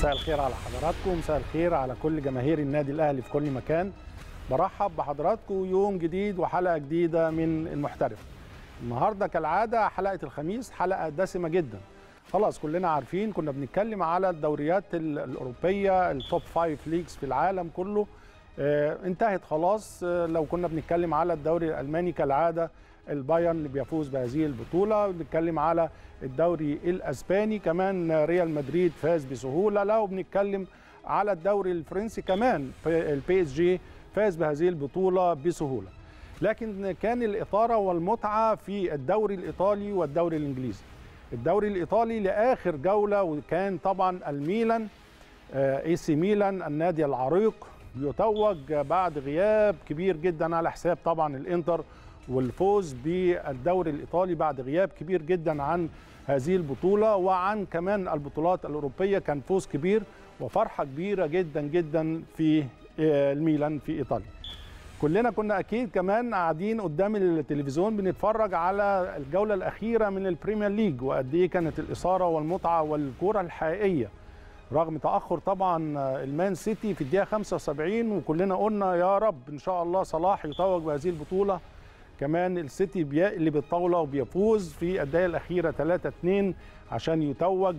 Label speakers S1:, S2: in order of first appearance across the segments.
S1: مساء الخير على حضراتكم مساء الخير على كل جماهير النادي الاهلي في كل مكان برحب بحضراتكم يوم جديد وحلقه جديده من المحترف النهارده كالعاده حلقه الخميس حلقه دسمه جدا خلاص كلنا عارفين كنا بنتكلم على الدوريات الاوروبيه التوب فايف ليجز في العالم كله آه انتهت خلاص آه لو كنا بنتكلم على الدوري الالماني كالعاده البايرن اللي بيفوز بهذه البطوله بنتكلم على الدوري الاسباني كمان ريال مدريد فاز بسهوله لو بنتكلم على الدوري الفرنسي كمان البي اس جي فاز بهذه البطوله بسهوله لكن كان الاثاره والمتعه في الدوري الايطالي والدوري الانجليزي الدوري الايطالي لاخر جوله وكان طبعا الميلان اي سي ميلان النادي العريق يتوج بعد غياب كبير جدا على حساب طبعا الانتر والفوز بالدوري الايطالي بعد غياب كبير جدا عن هذه البطوله وعن كمان البطولات الاوروبيه كان فوز كبير وفرحه كبيره جدا جدا في الميلان في ايطاليا. كلنا كنا اكيد كمان قاعدين قدام التلفزيون بنتفرج على الجوله الاخيره من البريمير ليج وقد ايه كانت الاثاره والمتعه والكوره الحقيقيه رغم تاخر طبعا المان سيتي في الدقيقه 75 وكلنا قلنا يا رب ان شاء الله صلاح يتوج بهذه البطوله كمان السيتي بيقلب الطاوله وبيفوز في الدقيقه الاخيره 3 2 عشان يتوج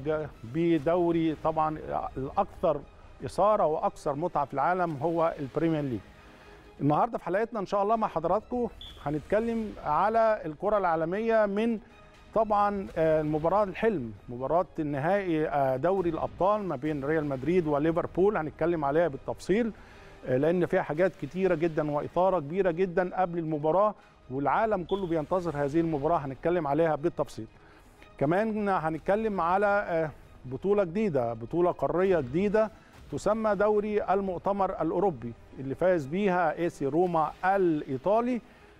S1: بدوري طبعا الاكثر اثاره واكثر متعه في العالم هو البريمير ليج. النهارده في حلقتنا ان شاء الله مع حضراتكم هنتكلم على الكره العالميه من طبعا المباراه الحلم مباراه النهائي دوري الابطال ما بين ريال مدريد وليفربول هنتكلم عليها بالتفصيل لان فيها حاجات كتيره جدا واثاره كبيره جدا قبل المباراه والعالم كله بينتظر هذه المباراه هنتكلم عليها بالتفصيل كمان هنتكلم على بطوله جديده بطوله قاريه جديده تسمى دوري المؤتمر الاوروبي اللي فاز بيها ايسي روما الايطالي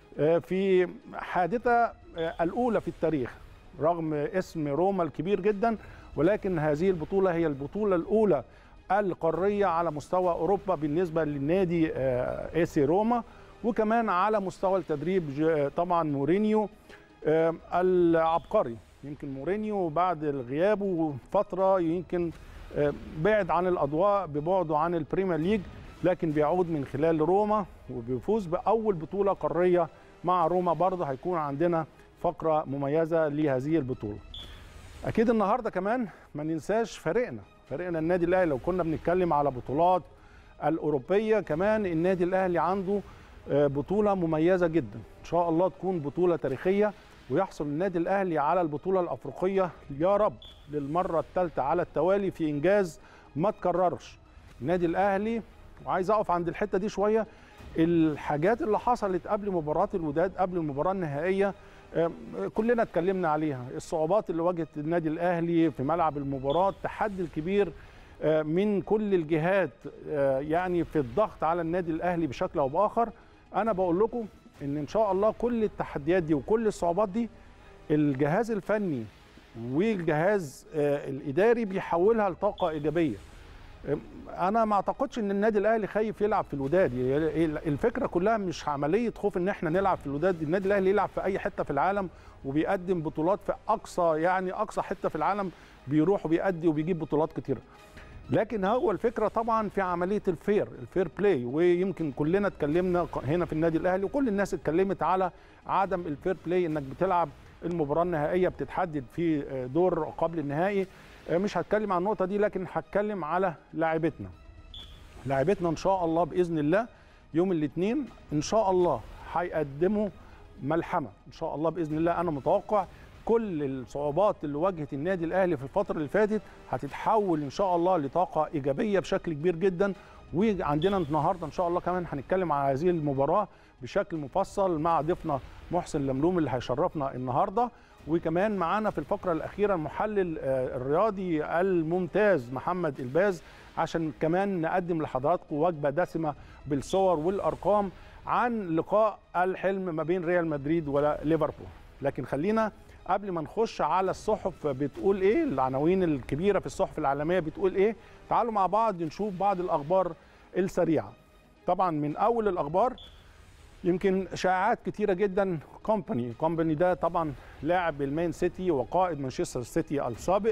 S1: في حادثه الاولى في التاريخ رغم اسم روما الكبير جدا ولكن هذه البطوله هي البطوله الاولى القاريه على مستوى اوروبا بالنسبه للنادي ايسي روما وكمان على مستوى التدريب طبعا مورينيو العبقري يمكن مورينيو بعد غيابه فتره يمكن بعد عن الاضواء ببعده عن البريمير ليج لكن بيعود من خلال روما وبيفوز باول بطوله قاريه مع روما برضه هيكون عندنا فقره مميزه لهذه البطوله اكيد النهارده كمان ما ننساش فريقنا فريقنا النادي الاهلي لو كنا بنتكلم على بطولات الاوروبيه كمان النادي الاهلي عنده بطوله مميزه جدا ان شاء الله تكون بطوله تاريخيه ويحصل النادي الاهلي على البطوله الافريقيه يا رب للمره الثالثه على التوالي في انجاز ما تكررش النادي الاهلي وعايز اقف عند الحته دي شويه الحاجات اللي حصلت قبل مباراه الوداد قبل المباراه النهائيه كلنا اتكلمنا عليها الصعوبات اللي واجهت النادي الاهلي في ملعب المباراه التحدي الكبير من كل الجهات يعني في الضغط على النادي الاهلي بشكل او باخر انا بقول لكم ان ان شاء الله كل التحديات دي وكل الصعوبات دي الجهاز الفني والجهاز الاداري بيحولها لطاقه ايجابيه انا ما اعتقدش ان النادي الاهلي خايف يلعب في الوداد الفكره كلها مش عمليه خوف ان احنا نلعب في الوداد النادي الاهلي يلعب في اي حته في العالم وبيقدم بطولات في اقصى يعني اقصى حته في العالم بيروح وبيأدي وبيجيب بطولات كتيره لكن هو الفكره طبعا في عمليه الفير الفير بلاي ويمكن كلنا اتكلمنا هنا في النادي الاهلي وكل الناس اتكلمت على عدم الفير بلاي انك بتلعب المباراه النهائيه بتتحدد في دور قبل النهائي مش هتكلم عن النقطه دي لكن هتكلم على لاعبتنا لاعبتنا ان شاء الله باذن الله يوم الاثنين ان شاء الله هيقدموا ملحمه ان شاء الله باذن الله انا متوقع كل الصعوبات اللي واجهت النادي الاهلي في الفتره اللي فاتت هتتحول ان شاء الله لطاقه ايجابيه بشكل كبير جدا وعندنا النهارده ان شاء الله كمان هنتكلم على هذه المباراه بشكل مفصل مع ضيفنا محسن لملوم اللي هيشرفنا النهارده وكمان معانا في الفقره الاخيره المحلل الرياضي الممتاز محمد الباز عشان كمان نقدم لحضراتكم وجبه دسمه بالصور والارقام عن لقاء الحلم ما بين ريال مدريد وليفربول لكن خلينا قبل ما نخش على الصحف بتقول ايه العناوين الكبيره في الصحف العالميه بتقول ايه تعالوا مع بعض نشوف بعض الاخبار السريعه طبعا من اول الاخبار يمكن شائعات كتيره جدا كومباني كومباني ده طبعا لاعب المان سيتي وقائد مانشستر سيتي السابق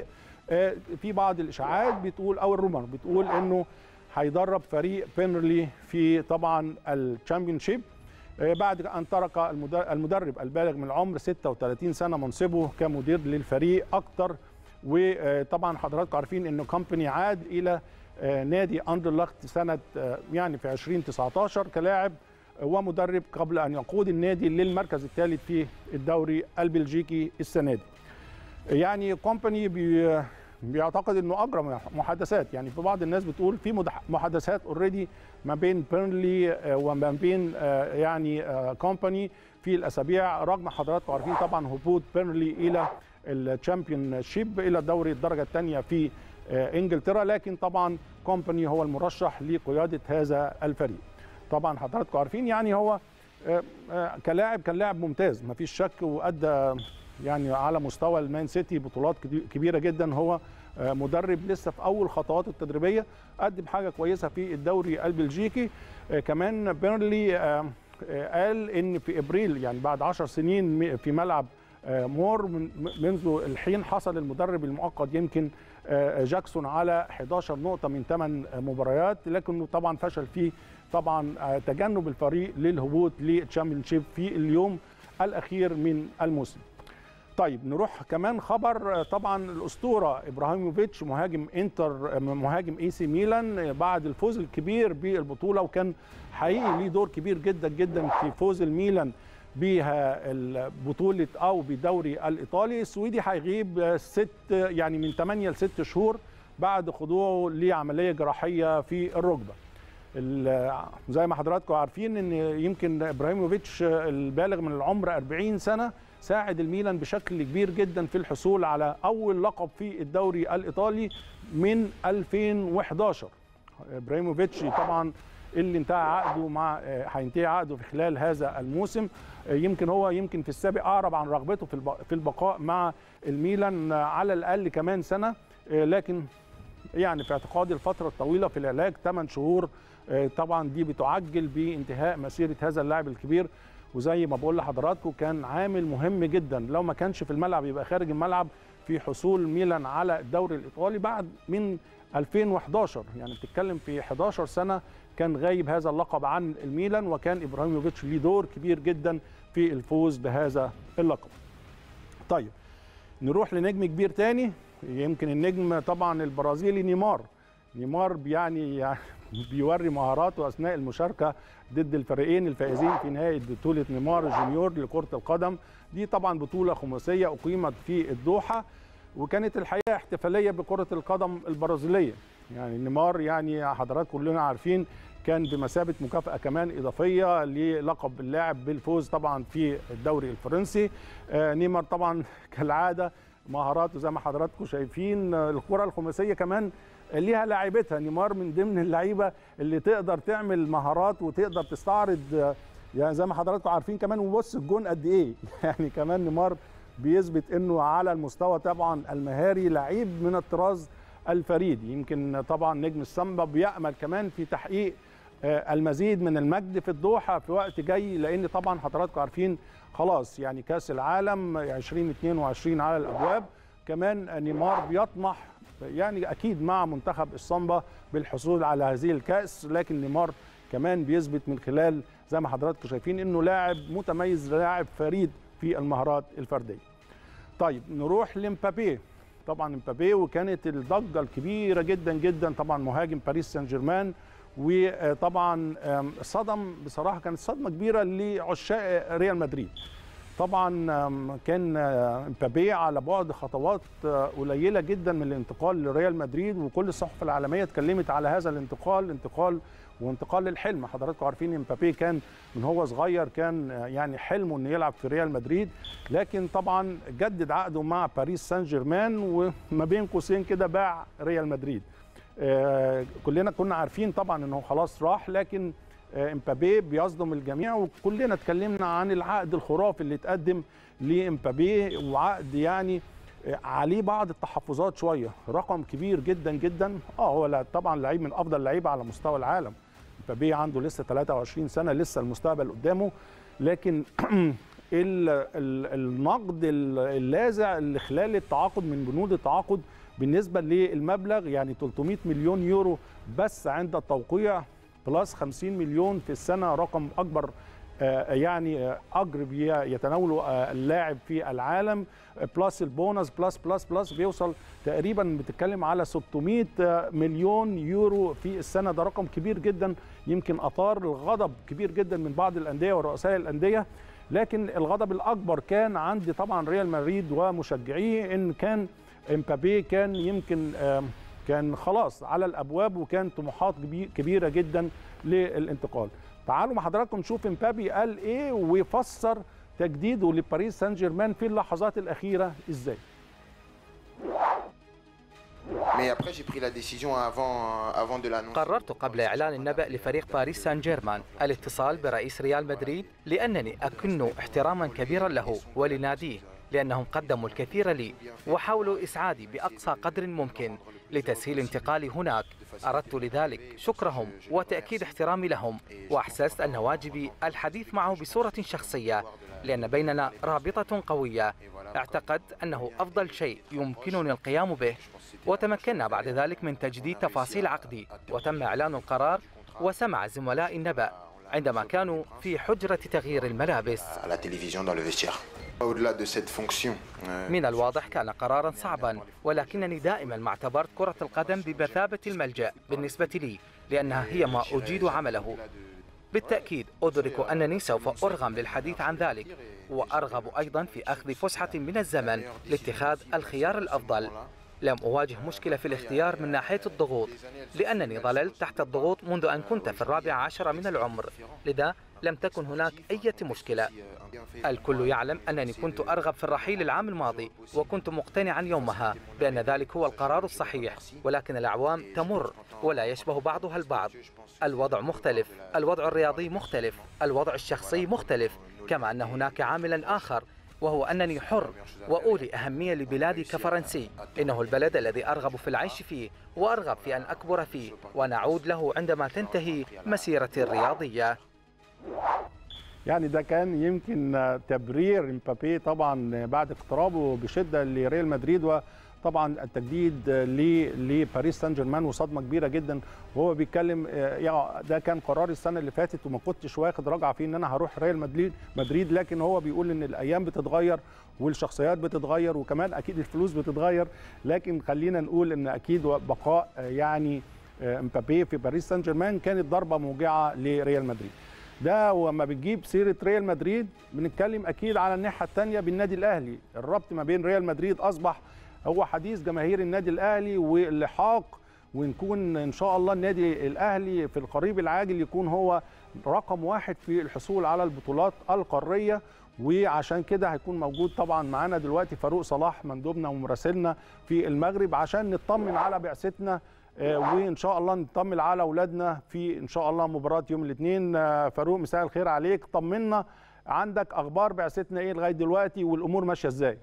S1: في بعض الاشاعات بتقول او الرومر بتقول انه هيدرب فريق بينرلي في طبعا الشامبيونشيب بعد ان ترك المدرب البالغ من العمر 36 سنه منصبه كمدير للفريق اكتر وطبعا حضراتكم عارفين انه كومباني عاد الى نادي اندرلخت سنه يعني في 2019 كلاعب ومدرب قبل ان يقود النادي للمركز الثالث في الدوري البلجيكي السنه دي. يعني كومباني بي بيعتقد انه اجرى محادثات يعني في بعض الناس بتقول في محادثات اوريدي ما بين بيرنلي وما بين يعني كومباني في الاسابيع رغم حضراتكم عارفين طبعا هبوط بيرنلي الى الشامبيون شيب الى دوري الدرجه الثانيه في انجلترا لكن طبعا كومباني هو المرشح لقياده هذا الفريق طبعا حضراتكم عارفين يعني هو كلاعب كان لاعب ممتاز ما فيش شك وادى يعني على مستوى المان سيتي بطولات كبيره جدا هو مدرب لسه في اول خطواته التدريبيه قدم حاجه كويسه في الدوري البلجيكي كمان بيرنلي قال ان في ابريل يعني بعد 10 سنين في ملعب مور منذ الحين حصل المدرب المؤقت يمكن جاكسون على 11 نقطه من 8 مباريات لكنه طبعا فشل في طبعا تجنب الفريق للهبوط للتشامبيونشيب في اليوم الاخير من الموسم طيب نروح كمان خبر طبعا الاسطوره ابراهيموفيتش مهاجم انتر مهاجم اي سي ميلان بعد الفوز الكبير بالبطوله وكان حقيقي ليه دور كبير جدا جدا في فوز الميلان بها بطوله او بدوري الايطالي السويدي هيغيب ست يعني من 8 ل 6 شهور بعد خضوعه لعمليه جراحيه في الركبه زي ما حضراتكم عارفين ان يمكن ابراهيموفيتش البالغ من العمر 40 سنه ساعد الميلان بشكل كبير جدا في الحصول على اول لقب في الدوري الايطالي من 2011 ابراهيموفيتش طبعا اللي انتهى عقده مع هينتهي عقده في خلال هذا الموسم يمكن هو يمكن في السابق اعرب عن رغبته في في البقاء مع الميلان على الاقل كمان سنه لكن يعني في اعتقادي الفتره الطويله في العلاج 8 شهور طبعا دي بتعجل بانتهاء مسيره هذا اللاعب الكبير وزي ما بقول لحضراتكم كان عامل مهم جدا لو ما كانش في الملعب يبقى خارج الملعب في حصول ميلان على الدوري الايطالي بعد من 2011 يعني بتتكلم في 11 سنه كان غايب هذا اللقب عن الميلان وكان ابراهيموفيتش ليه دور كبير جدا في الفوز بهذا اللقب. طيب نروح لنجم كبير تاني يمكن النجم طبعا البرازيلي نيمار نيمار يعني, يعني بيوري مهاراته اثناء المشاركه ضد الفريقين الفائزين في نهائي بطوله نيمار الجونيور لكره القدم دي طبعا بطوله خماسيه اقيمت في الدوحه وكانت الحقيقه احتفاليه بكره القدم البرازيليه يعني نيمار يعني حضراتكم كلنا عارفين كان بمثابه مكافاه كمان اضافيه للقب اللاعب بالفوز طبعا في الدوري الفرنسي آه نيمار طبعا كالعاده مهاراته زي ما حضراتكم شايفين الكره الخماسيه كمان ليها لاعبتها نيمار من ضمن اللعيبه اللي تقدر تعمل مهارات وتقدر تستعرض يعني زي ما حضراتكم عارفين كمان وبص الجون قد ايه يعني كمان نيمار بيثبت انه على المستوى طبعا المهاري لعيب من الطراز الفريد يمكن طبعا نجم السامبا بيامل كمان في تحقيق المزيد من المجد في الدوحه في وقت جاي لان طبعا حضراتكم عارفين خلاص يعني كاس العالم 2022 على الابواب كمان نيمار بيطمح يعني اكيد مع منتخب السامبا بالحصول على هذه الكاس لكن نيمار كمان بيثبت من خلال زي ما حضراتكم شايفين انه لاعب متميز لاعب فريد في المهارات الفرديه. طيب نروح لمبابي طبعا مبابي وكانت الضجه الكبيره جدا جدا طبعا مهاجم باريس سان جيرمان وطبعا صدم بصراحه كانت صدمه كبيره لعشاق ريال مدريد. طبعا كان مبابي على بعد خطوات قليله جدا من الانتقال لريال مدريد وكل الصحف العالميه اتكلمت على هذا الانتقال انتقال وانتقال للحلم حضراتكم عارفين مبابي كان من هو صغير كان يعني حلمه انه يلعب في ريال مدريد لكن طبعا جدد عقده مع باريس سان جيرمان وما بين قوسين كده باع ريال مدريد آه كلنا كنا عارفين طبعا انه خلاص راح لكن امبابي بيصدم الجميع وكلنا اتكلمنا عن العقد الخرافي اللي اتقدم لامبابي وعقد يعني عليه بعض التحفظات شويه رقم كبير جدا جدا اه هو طبعا لعيب من افضل اللعيبه على مستوى العالم امبابي عنده لسه 23 سنه لسه المستقبل قدامه لكن النقد اللاذع اللي خلال التعاقد من بنود التعاقد بالنسبه للمبلغ يعني 300 مليون يورو بس عند التوقيع بلس 50 مليون في السنه رقم اكبر يعني اجر يتناوله اللاعب في العالم بلس البونص بلس بلس بلس بيوصل تقريبا بتتكلم على 600 مليون يورو في السنه ده رقم كبير جدا يمكن اثار الغضب كبير جدا من بعض الانديه ورؤساء الانديه لكن الغضب الاكبر كان عند طبعا ريال مدريد ومشجعيه ان كان امبابي كان يمكن كان خلاص على الابواب وكان طموحات كبيره جدا للانتقال تعالوا مع حضراتكم نشوف امبابي قال ايه ويفسر تجديده لباريس سان جيرمان في اللحظات الاخيره ازاي
S2: قررت قبل إعلان النبأ لفريق باريس سان جيرمان الاتصال برئيس ريال مدريد لأنني أكن احتراما كبيرا له ولناديه لأنهم قدموا الكثير لي وحاولوا إسعادي بأقصى قدر ممكن لتسهيل انتقالي هناك أردت لذلك شكرهم وتأكيد احترامي لهم وأحسست أن واجبي الحديث معه بصورة شخصية لأن بيننا رابطة قوية اعتقد أنه أفضل شيء يمكنني القيام به وتمكنا بعد ذلك من تجديد تفاصيل عقدي وتم إعلان القرار وسمع زملاء النبأ عندما كانوا في حجرة تغيير الملابس من الواضح كان قرارا صعبا ولكنني دائما ما اعتبرت كرة القدم بمثابة الملجأ بالنسبة لي لأنها هي ما أجيد عمله بالتأكيد أدرك أنني سوف أرغم للحديث عن ذلك وأرغب أيضا في أخذ فسحة من الزمن لاتخاذ الخيار الأفضل لم أواجه مشكلة في الاختيار من ناحية الضغوط لأنني ظللت تحت الضغوط منذ أن كنت في الرابع عشر من العمر لذا لم تكن هناك أي مشكلة الكل يعلم أنني كنت أرغب في الرحيل العام الماضي وكنت مقتنعا يومها بأن ذلك هو القرار الصحيح ولكن الأعوام تمر ولا يشبه بعضها البعض الوضع مختلف الوضع الرياضي مختلف الوضع الشخصي مختلف كما أن هناك عاملا آخر وهو أنني حر وأولي أهمية لبلادي كفرنسي إنه البلد الذي أرغب في العيش فيه وأرغب في أن أكبر فيه ونعود له عندما تنتهي مسيرتي الرياضية
S1: يعني ده كان يمكن تبرير امبابي طبعا بعد اقترابه بشده لريال مدريد وطبعا التجديد لباريس سان جيرمان وصدمه كبيره جدا وهو بيتكلم يعني ده كان قراري السنه اللي فاتت وما كنتش واخد رجعه فيه ان انا هروح ريال مدريد مدريد لكن هو بيقول ان الايام بتتغير والشخصيات بتتغير وكمان اكيد الفلوس بتتغير لكن خلينا نقول ان اكيد بقاء يعني امبابي في باريس سان جيرمان كانت ضربه موجعه لريال مدريد ده وما بتجيب سيره ريال مدريد بنتكلم اكيد على الناحيه الثانيه بالنادي الاهلي الربط ما بين ريال مدريد اصبح هو حديث جماهير النادي الاهلي واللحاق ونكون ان شاء الله النادي الاهلي في القريب العاجل يكون هو رقم واحد في الحصول على البطولات القاريه وعشان كده هيكون موجود طبعا معانا دلوقتي فاروق صلاح مندوبنا ومراسلنا في المغرب عشان نطمن على بعثتنا وان شاء الله نطمن على اولادنا في ان شاء الله مباراه يوم الاثنين فاروق مساء الخير عليك طمنا عندك اخبار بعثتنا ايه لغايه دلوقتي والامور ماشيه ازاي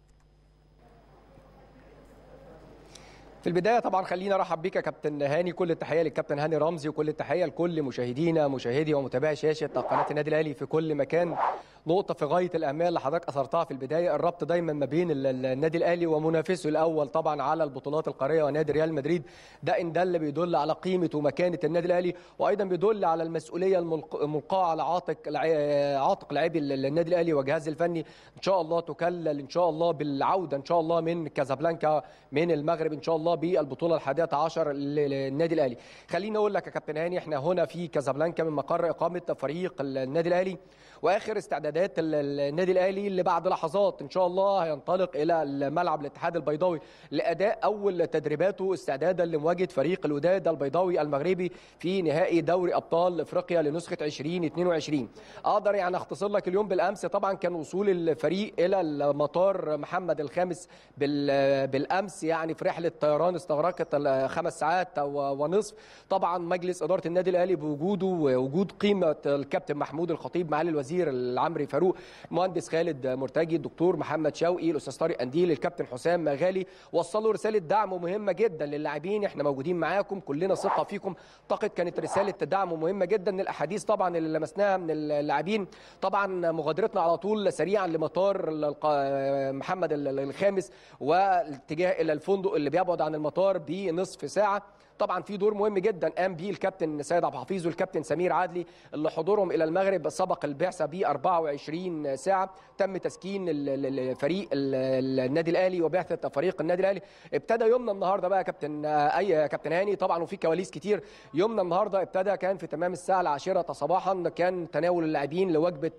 S3: في البدايه طبعا خلينا ارحب بيك يا كابتن هاني كل التحيه للكابتن هاني رمزي وكل التحيه لكل مشاهدينا مشاهدي ومتابعي شاشه قناه النادي الاهلي في كل مكان نقطه في غايه الاهميه اللي حضرتك اثرتها في البدايه الربط دايما ما بين النادي الاهلي ومنافسه الاول طبعا على البطولات القاريه ونادي ريال مدريد ده ان دل بيدل على قيمه ومكانه النادي الاهلي وايضا بيدل على المسؤوليه الملقاه على عاتق عاتق لاعبي النادي الاهلي وجهازه الفني ان شاء الله تكلل ان شاء الله بالعوده ان شاء الله من كازابلانكا من المغرب ان شاء الله بالبطوله الحادية عشر للنادي الاهلي خليني اقول لك يا كابتن هاني احنا هنا في كازابلانكا من مقر اقامه فريق النادي الاهلي واخر استعدادات النادي الاهلي اللي بعد لحظات ان شاء الله هينطلق الى الملعب الاتحاد البيضاوي لاداء اول تدريباته استعدادا لمواجهه فريق الوداد البيضاوي المغربي في نهائي دوري ابطال افريقيا لنسخه 2022 اقدر يعني اختصر لك اليوم بالامس طبعا كان وصول الفريق الى المطار محمد الخامس بالامس يعني في رحله طيران استغرقت خمس ساعات ونصف طبعا مجلس اداره النادي الاهلي بوجوده ووجود قيمه الكابتن محمود الخطيب معالي الوزير الوزير العمري فاروق مهندس خالد مرتجي الدكتور محمد شوقي الاستاذ طارق قنديل الكابتن حسام مغالي وصلوا رساله دعم مهمه جدا للاعبين احنا موجودين معاكم كلنا ثقه فيكم اعتقد كانت رساله دعم مهمه جدا الاحاديث طبعا اللي لمسناها من اللاعبين طبعا مغادرتنا على طول سريعا لمطار محمد الخامس والاتجاه الى الفندق اللي بيبعد عن المطار بنصف ساعه طبعا في دور مهم جدا قام به الكابتن سيد عبد الحفيظ والكابتن سمير عدلي اللي حضورهم الى المغرب سبق البعثه ب 24 ساعه تم تسكين فريق النادي الاهلي وبعثه فريق النادي الاهلي ابتدى يومنا النهارده بقى كابتن اي كابتن هاني طبعا وفي كواليس كتير يومنا النهارده ابتدى كان في تمام الساعه العاشره صباحا كان تناول اللاعبين لوجبه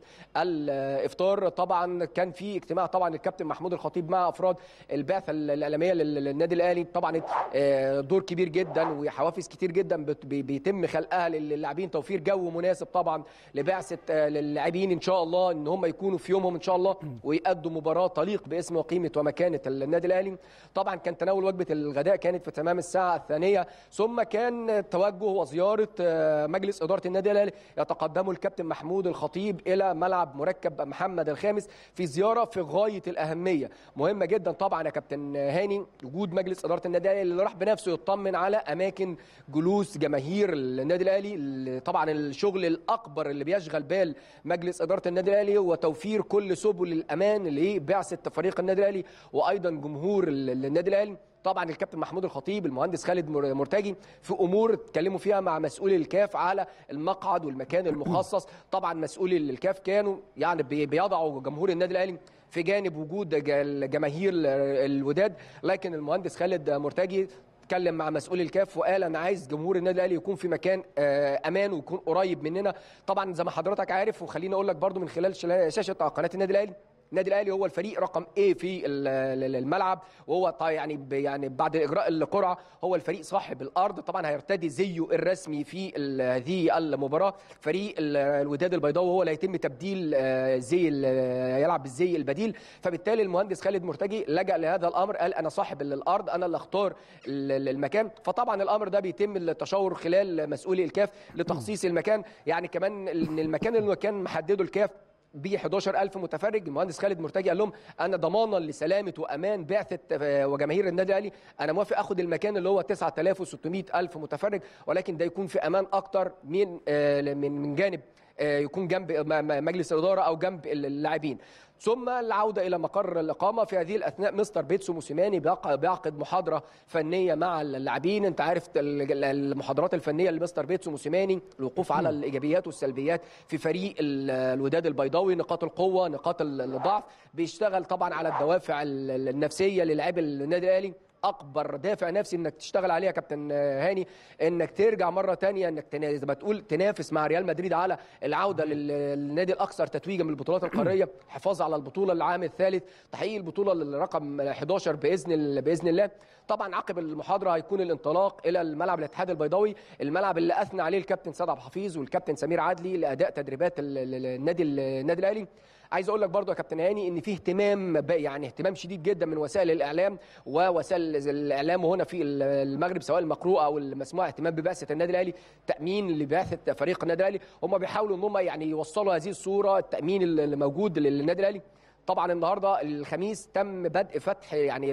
S3: الافطار طبعا كان في اجتماع طبعا الكابتن محمود الخطيب مع افراد البعثه الاعلاميه للنادي الاهلي طبعا دور كبير جدا وحوافز كتير جدا بيتم خلقها للاعبين توفير جو مناسب طبعا لبعثه اللاعبين ان شاء الله ان هم يكونوا في يومهم ان شاء الله ويأدوا مباراه تليق باسم وقيمه ومكانه النادي الاهلي طبعا كان تناول وجبه الغداء كانت في تمام الساعه الثانيه ثم كان توجه وزياره مجلس اداره النادي الاهلي يتقدمه الكابتن محمود الخطيب الى ملعب مركب محمد الخامس في زياره في غايه الاهميه مهمه جدا طبعا يا كابتن هاني وجود مجلس اداره النادي الاهلي اللي راح بنفسه يطمن على اماكن جلوس جماهير النادي الاهلي طبعا الشغل الاكبر اللي بيشغل بال مجلس اداره النادي الاهلي هو توفير كل سبل الامان لبعثه فريق النادي الاهلي وايضا جمهور النادي الاهلي طبعا الكابتن محمود الخطيب المهندس خالد مرتجي في امور اتكلموا فيها مع مسؤولي الكاف على المقعد والمكان المخصص طبعا مسؤولي الكاف كانوا يعني بيضعوا جمهور النادي الاهلي في جانب وجود جماهير الوداد لكن المهندس خالد مرتجي اتكلم مع مسؤول الكاف وقال انا عايز جمهور النادي الاهلي يكون في مكان امان ويكون قريب مننا طبعا زي ما حضرتك عارف وخليني اقول لك برده من خلال شاشه قناه النادي الاهلي النادي الاهلي هو الفريق رقم ايه في الملعب وهو يعني يعني بعد اجراء القرعه هو الفريق صاحب الارض طبعا هيرتدي زيه الرسمي في هذه المباراه فريق الوداد البيضاوي هو اللي هيتم تبديل زي يلعب بالزي البديل فبالتالي المهندس خالد مرتجي لجا لهذا الامر قال انا صاحب الارض انا اللي اختار المكان فطبعا الامر ده بيتم التشاور خلال مسؤولي الكاف لتخصيص المكان يعني كمان المكان اللي كان محدده الكاف ب 11000 متفرج المهندس خالد مرتجي قال لهم انا ضمانا لسلامه وامان بعثه وجماهير النادي الاهلي انا موافق اخد المكان اللي هو 9600 الف متفرج ولكن ده يكون في امان اكتر من من من جانب يكون جنب مجلس الاداره او جنب اللاعبين ثم العوده الى مقر الاقامه في هذه الاثناء مستر بيتسو موسيماني بيعقد محاضره فنيه مع اللاعبين انت عارف المحاضرات الفنيه لمستر بيتسو موسيماني الوقوف على الايجابيات والسلبيات في فريق الوداد البيضاوي نقاط القوه نقاط الضعف بيشتغل طبعا على الدوافع النفسيه للاعبي النادي الاهلي اكبر دافع نفسي انك تشتغل عليه يا كابتن هاني انك ترجع مره تانية انك زي ما تقول تنافس مع ريال مدريد على العوده للنادي الاكثر تتويجا من البطولات القاريه الحفاظ على البطوله العام الثالث تحقيق البطوله الرقم 11 باذن باذن الله طبعا عقب المحاضره هيكون الانطلاق الى الملعب الاتحاد البيضاوي الملعب اللي اثنى عليه الكابتن سيد عبد الحفيظ والكابتن سمير عدلي لاداء تدريبات النادي النادي الاهلي عايز اقول لك برضو يا كابتن هاني ان في اهتمام يعني اهتمام شديد جدا من وسائل الاعلام ووسائل الاعلام هنا في المغرب سواء المقروءه او المسموعه اهتمام ببعثه النادي الاهلي تامين لبعثه فريق النادي الاهلي هم بيحاولوا ان هم يعني يوصلوا هذه الصوره التامين اللي موجود للنادي الاهلي طبعا النهارده الخميس تم بدء فتح يعني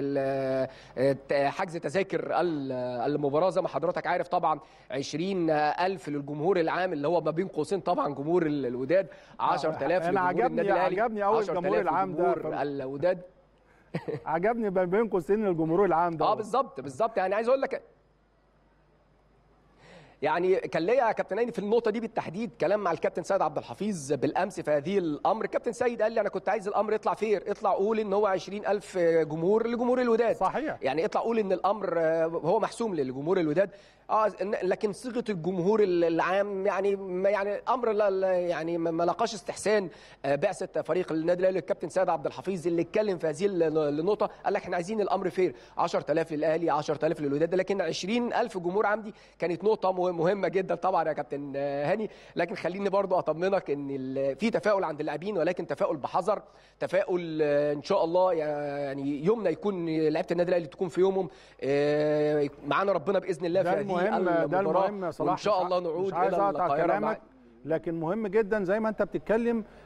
S3: حجز تذاكر المباراه زي ما حضرتك عارف طبعا 20000 للجمهور العام اللي هو ما بين قوسين طبعا جمهور الوداد 10000
S1: انا عجبني عجبني قوي الجمهور العام ده
S3: الوداد
S1: عجبني ما بين قوسين الجمهور العام ده
S3: اه بالظبط بالظبط يعني عايز اقول لك يعني كان ليا يا كابتن هاني في النقطه دي بالتحديد كلام مع الكابتن سيد عبد الحفيظ بالامس في هذه الامر الكابتن سيد قال لي انا كنت عايز الامر يطلع فير اطلع قول ان هو 20000 جمهور لجمهور الوداد
S1: صحيح
S3: يعني اطلع قول ان الامر هو محسوم لجمهور الوداد اه لكن صيغه الجمهور العام يعني يعني الامر لا يعني ما لقاش استحسان بعثه فريق النادي الاهلي الكابتن سيد عبد الحفيظ اللي اتكلم في هذه النقطه قال لك احنا عايزين الامر فير 10000 للاهلي 10000 للوداد لكن 20000 جمهور عندي كانت نقطه مهمه جدا طبعا يا كابتن هاني لكن خليني برضو اطمنك ان في تفاؤل عند اللاعبين ولكن تفاؤل بحذر تفاؤل ان شاء الله يعني يومنا يكون لعيبه النادي الاهلي تكون في يومهم معانا ربنا باذن الله في هذه
S1: المهم ده المهم يا صلاح
S3: وان شاء الله نعود
S1: مش عايز
S3: الى
S1: اقطع كلامك لكن مهم جدا زي ما انت بتتكلم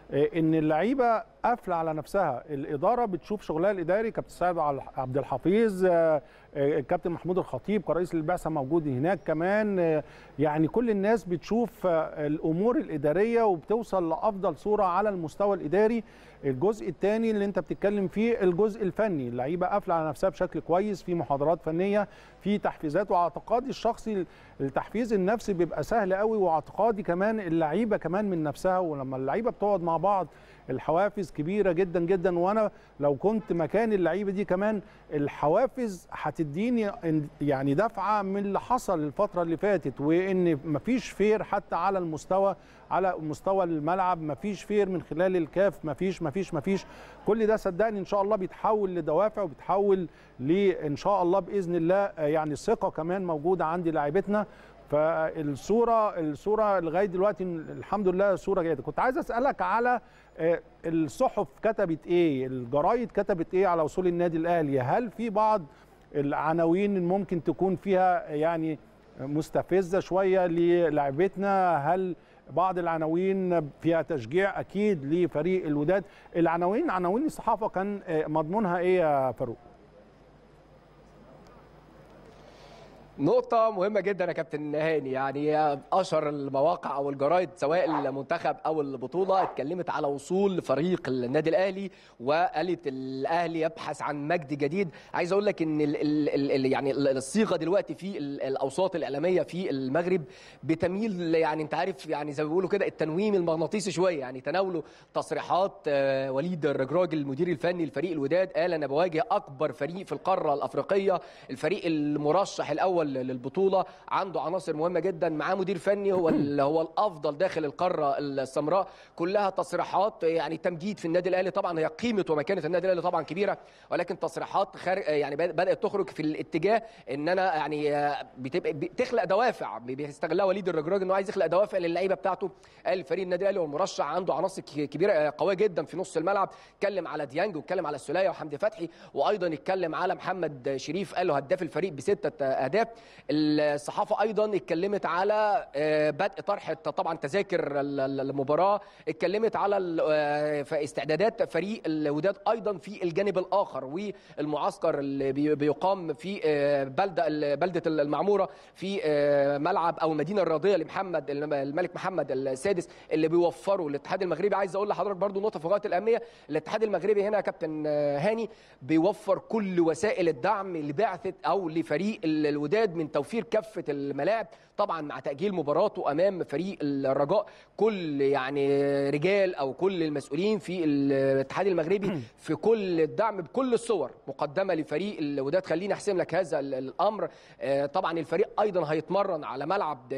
S1: ان اللعيبه قافله على نفسها الاداره بتشوف شغلها الاداري كابتن سيد عبد الحفيظ الكابتن محمود الخطيب كرئيس البعثه موجود هناك كمان يعني كل الناس بتشوف الامور الاداريه وبتوصل لافضل صوره على المستوى الاداري الجزء الثاني اللي انت بتتكلم فيه الجزء الفني اللعيبه قافله على نفسها بشكل كويس في محاضرات فنيه في تحفيزات واعتقادي الشخصي التحفيز النفسي بيبقى سهل قوي واعتقادي كمان اللعيبه كمان من نفسها ولما اللعيبه بتقعد مع بعض الحوافز كبيره جدا جدا وانا لو كنت مكان اللعيبه دي كمان الحوافز هتديني يعني دفعه من اللي حصل الفتره اللي فاتت وان مفيش فير حتى على المستوى على مستوى الملعب مفيش فير من خلال الكاف مفيش مفيش مفيش كل ده صدقني ان شاء الله بيتحول لدوافع وبيتحول لان شاء الله باذن الله يعني ثقه كمان موجوده عند لاعيبتنا فالصوره الصوره لغايه دلوقتي الحمد لله صوره جيده كنت عايز اسالك على الصحف كتبت ايه الجرايد كتبت ايه على وصول النادي الاهلي هل في بعض العناوين ممكن تكون فيها يعني مستفزه شويه للاعبتنا هل بعض العناوين فيها تشجيع اكيد لفريق الوداد العناوين عناوين الصحافه كان مضمونها ايه يا فاروق
S3: نقطة مهمة جدا يا كابتن هاني يعني أشهر المواقع أو الجرايد سواء المنتخب أو البطولة اتكلمت على وصول فريق النادي الأهلي وقالت الأهلي يبحث عن مجد جديد عايز أقول لك إن ال ال ال يعني الصيغة دلوقتي في الأوساط الإعلامية في المغرب بتميل يعني أنت عارف يعني زي ما بيقولوا كده التنويم المغناطيسي شوية يعني تناولوا تصريحات وليد الرجراج المدير الفني لفريق الوداد قال أنا بواجه أكبر فريق في القارة الأفريقية الفريق المرشح الأول للبطوله عنده عناصر مهمه جدا معاه مدير فني هو هو الافضل داخل القاره السمراء كلها تصريحات يعني تمجيد في النادي الاهلي طبعا هي قيمه ومكانه النادي الاهلي طبعا كبيره ولكن تصريحات خارج يعني بدات تخرج في الاتجاه ان انا يعني بتبقى بتخلق دوافع بيستغلها وليد الرجراج انه عايز يخلق دوافع للعيبه بتاعته قال فريق النادي الاهلي والمرشح عنده عناصر كبيره قويه جدا في نص الملعب اتكلم على ديانج واتكلم على السوليه وحمدي فتحي وايضا اتكلم على محمد شريف قال له هداف الفريق بسته اهداف الصحافه ايضا اتكلمت على بدء طرح طبعا تذاكر المباراه اتكلمت على استعدادات فريق الوداد ايضا في الجانب الاخر والمعسكر اللي بيقام في بلده بلده المعموره في ملعب او المدينه الرياضيه لمحمد الملك محمد السادس اللي بيوفره الاتحاد المغربي عايز اقول لحضرتك برضو نقطه في غايه الاهميه الاتحاد المغربي هنا يا كابتن هاني بيوفر كل وسائل الدعم لبعثه او لفريق الوداد من توفير كافه الملاعب طبعا مع تاجيل مباراته امام فريق الرجاء كل يعني رجال او كل المسؤولين في الاتحاد المغربي في كل الدعم بكل الصور مقدمه لفريق الوداد خليني احسم لك هذا الامر طبعا الفريق ايضا هيتمرن على ملعب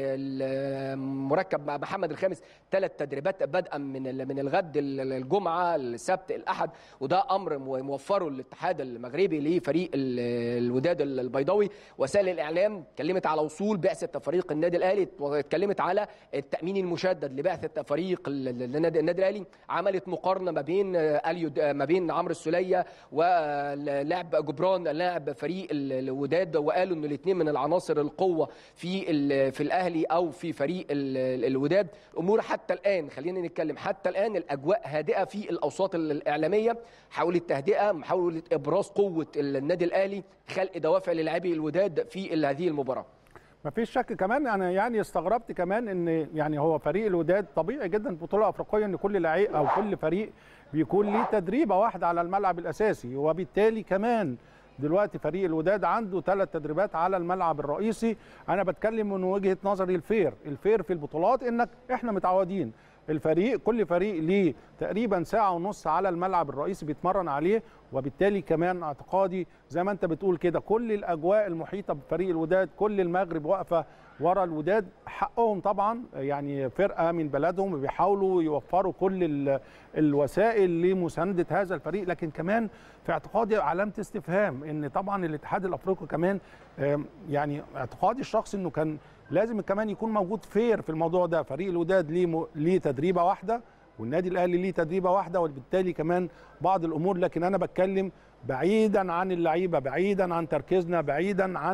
S3: مركب محمد الخامس ثلاث تدريبات بدءا من من الغد الجمعه السبت الاحد وده امر موفره الاتحاد المغربي لفريق الوداد البيضاوي وسائل الاعلام اتكلمت على وصول بعثه فريق النادي الاهلي واتكلمت على التامين المشدد لبعثه فريق النادي الاهلي عملت مقارنه ما بين اليو ما بين عمرو السوليه ولاعب جبران لاعب فريق الوداد وقالوا ان الاثنين من العناصر القوه في في الاهلي او في فريق الوداد امور حتى الان خلينا نتكلم حتى الان الاجواء هادئه في الاوساط الاعلاميه حاول التهدئه محاوله ابراز قوه النادي الاهلي خلق دوافع للاعبي الوداد في هذه المباراه
S1: ما فيش شك كمان انا يعني استغربت كمان ان يعني هو فريق الوداد طبيعي جدا في البطوله الافريقيه ان كل لعيب او كل فريق بيكون ليه تدريبه واحده على الملعب الاساسي وبالتالي كمان دلوقتي فريق الوداد عنده ثلاث تدريبات على الملعب الرئيسي انا بتكلم من وجهه نظري الفير الفير في البطولات انك احنا متعودين الفريق كل فريق ليه تقريبا ساعة ونص على الملعب الرئيسي بيتمرن عليه وبالتالي كمان اعتقادي زي ما انت بتقول كده كل الاجواء المحيطة بفريق الوداد كل المغرب واقفة ورا الوداد حقهم طبعا يعني فرقة من بلدهم بيحاولوا يوفروا كل الوسائل لمساندة هذا الفريق لكن كمان في اعتقادي علامة استفهام ان طبعا الاتحاد الافريقي كمان يعني اعتقادي الشخصي انه كان لازم كمان يكون موجود فير في الموضوع ده فريق الوداد ليه م... ليه تدريبه واحده والنادي الاهلي ليه تدريبه واحده وبالتالي كمان بعض الامور لكن انا بتكلم بعيدا عن اللعيبه بعيدا عن تركيزنا بعيدا عن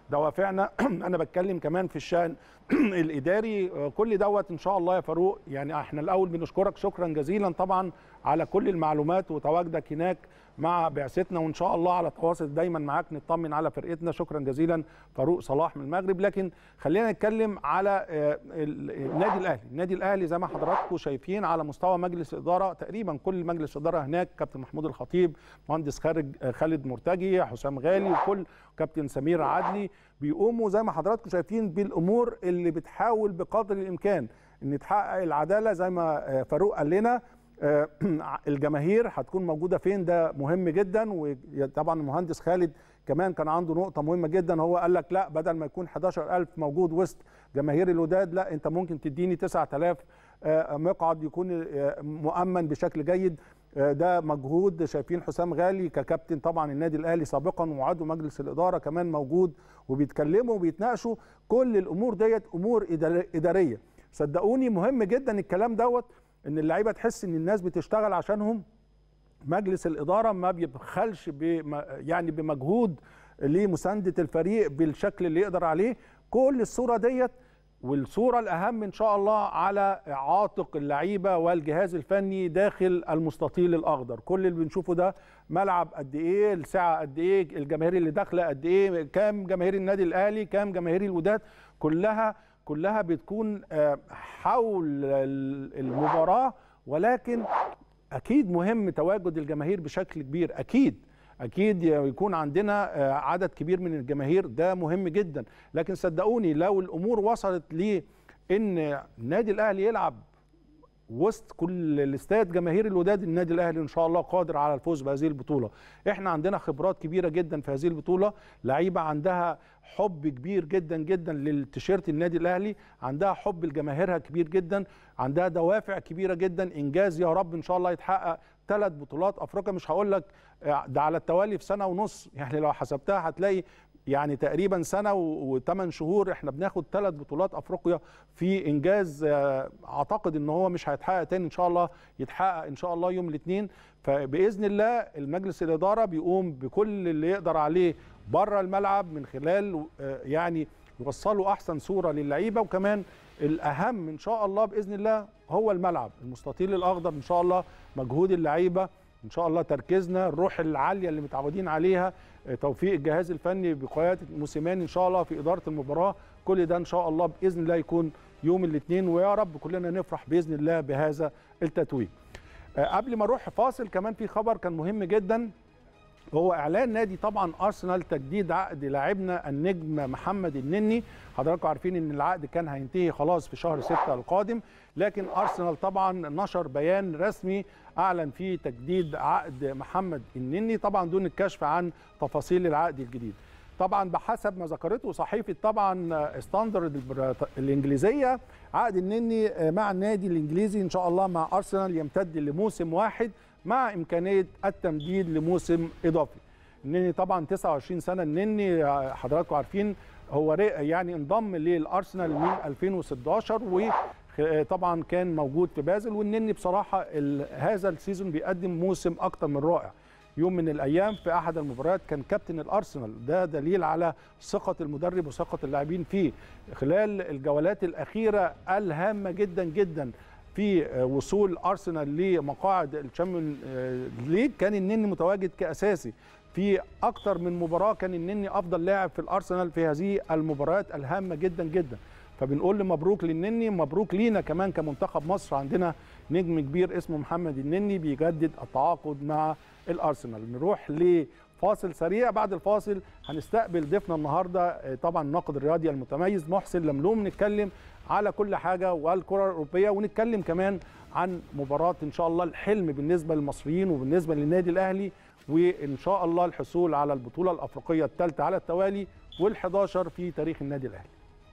S1: دوافعنا انا بتكلم كمان في الشان الاداري آه، كل دوت ان شاء الله يا فاروق يعني احنا الاول بنشكرك شكرا جزيلا طبعا على كل المعلومات وتواجدك هناك مع بعثتنا وان شاء الله على تواصل دايما معاك نطمن على فرقتنا شكرا جزيلا فاروق صلاح من المغرب لكن خلينا نتكلم على آه، ال- النادي الاهلي النادي الاهلي زي ما حضراتكم شايفين على مستوى مجلس الاداره تقريبا كل مجلس اداره هناك كابتن محمود الخطيب مهندس خارج آه، خالد مرتجي حسام غالي وكل كابتن سمير عدلي بيقوموا زي ما حضراتكم شايفين بالامور اللي بتحاول بقدر الامكان ان تحقق العداله زي ما آه، فاروق قال لنا آه، الجماهير هتكون موجوده فين ده مهم جدا وطبعا المهندس خالد كمان كان عنده نقطه مهمه جدا هو قال لك لا بدل ما يكون 11000 موجود وسط جماهير الوداد لا انت ممكن تديني 9000 آه، مقعد يكون آه، مؤمن بشكل جيد آه، ده مجهود شايفين حسام غالي ككابتن طبعا النادي الاهلي سابقا وعضو مجلس الاداره كمان موجود وبيتكلموا وبيتناقشوا كل الامور ديت امور إدار- اداريه صدقوني مهم جدا الكلام دوت ان اللعيبه تحس ان الناس بتشتغل عشانهم مجلس الاداره ما بيبخلش بم يعني بمجهود لمسانده الفريق بالشكل اللي يقدر عليه كل الصوره ديت والصوره الاهم ان شاء الله على عاتق اللعيبه والجهاز الفني داخل المستطيل الاخضر كل اللي بنشوفه ده ملعب قد ايه الساعه قد ايه الجماهير اللي داخله قد ايه كام جماهير النادي الاهلي كام جماهير الوداد كلها كلها بتكون آه، حول ال- المباراه ولكن اكيد مهم تواجد الجماهير بشكل كبير اكيد اكيد يكون عندنا آه، عدد كبير من الجماهير ده مهم جدا لكن صدقوني لو الامور وصلت لان النادي الاهلي يلعب وسط كل الاستاد جماهير الوداد النادي الاهلي ان شاء الله قادر على الفوز بهذه البطوله احنا عندنا خبرات كبيره جدا في هذه البطوله لعيبه عندها حب كبير جدا جدا للتيشيرت النادي الاهلي عندها حب لجماهيرها كبير جدا عندها دوافع كبيره جدا انجاز يا رب ان شاء الله يتحقق ثلاث بطولات افريقيا مش هقول لك آه، ده على التوالي في سنه ونص يعني لو حسبتها هتلاقي يعني تقريبا سنه وثمان شهور احنا بناخد ثلاث بطولات افريقيا في انجاز آه، اعتقد ان هو مش هيتحقق تاني ان شاء الله يتحقق ان شاء الله يوم الاثنين فباذن الله المجلس الاداره بيقوم بكل اللي يقدر عليه بره الملعب من خلال آه، يعني يوصلوا احسن صوره للعيبه وكمان الاهم ان شاء الله باذن الله هو الملعب المستطيل الاخضر ان شاء الله مجهود اللعيبه ان شاء الله تركيزنا الروح العاليه اللي متعودين عليها آه، توفيق الجهاز الفني بقياده موسيماني ان شاء الله في اداره المباراه كل ده ان شاء الله باذن الله يكون يوم الاثنين ويا رب كلنا نفرح باذن الله بهذا التتويج آه، قبل ما اروح فاصل كمان في خبر كان مهم جدا هو اعلان نادي طبعا ارسنال تجديد عقد لاعبنا النجم محمد النني حضراتكم عارفين ان العقد كان هينتهي خلاص في شهر 6 القادم لكن ارسنال طبعا نشر بيان رسمي اعلن فيه تجديد عقد محمد النني طبعا دون الكشف عن تفاصيل العقد الجديد طبعا بحسب ما ذكرته صحيفه طبعا ستاندرد البرا- الانجليزيه عقد النني مع النادي الانجليزي ان شاء الله مع ارسنال يمتد لموسم واحد مع امكانيه التمديد لموسم اضافي النني طبعا 29 سنه النني حضراتكم عارفين هو ري- يعني انضم للارسنال من 2016 وطبعا كان موجود في بازل والنني بصراحه ال- هذا السيزون بيقدم موسم اكتر من رائع يوم من الايام في احد المباريات كان كابتن الارسنال ده دليل على ثقه المدرب وثقه اللاعبين فيه خلال الجولات الاخيره الهامه جدا جدا في وصول ارسنال لمقاعد الشامبيون ليج كان النني متواجد كاساسي في اكتر من مباراه كان النني افضل لاعب في الارسنال في هذه المباريات الهامه جدا جدا فبنقول مبروك للنني مبروك لينا كمان كمنتخب مصر عندنا نجم كبير اسمه محمد النني بيجدد التعاقد مع الارسنال نروح لفاصل سريع بعد الفاصل هنستقبل ضيفنا النهارده آه، طبعا الناقد الرياضي المتميز محسن لملوم نتكلم على كل حاجه والكره الاوروبيه ونتكلم كمان عن مباراه ان شاء الله الحلم بالنسبه للمصريين وبالنسبه للنادي الاهلي وان شاء الله الحصول على البطوله الافريقيه الثالثه على التوالي وال11 في تاريخ النادي الاهلي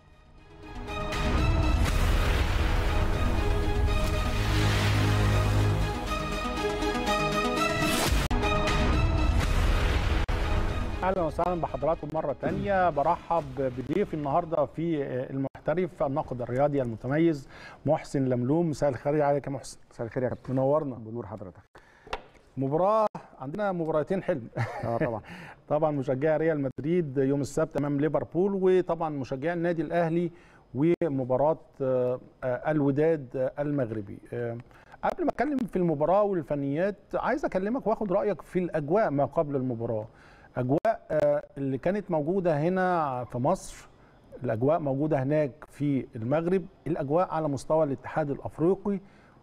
S1: اهلا وسهلا بحضراتكم مره تانية برحب بضيف النهارده في المحترف الناقد الرياضي المتميز محسن لملوم مساء الخير عليك يا محسن
S4: مساء الخير يا كابتن
S1: منورنا
S4: بنور حضرتك
S1: مباراه عندنا مباراتين حلم
S4: اه طبعا
S1: طبعا مشجعي ريال مدريد يوم السبت امام ليفربول وطبعا مشجعي النادي الاهلي ومباراه آه، آه، الوداد آه، المغربي آه، قبل ما اتكلم في المباراه والفنيات عايز اكلمك واخد رايك في الاجواء ما قبل المباراه اجواء آه، اللي كانت موجوده هنا في مصر الاجواء موجوده هناك في المغرب الاجواء على مستوى الاتحاد الافريقي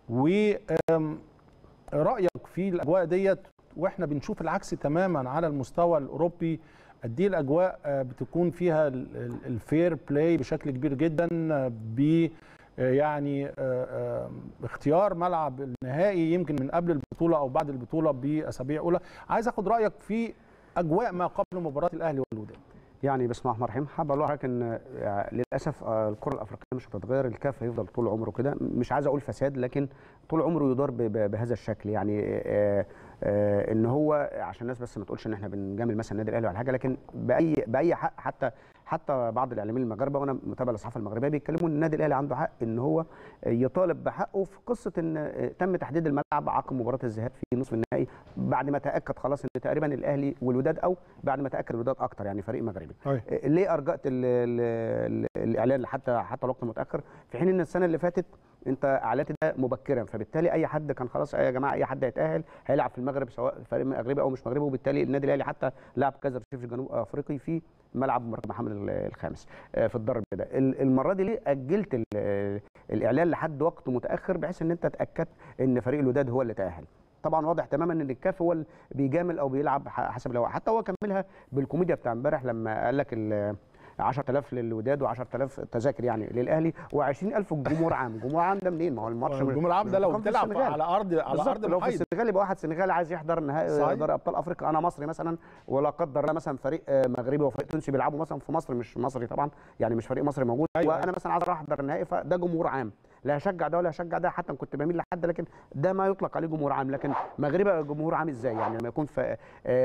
S1: ورايك في الاجواء ديت واحنا بنشوف العكس تماما على المستوى الاوروبي قد ايه الاجواء آه، بتكون فيها الفير بلاي بشكل كبير جدا آه، ب آه، يعني آه، آه، اختيار ملعب النهائي يمكن من قبل البطوله او بعد البطوله باسابيع اولى عايز اخد رايك في اجواء ما قبل مباراه الاهلي والوداد
S4: يعني بسم الله الرحمن الرحيم حابب اقول لحضرتك ان يعني للاسف آه، الكره الافريقيه مش هتتغير الكاف هيفضل طول عمره كده مش عايز اقول فساد لكن طول عمره يدار ب- ب- بهذا الشكل يعني آه، آه، ان هو عشان الناس بس ما تقولش ان احنا بنجامل مثلا النادي الاهلي ولا حاجه لكن باي باي حق حتى حتى بعض الاعلاميين المغاربه وانا متابع للصحافه المغربيه بيتكلموا ان النادي الاهلي عنده حق ان هو يطالب بحقه في قصه ان آه، تم تحديد الملعب عقب مباراه الذهاب في نصف النهائي بعد ما تاكد خلاص ان تقريبا الاهلي والوداد او بعد ما تاكد الوداد اكتر يعني فريق مغربي
S1: أيوة.
S4: ليه ارجأت ال ال ال الاعلان حتى حتى الوقت متاخر في حين ان السنه اللي فاتت انت اعلنت ده مبكرا فبالتالي اي حد كان خلاص يا جماعه اي حد هيتاهل هيلعب في المغرب سواء فريق مغربي او مش مغربي وبالتالي النادي الاهلي حتى لعب كذا في جنوب افريقي في ملعب مرتضى محمد الخامس آه، في الضرب ده ال- المره دي ليه اجلت ال- الاعلان لحد وقت متاخر بحيث ان انت تاكدت ان فريق الوداد هو اللي تاهل طبعا واضح تماما ان الكاف هو اللي بيجامل او بيلعب ح- حسب لو حتى هو كملها بالكوميديا بتاع امبارح لما قال لك ال 10000 للوداد و10000 تذاكر يعني للاهلي و20000 جمهور عام جمهور عام ده منين ما هو الماتش
S1: الجمهور العام ده لو
S4: كان في
S1: بتلعب
S4: السنغال.
S1: على ارض على
S4: بالظبط
S1: ارض
S4: لو في
S1: محايد
S4: السنغال يبقى واحد سنغالي عايز يحضر نهائي
S1: صحيح.
S4: دوري ابطال افريقيا انا مصري مثلا ولا قدر الله مثلا فريق آه، مغربي وفريق تونسي بيلعبوا مثلا في مصر مش مصري طبعا يعني مش فريق مصري موجود
S1: أيوة.
S4: وانا مثلا عايز اروح احضر النهائي فده جمهور عام لا هشجع ده ولا هشجع ده حتى كنت بميل لحد لكن ده ما يطلق عليه جمهور عام لكن مغربي جمهور عام ازاي يعني لما يكون في آه،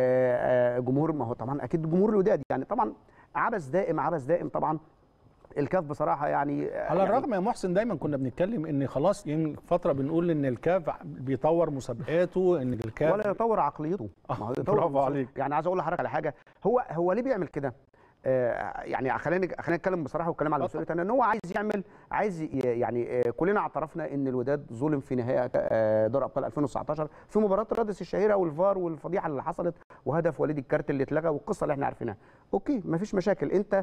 S4: آه، جمهور ما هو طبعا اكيد جمهور الوداد يعني طبعا عبث دائم عبث دائم طبعا الكاف بصراحه يعني
S1: على
S4: يعني
S1: الرغم يا محسن دايما كنا بنتكلم ان خلاص يمكن فتره بنقول ان الكاف بيطور مسابقاته ان الكاف
S4: ولا يطور عقليته ما هو يطور
S1: برافو
S4: مسابقته.
S1: عليك.
S4: يعني عايز اقول لحضرتك على حاجه هو هو ليه بيعمل كده آه يعني خلينا خلينا نتكلم بصراحه والكلام على
S1: اتفضل.
S4: مسؤوليتنا ان هو عايز يعمل عايز ي- يعني آه كلنا اعترفنا ان الوداد ظلم في نهائي آه دوري ابطال 2019 في مباراه الرادس الشهيره والفار والفضيحه اللي حصلت وهدف وليد الكارت اللي اتلغى والقصه اللي احنا عارفينها اوكي مفيش مشاكل انت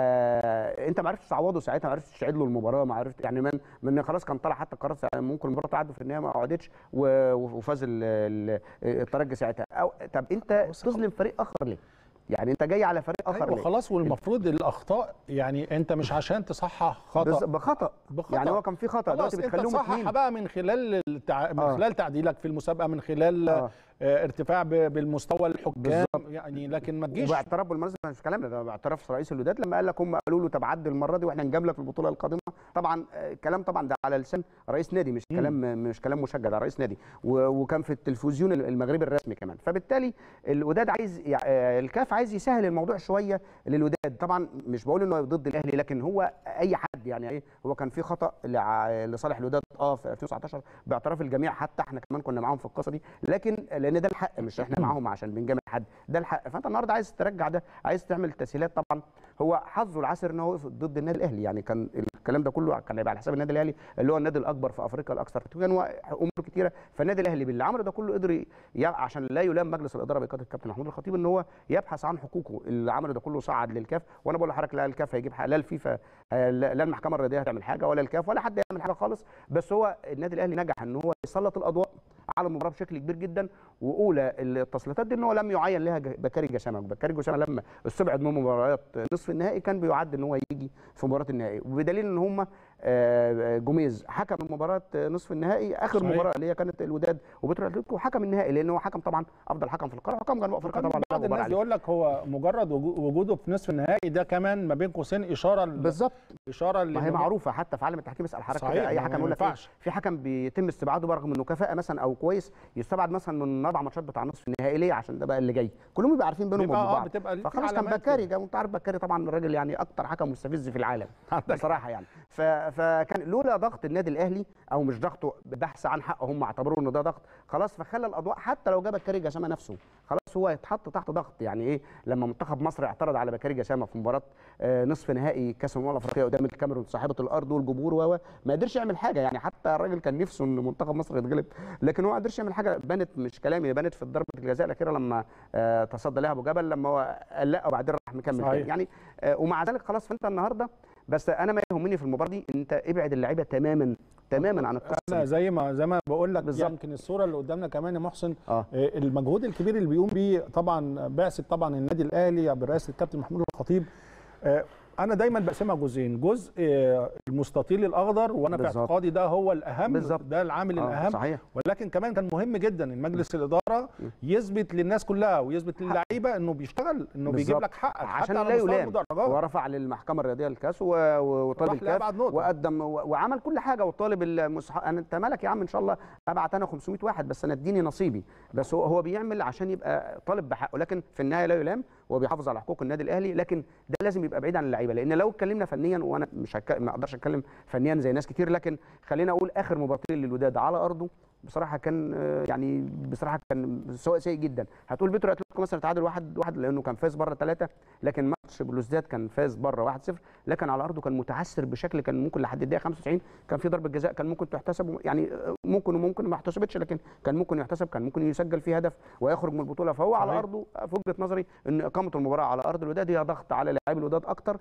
S4: آه انت ما عرفتش تعوضه ساعتها ما عرفتش تعيد له المباراه ما عرفت يعني من من خلاص كان طلع حتى قرار ساعة- ممكن المباراه تعدي في النهايه ما قعدتش و- وفاز ال- ال- الترجي ساعتها أو طب انت
S1: بص-
S4: تظلم فريق اخر ليه؟ يعني انت جاي على فريق اخر
S1: ايوه
S4: ليه؟
S1: خلاص والمفروض الاخطاء يعني انت مش عشان تصحح
S4: بز-
S1: خطا
S4: بخطا
S1: بخطأ.
S4: يعني هو كان في خطا
S1: خلاص
S4: دلوقتي
S1: انت
S4: بتخليهم
S1: تصحح
S4: اثنين
S1: بقى من خلال التع... من
S4: آه.
S1: خلال تعديلك في المسابقه من خلال
S4: آه.
S1: آه. ارتفاع ب... بالمستوى الحكام
S4: بالظبط.
S1: يعني لكن ما تجيش
S4: وباعتراف بالمناسبه مش كلامنا ده باعتراف رئيس الوداد لما قال لك هم قالوا له طب عدل المره دي واحنا نجاملك في البطوله القادمه طبعا آه، كلام طبعا ده على لسان رئيس نادي مش
S1: مم.
S4: كلام مش كلام مشجع ده رئيس نادي و- وكان في التلفزيون المغربي الرسمي كمان فبالتالي الوداد عايز يع- آه، الكاف عايز يسهل الموضوع شويه للوداد طبعا مش بقول انه ضد الاهلي لكن هو اي حد يعني ايه هو كان في خطا لع- لصالح الوداد اه في 2019 باعتراف الجميع حتى احنا كمان كنا معاهم في القصه دي لكن لان ده الحق مش احنا معاهم عشان بنجامل حد ده الحق فانت النهارده عايز ترجع ده عايز تعمل تسهيلات طبعا هو حظه العسر ان هو وقف ضد النادي الاهلي يعني كان الكلام ده كله كان هيبقى على حساب النادي الاهلي اللي هو النادي الاكبر في افريقيا الاكثر تتويجا وامور كتيره فالنادي الاهلي باللي عمله ده كله قدر ي- عشان لا يلام مجلس الاداره بقياده الكابتن محمود الخطيب ان هو يبحث عن حقوقه اللي عمله ده كله صعد للكاف وانا بقول لحضرتك لا الكاف هيجيب حق لا الفيفا آه، لا لا المحكمه الرياضيه هتعمل حاجه ولا الكاف ولا حد يعمل حاجه خالص بس هو النادي الاهلي نجح ان هو يسلط الاضواء على المباراه بشكل كبير جدا واولى التصليتات دي ان هو لم يعين لها ج- بكاري جسامه بكاري جسامه لما استبعد من مباريات نصف النهائي كان بيعد ان هو يجي في مباراه النهائي وبدليل ان هم آه، جوميز حكم مباراه نصف النهائي اخر
S1: صحيح.
S4: مباراه اللي هي كانت الوداد وبترو اتلتيكو وحكم النهائي لان هو حكم طبعا افضل حكم في القاره وحكم جنوب افريقيا
S1: وكان
S4: طبعا لا
S1: بعض
S4: غبار
S1: الناس
S4: عليه.
S1: يقول لك هو مجرد وجو- وجوده في نصف النهائي ده كمان ما بين قوسين اشاره ل-
S4: بالظبط
S1: اشاره
S4: ما هي
S1: لإنه-
S4: معروفه حتى في عالم التحكيم اسال حضرتك
S1: صحيح،
S4: كده اي
S1: ما
S4: حكم
S1: ما
S4: يقول لك إيه؟
S1: ينفعش.
S4: في حكم بيتم استبعاده برغم انه كفاءه مثلا او كويس يستبعد مثلا من اربع ماتشات بتاع نصف النهائي ليه عشان ده بقى اللي جاي كلهم بيبقى عارفين بينهم
S1: بيبقى
S4: وبين
S1: اه
S4: بعض
S1: بتبقى في
S4: فخلاص كان
S1: علامات
S4: بكاري
S1: كده.
S4: جا- انت عارف بكاري طبعا الراجل يعني اكتر حكم مستفز في العالم بصراحه يعني ف... فكان لولا ضغط النادي الاهلي او مش ضغطه بحث عن حقه هم اعتبروه ان ده ضغط خلاص فخلى الاضواء حتى لو جاب بكاري جسامه نفسه خلاص هو يتحط تحت ضغط يعني ايه لما منتخب مصر اعترض على بكاري جسامه في مباراه آه، نصف نهائي كاس الامم الافريقيه قدام الكاميرون صاحبه الارض والجمهور و و- ما قدرش يعمل حاجه يعني حتى الراجل كان نفسه ان منتخب مصر يتغلب لكن هو ما قدرش يعمل حاجه بانت مش كلامي بانت في ضربه الجزاء الاخيره لما آه، تصدى لها ابو جبل لما هو قال لا وبعدين راح مكمل
S1: صحيح.
S4: تاني. يعني آه، ومع ذلك خلاص فانت النهارده بس انا ما يهمني في المباراه دي انت ابعد اللعيبه تماما تماما عن القصه
S1: انا
S4: دي.
S1: زي ما زي ما بقول لك
S4: بالظبط.
S1: يمكن الصوره اللي قدامنا كمان يا محسن
S4: اه
S1: آه، المجهود الكبير اللي بيقوم بيه طبعا بعثه طبعا النادي الاهلي برئاسه الكابتن محمود الخطيب آه، انا دايما بقسمها جزئين جزء آه، المستطيل الاخضر وانا في
S4: بالظبط.
S1: اعتقادي ده هو الاهم
S4: بالظبط.
S1: ده العامل
S4: آه،
S1: الاهم
S4: صحيح
S1: ولكن كمان كان مهم جدا ان مجلس الاداره يثبت للناس كلها ويثبت للعيبه انه بيشتغل انه بيجيب
S4: بالظبط.
S1: لك حقك
S4: عشان
S1: حتى
S4: لا
S1: على مستوى
S4: يلام
S1: المدرجات
S4: ورفع للمحكمه الرياضيه الكاس و- و- وطالب
S1: راح
S4: الكاس
S1: لأبعد نقطة.
S4: وقدم و- وعمل كل حاجه وطالب المصح... انا انت مالك يا عم ان شاء الله ابعت انا 500 واحد بس انا اديني نصيبي بس هو هو بيعمل عشان يبقى طالب بحقه لكن في النهايه لا يلام هو بيحافظ على حقوق النادي الاهلي لكن ده لازم يبقى بعيد عن اللعيبه لان لو اتكلمنا فنيا وانا مش هك... ما اقدرش اتكلم فنيا زي ناس كتير لكن خلينا اقول اخر مباراتين للوداد على ارضه بصراحه كان آه، يعني بصراحه كان سواء سيء جدا هتقول بيترو اتلتيكو مثلا تعادل واحد واحد لانه كان فاز بره ثلاثه لكن ماتش بلوزداد كان فاز بره 1-0 لكن على ارضه كان متعثر بشكل كان ممكن لحد الدقيقه 95 كان في ضربه جزاء كان ممكن تحتسب يعني آه، ممكن وممكن ما احتسبتش لكن كان ممكن يحتسب كان ممكن يسجل فيه هدف ويخرج من البطوله فهو على
S1: صحيح.
S4: ارضه في وجهه نظري ان اقامه المباراه على ارض الوداد هي ضغط على لاعبي الوداد اكتر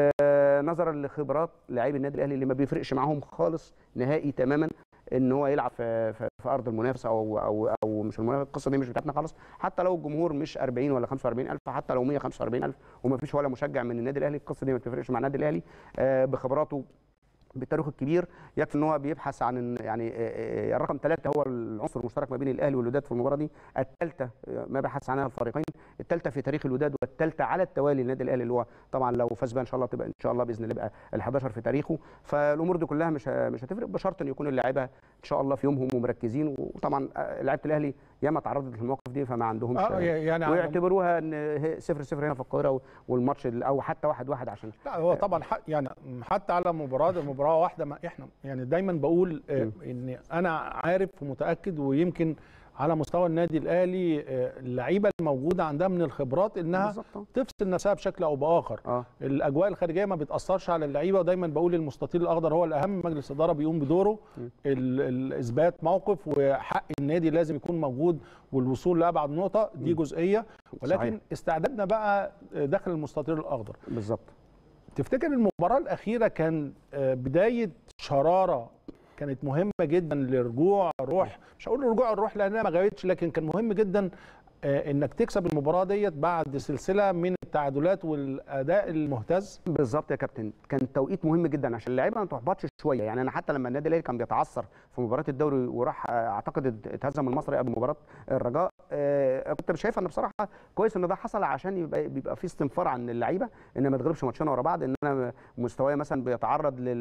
S4: آه، نظرا لخبرات لاعبي النادي الاهلي اللي ما بيفرقش معاهم خالص نهائي تماما ان هو يلعب في, في, في ارض المنافس او او او مش المنافس القصه دي مش بتاعتنا خالص حتى لو الجمهور مش 40 ولا 45 الف حتى لو 145 الف وما فيش ولا مشجع من النادي الاهلي القصه دي ما بتفرقش مع النادي الاهلي آه، بخبراته بالتاريخ الكبير يكفي ان هو بيبحث عن إن- يعني آه، آه، الرقم ثلاثة هو العنصر المشترك ما بين الاهلي والوداد في المباراه دي الثالثه ما بحث عنها الفريقين الثالثه في تاريخ الوداد والثالثه على التوالي للنادي الاهلي اللي هو طبعا لو فاز بها ان شاء الله تبقى ان شاء الله باذن الله يبقى ال11 في تاريخه فالامور دي كلها مش ه- مش هتفرق بشرط ان يكون اللعيبه ان شاء الله في يومهم ومركزين وطبعا آه، لعيبه الاهلي ياما تعرضت للمواقف دي فما عندهمش
S1: اه يعني على-
S4: ويعتبروها ان هي صفر صفر هنا في القاهره والماتش ال- او حتى واحد واحد عشان
S1: لا هو طبعا حق يعني حتى على مباراه مباراه واحده ما احنا يعني دايما بقول آه، ان انا عارف ومتاكد ويمكن على مستوى النادي الاهلي آه، اللعيبه الموجوده عندها من الخبرات انها
S4: بالظبط.
S1: تفصل نفسها بشكل او باخر
S4: اه
S1: الاجواء الخارجيه ما بتاثرش على اللعيبه ودايما بقول المستطيل الاخضر هو الاهم مجلس الاداره بيقوم بدوره ال- ال- اثبات موقف وحق النادي لازم يكون موجود والوصول لابعد نقطه دي جزئيه ولكن
S4: صحيح.
S1: استعدادنا بقى داخل المستطيل الاخضر
S4: بالظبط
S1: تفتكر المباراة الأخيرة كان آه، بداية شرارة كانت مهمة جدا لرجوع الروح مش هقول رجوع الروح لأنها ما غابتش لكن كان مهم جدا آه، إنك تكسب المباراة ديت بعد سلسلة من التعادلات والأداء المهتز
S4: بالظبط يا كابتن كان توقيت مهم جدا عشان اللعيبه ما تحبطش شويه يعني انا حتى لما النادي الاهلي كان بيتعثر في مباراه الدوري وراح آه، اعتقد اتهزم المصري قبل مباراه الرجاء آه، كنت شايف ان بصراحه كويس ان ده حصل عشان يبقى بيبقى في استنفار عن اللعيبه ان ما تغلبش ماتشين ورا بعض ان انا مستواي مثلا بيتعرض لل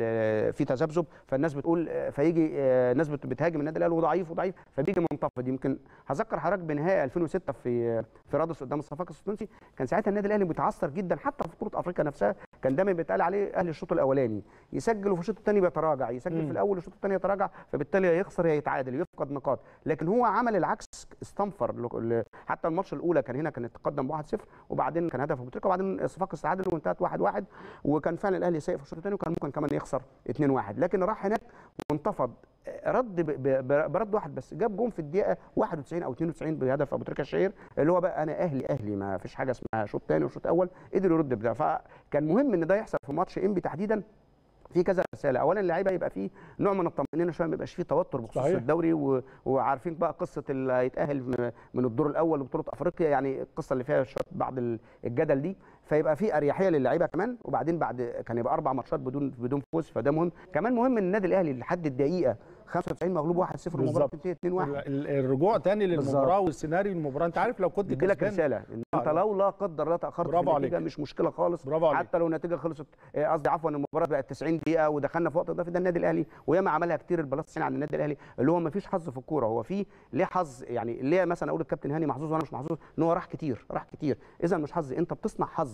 S4: ل- في تذبذب فالناس بتقول آه، فيجي آه، ناس بت- بتهاجم النادي الاهلي وضعيف وضعيف فبيجي منتفض يمكن هذكر حضرتك بنهائي 2006 في في رادس قدام الصفاقس التونسي كان ساعتها النادي الاهلي متعثر جدا حتى في بطوله افريقيا نفسها كان دايما بيتقال عليه اهلي الشوط الاولاني يسجل وفي الشوط الثاني بيتراجع يسجل
S1: مم.
S4: في الاول والشوط الثاني يتراجع فبالتالي يا يخسر يا يتعادل يفقد نقاط لكن هو عمل العكس استنفر ل- ل- حتى الماتش الاولى كان هنا كان تقدم 1-0 وبعدين كان هدف ابو تريكه وبعدين صفاقس تعادل وانتهت 1-1 وكان فعلا الاهلي سيء في الشوط الثاني وكان ممكن كمان يخسر 2-1 لكن راح هناك وانتفض رد ب- ب- برد واحد بس جاب جون في الدقيقه 91 او 92 بهدف ابو تريكه الشهير اللي هو بقى انا اهلي اهلي ما فيش حاجه اسمها شوط ثاني وشوط اول قدر يرد بده فكان مهم ان ده يحصل في ماتش انبي تحديدا في كذا رساله اولا اللعيبه يبقى فيه نوع من الطمانينه شويه ما يبقاش فيه توتر بخصوص
S1: صحيح.
S4: الدوري و... وعارفين بقى قصه اللي هيتاهل م- من الدور الاول لبطوله افريقيا يعني القصه اللي فيها شويه بعض ال- الجدل دي فيبقى في اريحيه للعيبه كمان وبعدين بعد كان يبقى اربع ماتشات بدون بدون فوز فده مهم كمان مهم ان النادي الاهلي لحد الدقيقه 95 مغلوب 1-0 والمباراه
S1: بالظبط.
S4: تنتهي 2-1
S1: ال- الرجوع تاني للمباراة
S4: بالظبط.
S1: والسيناريو المباراة أنت عارف لو كنت
S4: بيدي لك
S1: كسبان
S4: رساله ان انت
S1: آه.
S4: لو لا قدر الله تاخرت في
S1: برافو
S4: النتيجه
S1: عليك.
S4: مش مشكله خالص
S1: برافو عليك.
S4: حتى لو النتيجه خلصت آه، قصدي عفوا المباراه بقت 90 دقيقه ودخلنا في وقت اضافي ده النادي الاهلي وياما عملها كتير البلاس 90 عن النادي الاهلي اللي هو ما فيش حظ في الكوره هو في ليه حظ يعني ليه مثلا اقول الكابتن هاني محظوظ وانا مش محظوظ ان هو راح كتير راح كتير اذا مش حظ انت بتصنع حظك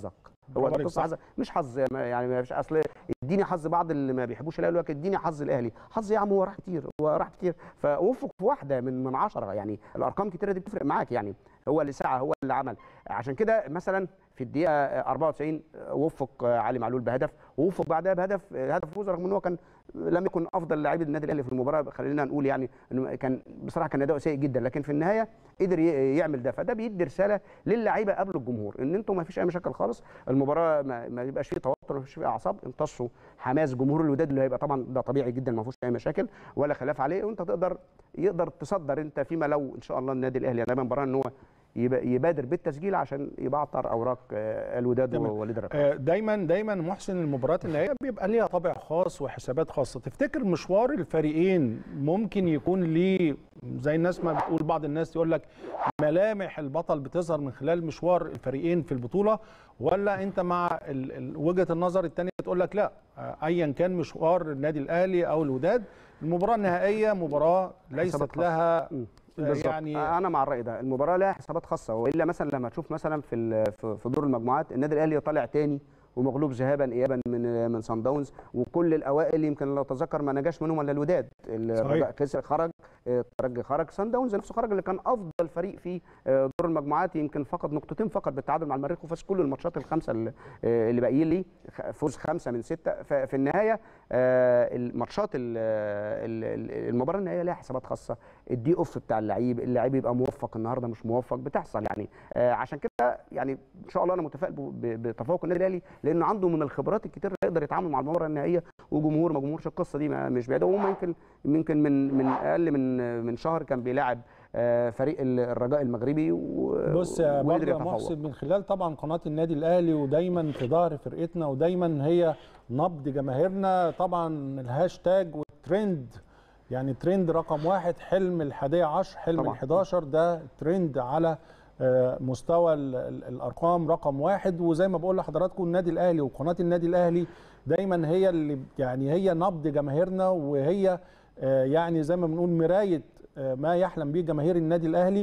S4: هو
S1: برافو
S4: ده
S1: عليك،
S4: قصه
S1: صح.
S4: حظ مش حظ ما- يعني ما فيش اصل اديني حظ بعض اللي ما بيحبوش الاهلي يقول لك اديني حظ الاهلي حظ يا عم هو راح كتير هو راح كتير فوفق في واحده من من عشرة يعني الارقام كتيره دي بتفرق معاك يعني هو اللي سعى هو اللي عمل عشان كده مثلا في الدقيقه 94 وفق علي معلول بهدف ووفق بعدها بهدف هدف فوز رغم ان هو كان لم يكن افضل لاعبي النادي الاهلي في المباراه خلينا نقول يعني انه كان بصراحه كان اداؤه سيء جدا لكن في النهايه قدر ي- يعمل ده فده بيدي رساله للعيبه قبل الجمهور ان انتم ما فيش اي مشاكل خالص المباراه ما, ما يبقاش فيه توتر ما فيش فيه اعصاب امتصوا حماس جمهور الوداد اللي هيبقى طبعا ده طبيعي جدا ما فيهوش اي مشاكل ولا خلاف عليه وانت تقدر يقدر تصدر انت فيما لو ان شاء الله النادي الاهلي دايما مباراه ان هو يب- يبادر بالتسجيل عشان يبعتر اوراق آه، الوداد
S1: تمام.
S4: ووليد الركاب
S1: آه، دايما دايما محسن المباريات النهائيه بيبقى ليها طابع خاص وحسابات خاصه تفتكر مشوار الفريقين ممكن يكون ليه زي الناس ما بتقول بعض الناس يقول لك ملامح البطل بتظهر من خلال مشوار الفريقين في البطوله ولا انت مع ال- ال- وجهه النظر الثانيه تقول لك لا آه، ايا كان مشوار النادي الاهلي او الوداد المباراه النهائيه مباراه
S4: حسابات
S1: ليست
S4: خاصة.
S1: لها
S4: مم.
S1: آه،
S4: بالظبط
S1: يعني
S4: انا مع الراي ده المباراه لها حسابات خاصه والا مثلا لما تشوف مثلا في ال- في في دور المجموعات النادي الاهلي طالع تاني ومغلوب ذهابا ايابا من من سان داونز وكل الاوائل يمكن لو تذكر ما نجاش منهم الا الوداد الرجاء خسر خرج آه، الترجي خرج سان داونز نفسه خرج اللي كان افضل فريق في آه، دور المجموعات يمكن فقد نقطتين فقط بالتعادل مع المريخ وفاز كل الماتشات الخمسه اللي آه، اللي باقيين ليه خ- فوز خمسه من سته ففي النهايه آه، الماتشات ال- ال- ال- المباراه النهائيه لها حسابات خاصه الدي اوف بتاع اللعيب اللعيب يبقى موفق النهارده مش موفق بتحصل يعني آه، عشان كده يعني ان شاء الله انا متفائل ب- ب- بتفوق النادي الاهلي لانه عنده من الخبرات الكتير اللي يقدر يتعامل مع المباراه النهائيه وجمهور ما جمهورش القصه دي ما- مش بعيده وهم يمكن يمكن من من اقل من من شهر كان بيلاعب آه، فريق ال- الرجاء المغربي و-
S1: بص يا
S4: وقدر
S1: برضه يا
S4: يتفوق.
S1: محسن من خلال طبعا قناه النادي الاهلي ودايما في ظهر فرقتنا ودايما هي نبض جماهيرنا طبعا الهاشتاج والترند يعني ترند رقم واحد حلم الحادية عشر حلم
S4: طبعاً.
S1: ال11 ده ترند على آه، مستوى ال- ال- الارقام رقم واحد وزي ما بقول لحضراتكم النادي الاهلي وقناه النادي الاهلي دايما هي اللي يعني هي نبض جماهيرنا وهي آه، يعني زي ما بنقول مرايه آه، ما يحلم به جماهير النادي الاهلي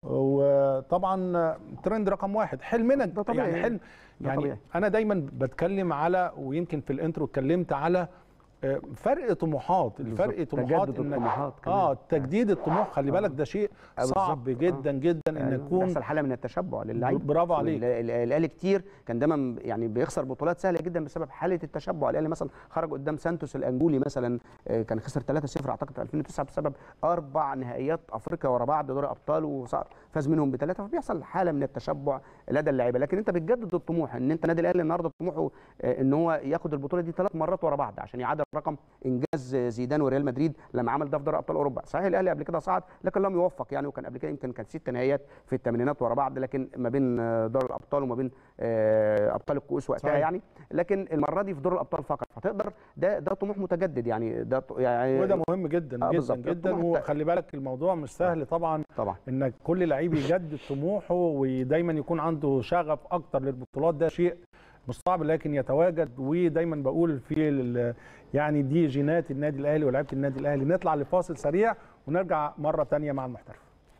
S1: وطبعا آه، ترند رقم واحد حلمنا
S4: ده طبيعي.
S1: يعني حلم
S4: ده
S1: يعني
S4: طبيعي.
S1: انا دايما بتكلم على ويمكن في الانترو اتكلمت على آه، فرق طموحات الفرق
S4: بالظبط.
S1: طموحات
S4: تجدد
S1: إنك-
S4: الطموحات كمان.
S1: اه تجديد الطموح خلي بالك ده شيء
S4: آه،
S1: صعب
S4: بالظبط.
S1: جدا جدا ان
S4: أيوة،
S1: يكون
S4: بيحصل حاله من التشبع للعيب
S1: برافو عليك.
S4: وال- ال- الاهلي كتير كان دايما يعني بيخسر بطولات سهله جدا بسبب حاله التشبع الاهلي مثلا خرج قدام سانتوس الانجولي مثلا آه، كان خسر 3-0 اعتقد في 2009 بسبب اربع نهائيات افريقيا ورا بعض دوري ابطال وفاز منهم بثلاثه فبيحصل حاله من التشبع لدى اللعيبه لكن انت بتجدد الطموح ان انت النادي الاهلي النهارده طموحه آه، ان هو ياخد البطوله دي ثلاث مرات ورا بعض عشان يعادل رقم انجاز زيدان وريال مدريد لما عمل ده في دوري ابطال اوروبا صحيح الاهلي قبل كده صعد لكن لم يوفق يعني وكان قبل كده يمكن كان ست نهائيات في الثمانينات ورا بعض لكن ما بين آه، دوري الابطال وما بين آه، ابطال الكؤوس وقتها
S1: صحيح.
S4: يعني لكن المره دي في دور الابطال فقط فتقدر ده ده طموح متجدد يعني ده ط- يعني
S1: وده مهم جدا
S4: آه،
S1: جدا
S4: بالظبط.
S1: جدا
S4: الطموح
S1: وخلي بالك الموضوع مش سهل طبعا
S4: طبعا
S1: انك كل لعيب يجدد طموحه ودايما يكون عنده شغف اكتر للبطولات ده شيء مش صعب لكن يتواجد ودايما بقول في ال- يعني دي جينات النادي الاهلي ولاعيبه النادي الاهلي نطلع لفاصل سريع ونرجع مره تانية مع المحترف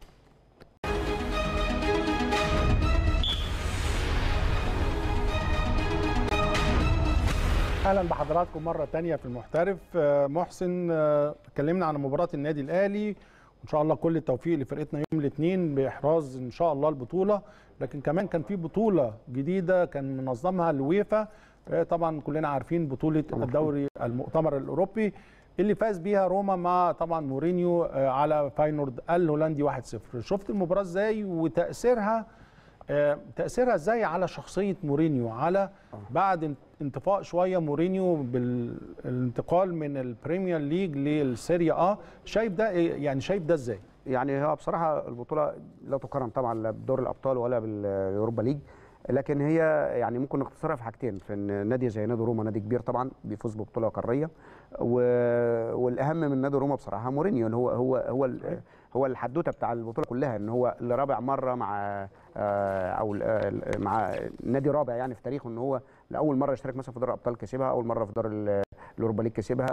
S1: اهلا بحضراتكم مره تانية في المحترف آه، محسن آه، اتكلمنا عن مباراه النادي الاهلي وان شاء الله كل التوفيق لفرقتنا يوم الاثنين باحراز ان شاء الله البطوله لكن كمان كان في بطوله جديده كان منظمها الويفا آه، طبعا كلنا عارفين بطوله الدوري المؤتمر الاوروبي اللي فاز بيها روما مع طبعا مورينيو آه، على فاينورد الهولندي 1-0 شفت المباراه ازاي وتاثيرها آه، تاثيرها ازاي على شخصيه مورينيو على بعد ان- انطفاء شويه مورينيو بالانتقال من البريمير ليج للسيريا اه شايف ده إيه؟ يعني شايف ده ازاي
S4: يعني هو بصراحه البطوله لا تقارن طبعا لا بدور الابطال ولا بالاوروبا ليج لكن هي يعني ممكن نختصرها في حاجتين في ان نادي زي نادي روما نادي كبير طبعا بيفوز ببطوله قاريه و... والاهم من نادي روما بصراحه مورينيو إن هو هو هو ال- هو الحدوته بتاع البطوله كلها ان هو لرابع مره مع آه، او ال- آه، مع نادي رابع يعني في تاريخه ان هو لاول مره يشترك مثلا في دوري الابطال كسبها اول مره في دور ال- الاوروبا ليج كسبها اول
S1: كل
S4: دور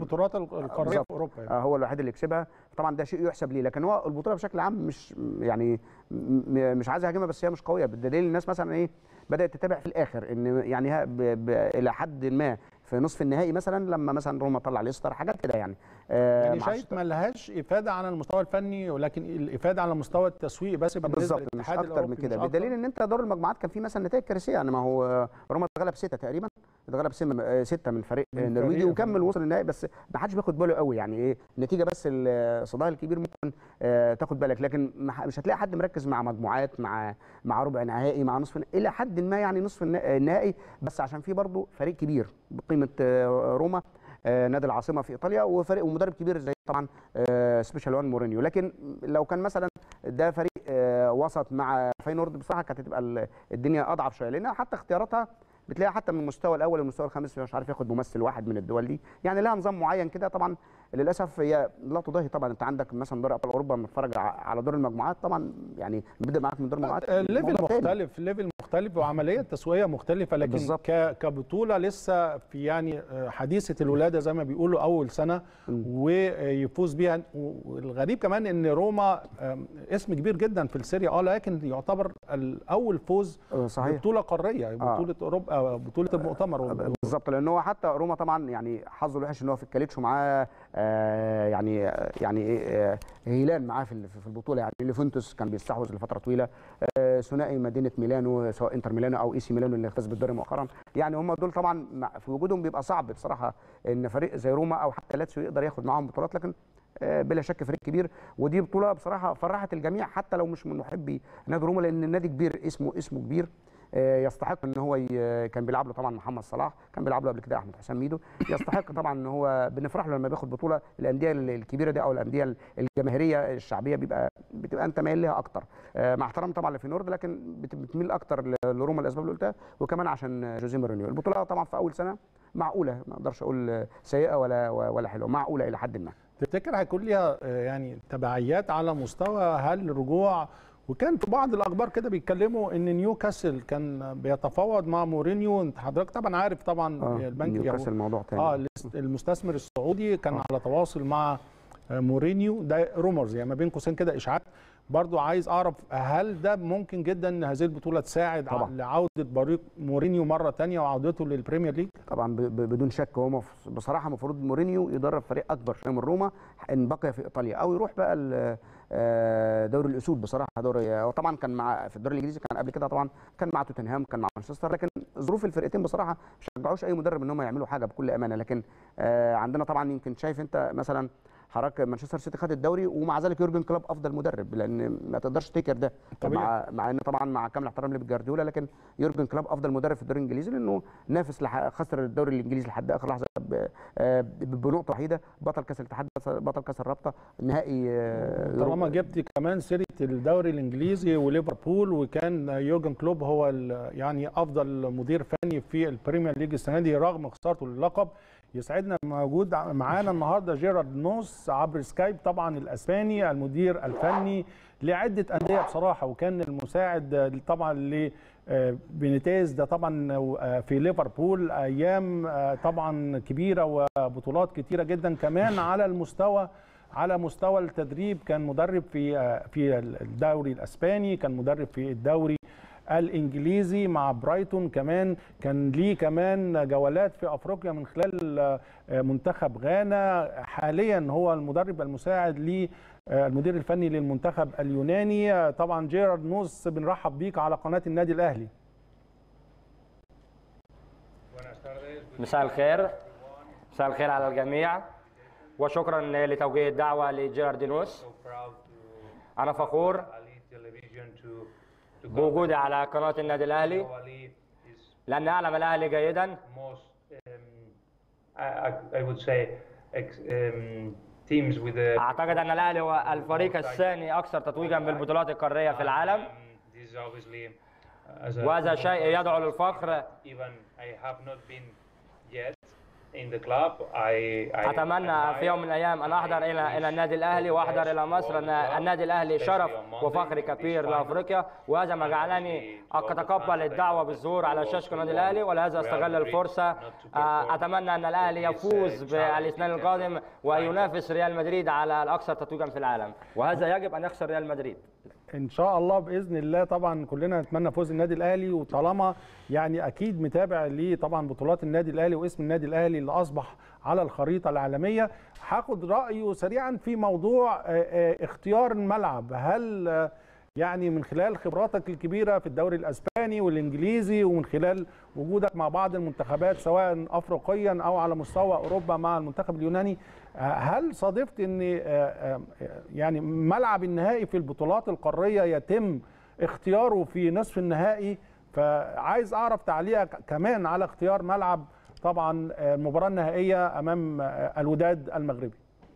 S1: البطولات القاريه في
S4: بالظبط.
S1: اوروبا يعني.
S4: آه، هو الوحيد اللي يكسبها طبعا ده شيء يحسب ليه لكن هو البطوله بشكل عام مش يعني م- مش عايز اهاجمها بس هي مش قويه بالدليل الناس مثلا ايه بدات تتابع في الاخر ان يعني ها- ب... ب... الى حد ما في نصف النهائي مثلا لما مثلا روما طلع ليستر حاجات كده يعني آه،
S1: يعني
S4: مع
S1: شايف ما لهاش افاده على المستوى الفني ولكن الافاده على مستوى التسويق بس بالنسبه
S4: بالظبط مش
S1: للاتحاد
S4: اكتر من
S1: الأوروبي،
S4: كده
S1: مش أكتر.
S4: بدليل ان انت دور المجموعات كان في مثلا نتائج كارثيه يعني ما هو روما اتغلب سته تقريبا اتغلب سم- آه، سته من فريق
S1: من
S4: نرويجي
S1: فريق.
S4: وكمل وصل النهائي بس ما حدش بياخد باله قوي يعني ايه النتيجه بس الصداع الكبير ممكن آه، تاخد بالك لكن ما ح- مش هتلاقي حد مركز مع مجموعات مع مع ربع نهائي مع نصف نهائي الى حد ما يعني نصف النا- النهائي بس عشان في برضه فريق كبير بقيمه آه، روما آه، نادي العاصمه في ايطاليا وفريق ومدرب كبير زي طبعا آه، سبيشال وان مورينيو لكن لو كان مثلا ده فريق آه، وسط مع فاينورد بصراحه كانت هتبقى ال- الدنيا اضعف شويه لانها حتى اختياراتها بتلاقيها حتى من المستوى الاول للمستوى الخامس مش عارف ياخد ممثل واحد من الدول دي يعني لها نظام معين كده طبعا للاسف هي لا تضاهي طبعا انت عندك مثلا دوري ابطال اوروبا بنتفرج ع- على دور المجموعات طبعا يعني بيبدا معاك من دور المجموعات
S1: الليفل
S4: موضوع تاني.
S1: مختلف ليفل مختلف وعمليه تسويقيه مختلفه لكن
S4: بالظبط.
S1: ك- كبطوله لسه في يعني آه، حديثه الولاده زي ما بيقولوا اول سنه ويفوز بيها والغريب كمان ان روما آم، اسم كبير جدا في السيريا اه لكن يعتبر الاول فوز
S4: آه، صحيح
S1: بطوله قاريه بطوله اوروبا آه، بطوله المؤتمر
S4: بالظبط لان هو حتى روما طبعا يعني حظه الوحش ان هو في الكاليتش ومعاه آه يعني يعني إيه، آه هيلان معاه في ال- في البطوله يعني ليفونتوس كان بيستحوذ لفتره طويله آه ثنائي مدينه ميلانو سواء انتر ميلانو او اي سي ميلانو اللي فاز بالدوري مؤخرا يعني هم دول طبعا مع- في وجودهم بيبقى صعب بصراحه ان فريق زي روما او حتى لاتسيو يقدر ياخد معاهم بطولات لكن آه، بلا شك فريق كبير ودي بطوله بصراحه فرحت الجميع حتى لو مش من محبي نادي روما لان النادي كبير اسمه اسمه كبير آه، يستحق ان هو ي- كان بيلعب له طبعا محمد صلاح كان بيلعب له قبل كده احمد حسام ميدو يستحق طبعا ان هو بنفرح له لما بياخد بطوله الانديه الكبيره دي او الانديه الجماهيريه الشعبيه بيبقى بتبقى انت مايل لها اكتر آه، مع احترام طبعا لفينورد لكن بت- بتميل اكتر ل- لروما الاسباب اللي قلتها وكمان عشان جوزيه مورينيو البطوله طبعا في اول سنه معقوله ما اقدرش اقول سيئه ولا ولا حلوه معقوله الى حد ما
S1: تفتكر هيكون ليها آه، يعني تبعيات على مستوى هل الرجوع وكان في بعض الاخبار كده بيتكلموا ان نيوكاسل كان بيتفاوض مع مورينيو انت حضرتك طبعا عارف طبعا
S4: اه
S1: البنك
S4: نيوكاسل موضوع تاني
S1: اه الاست- المستثمر السعودي كان على تواصل مع آه، مورينيو ده رومرز يعني ما بين قوسين كده اشاعات برضو عايز اعرف هل ده ممكن جدا ان هذه البطوله تساعد
S4: طبعا.
S1: ع- لعوده بريق مورينيو مره تانية وعودته للبريمير ليج
S4: طبعا ب- ب- بدون شك هو مف- بصراحه المفروض مورينيو يدرب فريق اكبر شويه من روما ان بقي في ايطاليا او يروح بقى ال- آه، دوري الاسود بصراحه دوري هو طبعا كان مع في الدوري الانجليزي كان قبل كده طبعا كان مع توتنهام كان مع مانشستر لكن ظروف الفرقتين بصراحه ما شجعوش اي مدرب ان هم يعملوا حاجه بكل امانه لكن آه، عندنا طبعا يمكن شايف انت مثلا حضرتك مانشستر سيتي خد الدوري ومع ذلك يورجن كلوب افضل مدرب لان ما تقدرش تنكر ده
S1: طبيعي.
S4: مع مع ان طبعا مع كامل احترام لبيب جوارديولا لكن يورجن كلوب افضل مدرب في الدوري الانجليزي لانه نافس لح... خسر الدوري الانجليزي لحد اخر لحظه ب... آه، ب- بنقطه وحيده بطل كاس الاتحاد بطل كاس الرابطه نهائي آه،
S1: طالما
S4: يورو-
S1: جبت كمان سيره الدوري الانجليزي وليفربول وكان يورجن كلوب هو ال- يعني افضل مدير فني في البريمير ليج السنه دي رغم خسارته للقب يسعدنا موجود ع- معانا النهارده جيرارد نوس عبر سكايب طبعا الاسباني المدير الفني لعده انديه بصراحه وكان المساعد آه، طبعا ل آه، بينيتيز ده طبعا آه، في ليفربول ايام آه، طبعا كبيره وبطولات كتيره جدا كمان على المستوى على مستوى التدريب كان مدرب في آه، في الدوري الاسباني كان مدرب في الدوري الانجليزي مع برايتون كمان كان ليه كمان جولات في افريقيا من خلال آه، منتخب غانا حاليا هو المدرب المساعد للمدير الفني للمنتخب اليوناني آه، طبعا جيرارد نوس بنرحب بيك على قناه النادي الاهلي
S5: مساء الخير مساء الخير على الجميع وشكرا لتوجيه الدعوة لجيراردينوس أنا فخور بوجودي على قناة النادي الأهلي لأن أعلم الأهلي جيدا
S6: most, um, I, I- I would say, ex, um, teams with the.
S5: أعتقد أن الأهلي هو الفريق الثاني أكثر تتويجا بالبطولات القارية في العالم
S6: Um, this is obviously, uh, as a
S5: وهذا شيء يدعو للفخر
S6: even I have not been yet in the club. I, I
S5: اتمنى في يوم من الايام ان احضر الى الى النادي الاهلي واحضر الى مصر ان النادي الاهلي شرف وفخر كبير لافريقيا وهذا ما جعلني اتقبل الدعوه بالظهور على شاشه النادي الاهلي ولهذا استغل الفرصه آه، اتمنى ان الاهلي يفوز بالاثنين القادم وينافس ريال مدريد على الاكثر تتويجا في العالم وهذا يجب ان يخسر ريال مدريد
S1: ان شاء الله باذن الله طبعا كلنا نتمنى فوز النادي الاهلي وطالما يعني اكيد متابع ليه طبعا بطولات النادي الاهلي واسم النادي الاهلي اللي اصبح على الخريطه العالميه هاخد رايه سريعا في موضوع آه، آه، اختيار الملعب هل آه، يعني من خلال خبراتك الكبيره في الدوري الاسباني والانجليزي ومن خلال وجودك مع بعض المنتخبات سواء افريقيا او على مستوى اوروبا مع المنتخب اليوناني آه، هل صادفت ان آه، آه، يعني ملعب النهائي في البطولات القاريه يتم اختياره في نصف النهائي فعايز اعرف تعليقك كمان على اختيار ملعب طبعا آه، المباراه النهائيه امام آه، الوداد المغربي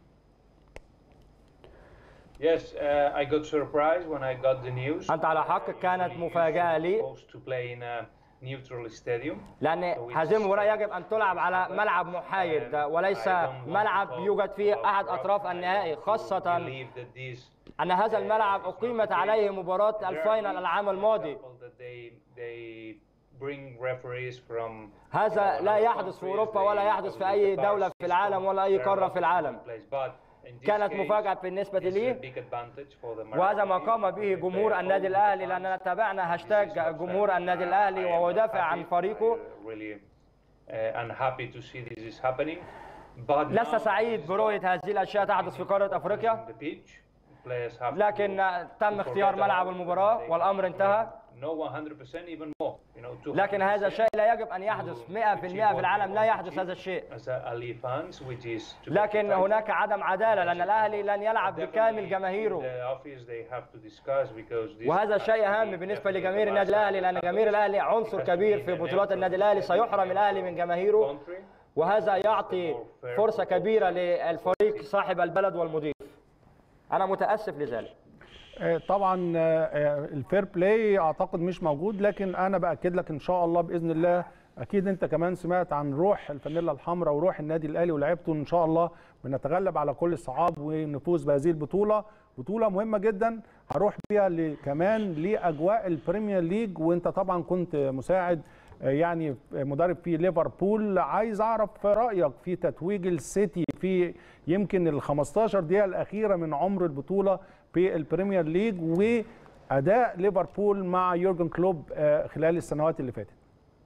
S6: Yes, uh, I got surprised when I got the news.
S5: أنت على حق كانت مفاجأة لي
S6: Supposed to play in a neutral stadium.
S5: لأن هذه المباراة يجب أن تلعب على ملعب محايد وليس ملعب يوجد فيه أحد أطراف النهائي خاصة
S6: Believe that this
S5: أن هذا الملعب أقيمت عليه مباراة الفاينل العام الماضي
S6: that they they bring referees from
S5: هذا لا يحدث في أوروبا ولا يحدث في أي دولة في العالم ولا أي قارة في العالم
S6: But in this
S5: كانت
S6: case,
S5: مفاجأة بالنسبة
S6: this is a
S5: لي
S6: big advantage for the
S5: وهذا ما
S6: Marathi
S5: قام به جمهور النادي الأهلي لأننا تابعنا هاشتاج جمهور النادي الأهلي وهو يدافع عن فريقه
S6: I really uh, unhappy to see this is happening. But
S5: لست
S6: now
S5: سعيد برؤية هذه الأشياء تحدث في قارة أفريقيا
S6: on the pitch, players have
S5: لكن
S6: to-
S5: تم
S6: to
S5: اختيار
S6: forget
S5: ملعب
S6: about
S5: المباراة
S6: they-
S5: والأمر انتهى
S6: No 100% even more. You know, 200%
S5: لكن هذا شيء لا يجب أن يحدث 100% في العالم لا يحدث هذا الشيء
S6: as a Ali fans, which is to
S5: لكن
S6: get
S5: هناك عدم عدالة لأن الأهلي لن يلعب بكامل
S6: Definitely
S5: جماهيره
S6: in the office they have to discuss because this
S5: وهذا
S6: has
S5: شيء
S6: to
S5: هام
S6: be
S5: بالنسبة
S6: definitely
S5: لجماهير
S6: the
S5: النادي
S6: last
S5: الأهلي لأن جماهير الأهلي عنصر كبير في بطولات النادي الأهلي سيحرم الأهلي من جماهيره
S6: country.
S5: وهذا يعطي فرصة كبيرة للفريق صاحب البلد والمضيف أنا متأسف لذلك
S1: آه، طبعا آه، آه، الفير بلاي اعتقد مش موجود لكن انا باكد لك ان شاء الله باذن الله اكيد انت كمان سمعت عن روح الفانيلا الحمراء وروح النادي الاهلي ولعبته ان شاء الله بنتغلب على كل الصعاب ونفوز بهذه البطوله بطوله مهمه جدا هروح بيها ل- كمان لاجواء البريمير ليج وانت طبعا كنت مساعد آه، يعني مدرب في ليفربول عايز اعرف رايك في تتويج السيتي في يمكن ال 15 دقيقه الاخيره من عمر البطوله في البريمير ليج واداء ليفربول مع يورجن كلوب آه، خلال السنوات اللي فاتت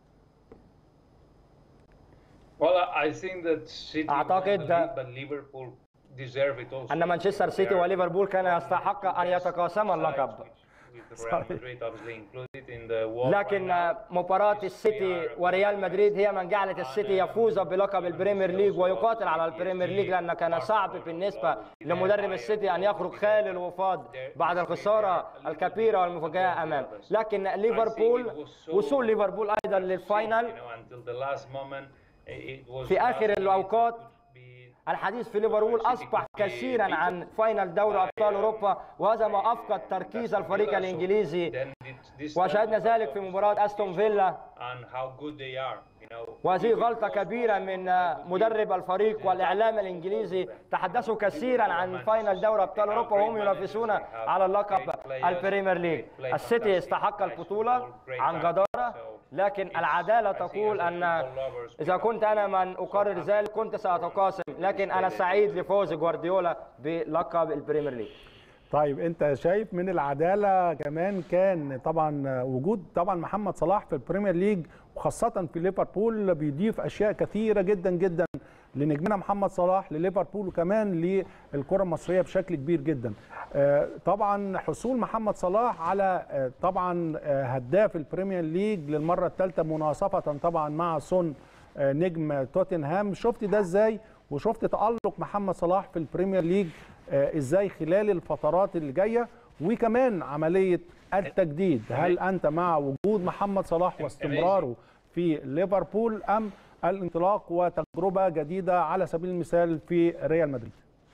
S6: Well, I think that City
S5: أعتقد
S6: won the league, but Liverpool deserve it also.
S5: أن مانشستر سيتي وليفربول كان يستحق أن يتقاسما اللقب
S6: With Real Madrid obviously included in the war right
S5: لكن
S6: now.
S5: مباراة السيتي وريال مدريد هي من جعلت السيتي يفوز بلقب البريمير ليج ويقاتل على البريمير ليج لأن كان صعب بالنسبة لمدرب السيتي أن يخرج خالي الوفاض بعد الخسارة الكبيرة والمفاجأة أمام لكن ليفربول وصول ليفربول أيضا للفاينل
S6: You know, until the last moment, it was
S5: في آخر
S6: last minute
S5: الأوقات
S6: could be
S5: الحديث في ليفربول أصبح كثيرا عن فاينل دوري أبطال أوروبا وهذا ما أفقد تركيز الفريق الإنجليزي
S6: then it- this
S5: وشاهدنا
S6: time
S5: ذلك في مباراة أستون فيلا
S6: and how good they are. You know,
S5: وهذه غلطة كبيرة من مدرب الفريق والإعلام الإنجليزي تحدثوا كثيرا عن فاينل دوري أبطال أوروبا وهم ينافسون على اللقب البريمير ليج السيتي استحق البطولة عن جدارة لكن العدالة تقول أن إذا كنت أنا من أقرر ذلك كنت سأتقاسم لكن أنا سعيد لفوز جوارديولا بلقب البريمير ليج
S1: طيب انت شايف من العداله كمان كان طبعا وجود طبعا محمد صلاح في البريمير ليج وخاصه في ليفربول بيضيف اشياء كثيره جدا جدا لنجمنا محمد صلاح لليفربول وكمان للكره المصريه بشكل كبير جدا آه، طبعا حصول محمد صلاح على آه، طبعا آه، هداف البريمير ليج للمره الثالثه مناصفه طبعا مع سون آه، نجم توتنهام شفت ده ازاي وشفت تألق محمد صلاح في البريمير ليج آه، ازاي خلال الفترات اللي جايه وكمان عمليه التجديد هل انت مع وجود محمد صلاح واستمراره في ليفربول ام الانطلاق وتجربه جديده على سبيل المثال في ريال مدريد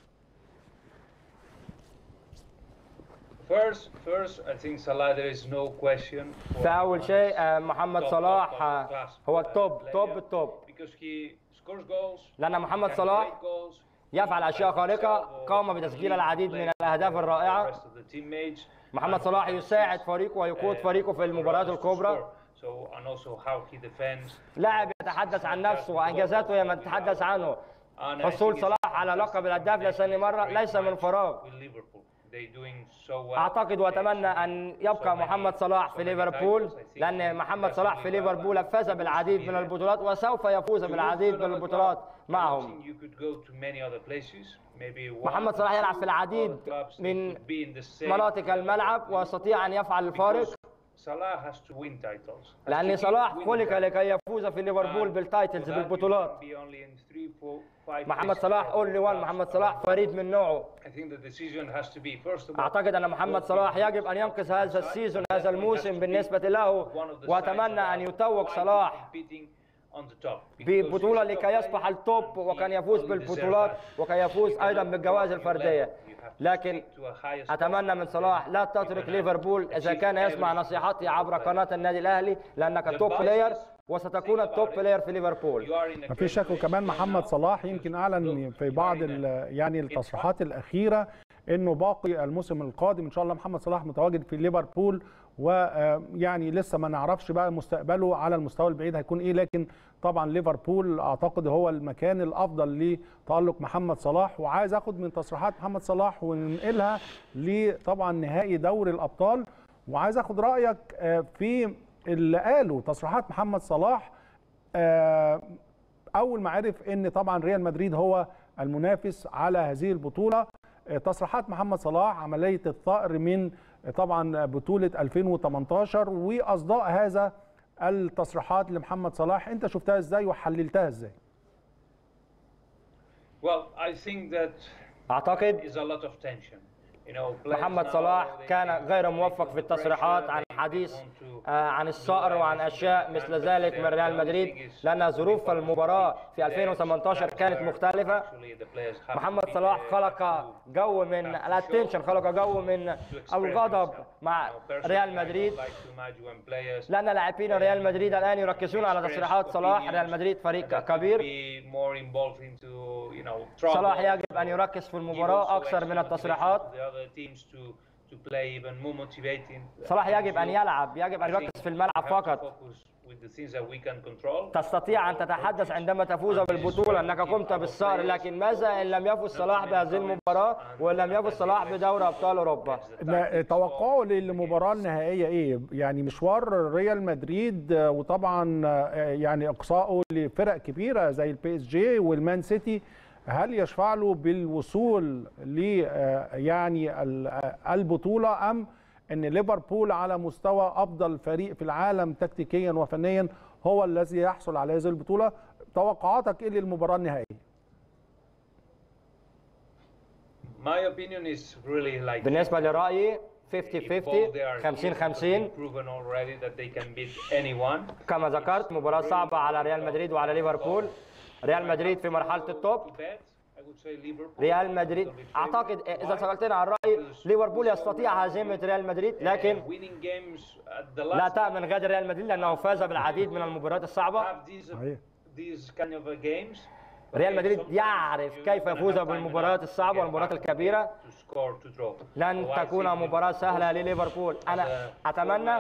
S6: First, first, I think Salah, there is no question. for
S5: فأول
S6: him.
S5: شيء آه، محمد
S6: Top, top,
S5: صلاح
S6: top
S5: آه،
S6: class
S5: هو
S6: player
S5: التوب توب التوب
S6: Because he
S5: لأن محمد صلاح يفعل أشياء خارقة قام بتسجيل العديد من الأهداف الرائعة محمد صلاح يساعد فريقه ويقود فريقه في المباريات الكبرى لاعب يتحدث عن نفسه وانجازاته هي ما تتحدث عنه حصول صلاح على لقب الهداف لثاني مره ليس من فراغ اعتقد واتمنى ان يبقى محمد صلاح في ليفربول لان محمد صلاح في ليفربول فاز بالعديد من البطولات وسوف يفوز بالعديد من البطولات معهم محمد صلاح يلعب في العديد من مناطق الملعب ويستطيع ان يفعل الفارق لأن صلاح خلق لكي يفوز في ليفربول بالتايتلز بالبطولات محمد صلاح اونلي وان محمد صلاح فريد من نوعه اعتقد ان محمد صلاح يجب ان ينقذ هذا السيزون هذا الموسم بالنسبه له واتمنى ان يتوج صلاح ببطولة لكي يصبح التوب وكان يفوز بالبطولات وكي يفوز أيضا بالجوائز الفردية لكن أتمنى من صلاح لا تترك ليفربول إذا كان يسمع نصيحتي عبر قناة النادي الأهلي لأنك توب بلاير وستكون التوب بلاير في ليفربول
S1: ما فيش شك وكمان محمد صلاح يمكن اعلن في بعض يعني التصريحات الاخيره انه باقي الموسم القادم ان شاء الله محمد صلاح متواجد في ليفربول ويعني لسه ما نعرفش بقى مستقبله على المستوى البعيد هيكون ايه لكن طبعا ليفربول اعتقد هو المكان الافضل لتالق محمد صلاح وعايز اخد من تصريحات محمد صلاح وننقلها لطبعا نهائي دوري الابطال وعايز اخد رايك في اللي قاله تصريحات محمد صلاح اول ما عرف ان طبعا ريال مدريد هو المنافس على هذه البطوله تصريحات محمد صلاح عمليه الثأر من طبعا بطوله 2018 واصداء هذا التصريحات لمحمد صلاح انت شفتها ازاي وحللتها ازاي
S5: اعتقد محمد صلاح كان غير موفق في التصريحات عن حديث عن الصقر وعن اشياء مثل ذلك من ريال مدريد لان ظروف المباراه في 2018 كانت مختلفه محمد صلاح خلق جو من الاتنشن خلق جو من الغضب مع ريال مدريد لان لاعبين ريال مدريد الان يركزون على تصريحات صلاح ريال مدريد فريق كبير صلاح يجب ان يركز في المباراه اكثر من التصريحات صلاح يجب ان يلعب يجب ان يركز في الملعب فقط تستطيع ان تتحدث عندما تفوز بالبطوله انك قمت بالصقر لكن ماذا ان لم يفز صلاح بهذه المباراه وان لم يفز صلاح بدوري ابطال اوروبا
S1: توقعه للمباراه النهائيه ايه يعني مشوار ريال مدريد وطبعا يعني اقصائه لفرق كبيره زي البي اس جي والمان سيتي هل يشفع له بالوصول ل يعني البطوله ام ان ليفربول على مستوى افضل فريق في العالم تكتيكيا وفنيا هو الذي يحصل على هذه البطوله توقعاتك ايه للمباراه النهائيه
S5: بالنسبه لرايي 50 50 50 50 كما ذكرت مباراه صعبه على ريال مدريد وعلى ليفربول ريال مدريد في مرحله التوب ريال مدريد اعتقد اذا سالتنا عن رايي ليفربول يستطيع هزيمه ريال مدريد لكن لا تامن غد ريال مدريد لانه فاز بالعديد من المباريات الصعبه ريال مدريد يعرف كيف يفوز بالمباريات الصعبه والمباريات الكبيره لن تكون مباراه سهله لليفربول انا اتمنى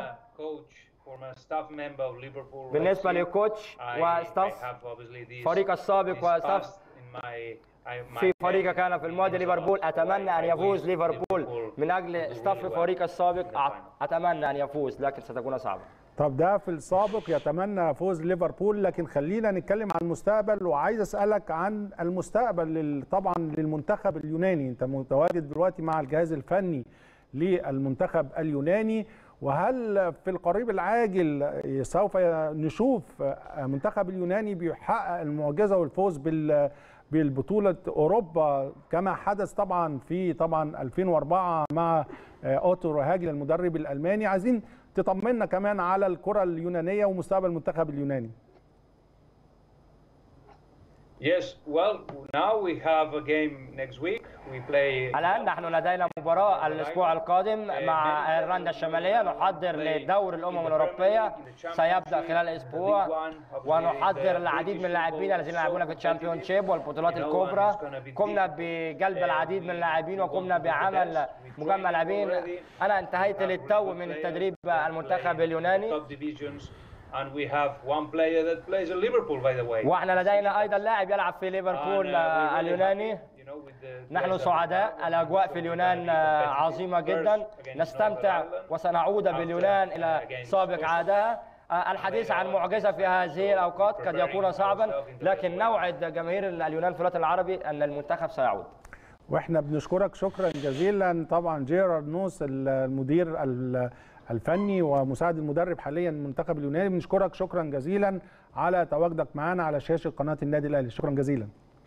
S5: بالنسبة لكوتش وستاف فريق السابق وستاف في فريق كان في الماضي ليفربول أتمنى أن يفوز ليفربول من أجل ستاف فريق السابق أتمنى أن يفوز لكن ستكون صعبة
S1: طب ده في السابق يتمنى فوز ليفربول لكن خلينا نتكلم عن المستقبل وعايز اسالك عن المستقبل طبعا للمنتخب اليوناني انت متواجد دلوقتي مع الجهاز الفني للمنتخب اليوناني وهل في القريب العاجل سوف نشوف منتخب اليوناني بيحقق المعجزه والفوز بال بالبطوله اوروبا كما حدث طبعا في طبعا 2004 مع اوتو رهاجي المدرب الالماني عايزين تطمنا كمان على الكره اليونانيه ومستقبل المنتخب اليوناني
S6: Yes, well, now we have a game next week. We play.
S5: الآن نحن لدينا مباراة الأسبوع القادم مع إيرلندا الشمالية نحضر لدور الأمم الأوروبية سيبدأ خلال أسبوع ونحضر العديد من اللاعبين الذين يلعبون في الشامبيون شيب والبطولات الكبرى قمنا بجلب العديد من اللاعبين وقمنا بعمل مجمع لاعبين أنا انتهيت للتو من تدريب المنتخب اليوناني
S6: top divisions, and we have one player that plays in Liverpool, by the way.
S5: وإحنا لدينا أيضا لاعب يلعب في
S6: And,
S5: ليفربول
S6: uh, we really
S5: اليوناني
S6: happy, you know, with the
S5: نحن
S6: players
S5: سعداء
S6: that-
S5: الأجواء في اليونان آه، عظيمة جدا نستمتع وسنعود باليونان إلى سابق عادها آه، الحديث عن معجزة في هذه الأوقات قد يكون صعبا لكن نوعد جماهير اليونان في الوطن العربي أن المنتخب سيعود
S1: واحنا بنشكرك شكرا جزيلا طبعا جيرارد نوس المدير ال- الفني ومساعد المدرب حاليا المنتخب اليوناني بنشكرك شكرا جزيلا على تواجدك معنا على شاشه قناه النادي الاهلي شكرا جزيلا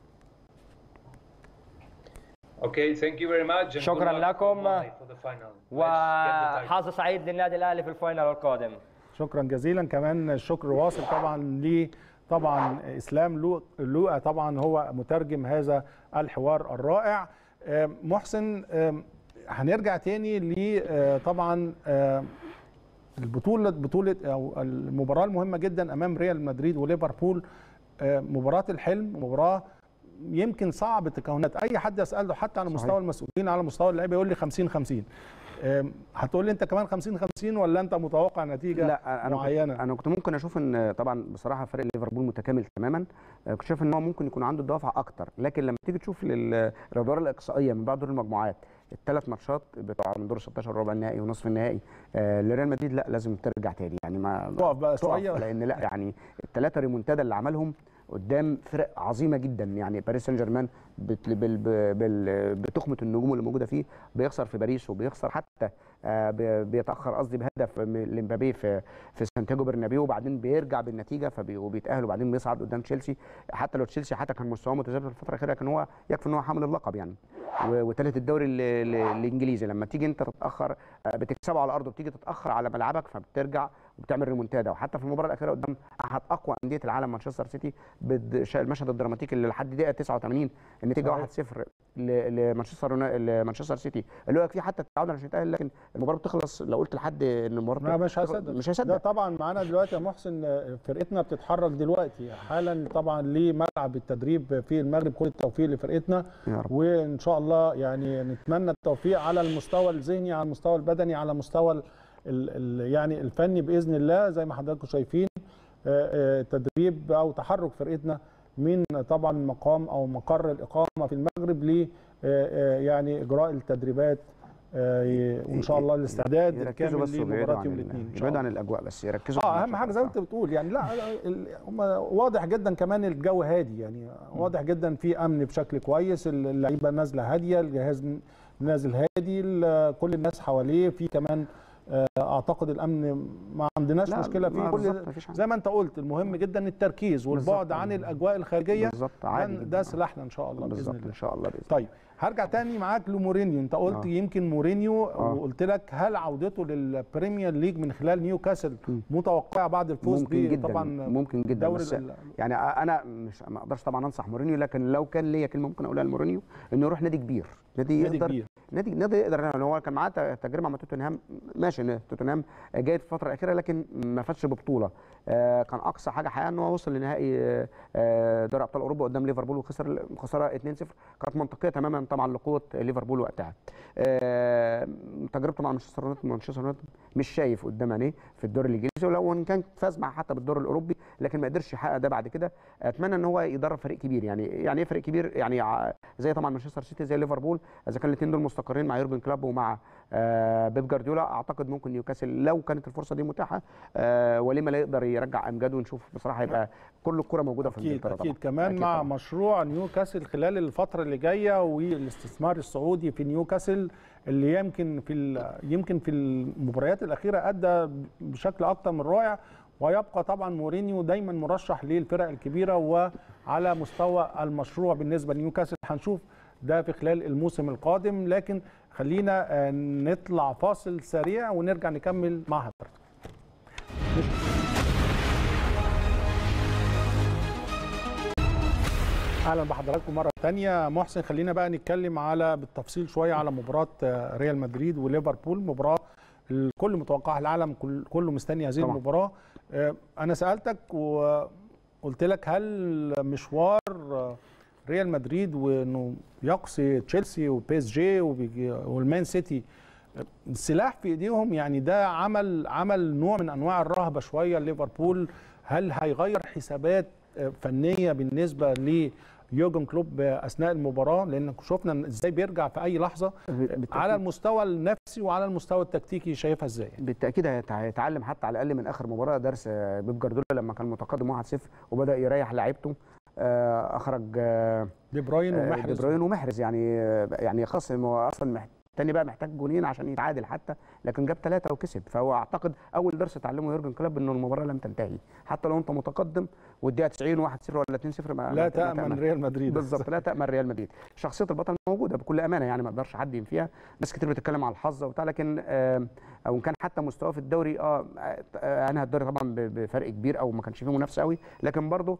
S6: Okay, thank you very much. and
S5: شكراً
S6: good luck
S5: لكم.
S6: for the final. Let's get the title.
S5: وحظ سعيد للنادي الأهلي في الفاينل القادم
S1: شكرا جزيلا كمان الشكر واصل طبعا ل طبعا اسلام لو- لوقا طبعا هو مترجم هذا الحوار الرائع آم، محسن آم، هنرجع تاني ل آه، طبعا آم، البطوله بطوله او المباراه المهمه جدا امام ريال مدريد وليفربول آه، مباراه الحلم مباراه يمكن صعب تكونات اي حد يساله حتى على مستوى المسؤولين على مستوى اللعيبه يقول لي 50 50 آم، هتقول لي انت كمان 50 50 ولا انت متوقع نتيجه
S4: لا انا
S1: معينه
S4: كنت انا كنت ممكن اشوف ان طبعا بصراحه فريق ليفربول متكامل تماما آه، كنت شايف ان هو ممكن يكون عنده دوافع اكتر لكن لما تيجي تشوف لل- الادوار الاقصائيه من بعد دور المجموعات الثلاث ماتشات بتوع من دور 16 ربع النهائي ونصف النهائي آه، لريال مدريد لا لازم ترجع تاني يعني ما
S1: تقف بقى
S4: تقف
S1: شويه
S4: لان لا يعني الثلاثه ريمونتادا اللي عملهم قدام فرق عظيمه جدا يعني باريس سان جيرمان بت- بال- بال- بال- بتخمه النجوم اللي موجوده فيه بيخسر في باريس وبيخسر حتى آه، بي- بيتاخر قصدي بهدف من لمبابي في في سانتياغو برنابيو وبعدين بيرجع بالنتيجه فبي- وبيتاهل وبعدين بيصعد قدام تشيلسي حتى لو تشيلسي حتى كان مستواه متذبذب الفتره الاخيره لكن هو يكفي ان هو حامل اللقب يعني و- وثالث الدوري ال- ال- الانجليزي لما تيجي انت تتاخر آه، بتكسبه على ارضه بتيجي تتاخر على ملعبك فبترجع وبتعمل ريمونتادا وحتى في المباراه الاخيره قدام احد اقوى انديه العالم مانشستر سيتي بد- شا- المشهد الدراماتيكي اللي لحد دقيقه 89 النتيجه 1-0 ل- لمانشستر يونا- لمانشستر سيتي اللي هو يكفي حتى التعادل عشان يتاهل لكن المباراه بتخلص لو قلت لحد ان المباراه
S1: لا مش
S4: بتخلص-
S1: هصدق
S4: مش
S1: ده
S4: هيصدق
S1: طبعا معانا دلوقتي يا محسن آه، فرقتنا بتتحرك دلوقتي حالا طبعا لملعب التدريب في المغرب كل التوفيق لفرقتنا
S4: يا رب
S1: وان شاء الله يعني نتمنى التوفيق على المستوى الذهني على المستوى البدني على المستوى ال ال يعني الفني باذن الله زي ما حضراتكم شايفين آه، آه، تدريب او تحرك فرقتنا من طبعا مقام او مقر الاقامه في المغرب ل آه، آه، يعني اجراء التدريبات آه، وان شاء الله الاستعداد
S4: يركزوا
S1: الكامل
S4: بس ويبعدوا
S1: لمباراه
S4: عن
S1: يوم
S4: ال-
S1: الاثنين ان شاء
S4: يبعدوا
S1: الله
S4: عن الاجواء بس يركزوا
S1: اه
S4: في
S1: اهم حاجه زي ما انت بتقول يعني لا لا، ال- هم واضح جدا كمان الجو هادي يعني واضح جدا في امن بشكل كويس اللعيبه نازله هاديه الجهاز ن- نازل هادي ال- كل الناس حواليه في كمان آه، اعتقد الامن ما عندناش
S4: لا،
S1: مشكله
S4: ما
S1: فيه
S4: بالظبط،
S1: كل
S4: مفيش حاجة.
S1: زي ما انت قلت المهم جدا التركيز والبعد
S4: بالظبط.
S1: عن الاجواء الخارجيه
S4: بالظبط
S1: ده,
S4: عادي
S1: ده
S4: جداً.
S1: سلاحنا ان شاء الله باذن
S4: بالظبط
S1: الله
S4: ان شاء الله باذن
S1: طيب هرجع تاني معاك لمورينيو انت قلت
S4: آه.
S1: يمكن مورينيو
S4: آه.
S1: وقلت لك هل عودته للبريمير ليج من خلال نيوكاسل متوقعه بعد الفوز
S4: ممكن
S1: بيه
S4: جدا
S1: طبعا
S4: ممكن جدا
S1: دوري
S4: بس
S1: ال-
S4: يعني انا مش ما اقدرش طبعا انصح مورينيو لكن لو كان ليا كلمه ممكن اقولها لمورينيو انه يروح نادي كبير نادي
S1: نادي
S4: يقدر
S1: كبير
S4: نادي نادي يقدر يعني هو كان معاه ت- تجربه مع توتنهام ماشي إن توتنهام جيد في الفتره الاخيره لكن ما فازش ببطوله آه كان اقصى حاجه حقيقه ان هو وصل لنهائي آه، آه، دوري ابطال اوروبا قدام ليفربول وخسر خساره 2-0 كانت منطقيه تماما طبعا لقوه ليفربول وقتها آه تجربته مع مانشستر يونايتد مانشستر يونايتد مش شايف قدام عينيه في الدوري الانجليزي ولو ان كان فاز مع حتى بالدور الاوروبي لكن ما قدرش يحقق ده بعد كده اتمنى ان هو يدرب فريق كبير يعني يعني ايه فريق كبير يعني ع- زي طبعا مانشستر سيتي زي ليفربول اذا كان الاثنين دول مستقرين مع يورجن كلوب ومع آه بيب جارديولا اعتقد ممكن نيوكاسل لو كانت الفرصه دي متاحه آه ولما لا يقدر يرجع امجاد ونشوف بصراحه هيبقى كل الكره موجوده في
S1: اكيد
S4: انجلترا
S1: اكيد
S4: طبعاً.
S1: كمان
S4: أكيد
S1: مع
S4: طبعاً.
S1: مشروع نيوكاسل خلال الفتره اللي جايه والاستثمار السعودي في نيوكاسل اللي يمكن في ال- يمكن في المباريات الاخيره ادى بشكل اكتر من رائع ويبقى طبعا مورينيو دايما مرشح للفرق الكبيره وعلى مستوى المشروع بالنسبه لنيوكاسل هنشوف ده في خلال الموسم القادم لكن خلينا آه، نطلع فاصل سريع ونرجع نكمل مع حضرتك اهلا بحضراتكم مره تانية محسن خلينا بقى نتكلم على بالتفصيل شويه على مباراه آه، ريال مدريد وليفربول مباراه الكل متوقعها العالم كل- كله مستني هذه
S4: طبعاً.
S1: المباراه آه، انا سالتك وقلت لك هل مشوار آه، ريال مدريد وانه يقصي تشيلسي وبي اس جي وبيجي- والمان سيتي آه، السلاح في ايديهم يعني ده عمل عمل نوع من انواع الرهبه شويه ليفربول هل هيغير حسابات آه، فنيه بالنسبه ليوجن كلوب اثناء المباراه لان شفنا ازاي بيرجع في اي لحظه
S4: بالتأكيد.
S1: على المستوى النفسي وعلى المستوى التكتيكي شايفها ازاي
S4: بالتاكيد هيت- هيتعلم حتى على الاقل من اخر مباراه درس آه، بيب جوارديولا لما كان متقدم 1-0 وبدا يريح لعيبته آه، اخرج آه،
S1: دي بروين
S4: آه،
S1: ومحرز
S4: دي بروين ومحرز يعني آه، يعني خلاص هو اصلا محتاج تاني بقى محتاج جونين عشان يتعادل حتى لكن جاب ثلاثة وكسب فهو اعتقد اول درس اتعلمه يورجن كلوب انه المباراة لم تنتهي حتى لو انت متقدم والدقيقة 90 1-0 ولا 2-0 ما
S1: لا
S4: ما- ما
S1: تامن ريال مدريد
S4: بالظبط لا تامن ريال مدريد شخصيه البطل موجوده بكل امانه يعني ما اقدرش حد ينفيها ناس كتير بتتكلم على الحظ وبتاع لكن آه، او ان كان حتى مستواه في الدوري اه آه، انهى الدوري طبعا ب- بفرق كبير او ما كانش فيه منافسه قوي لكن برضه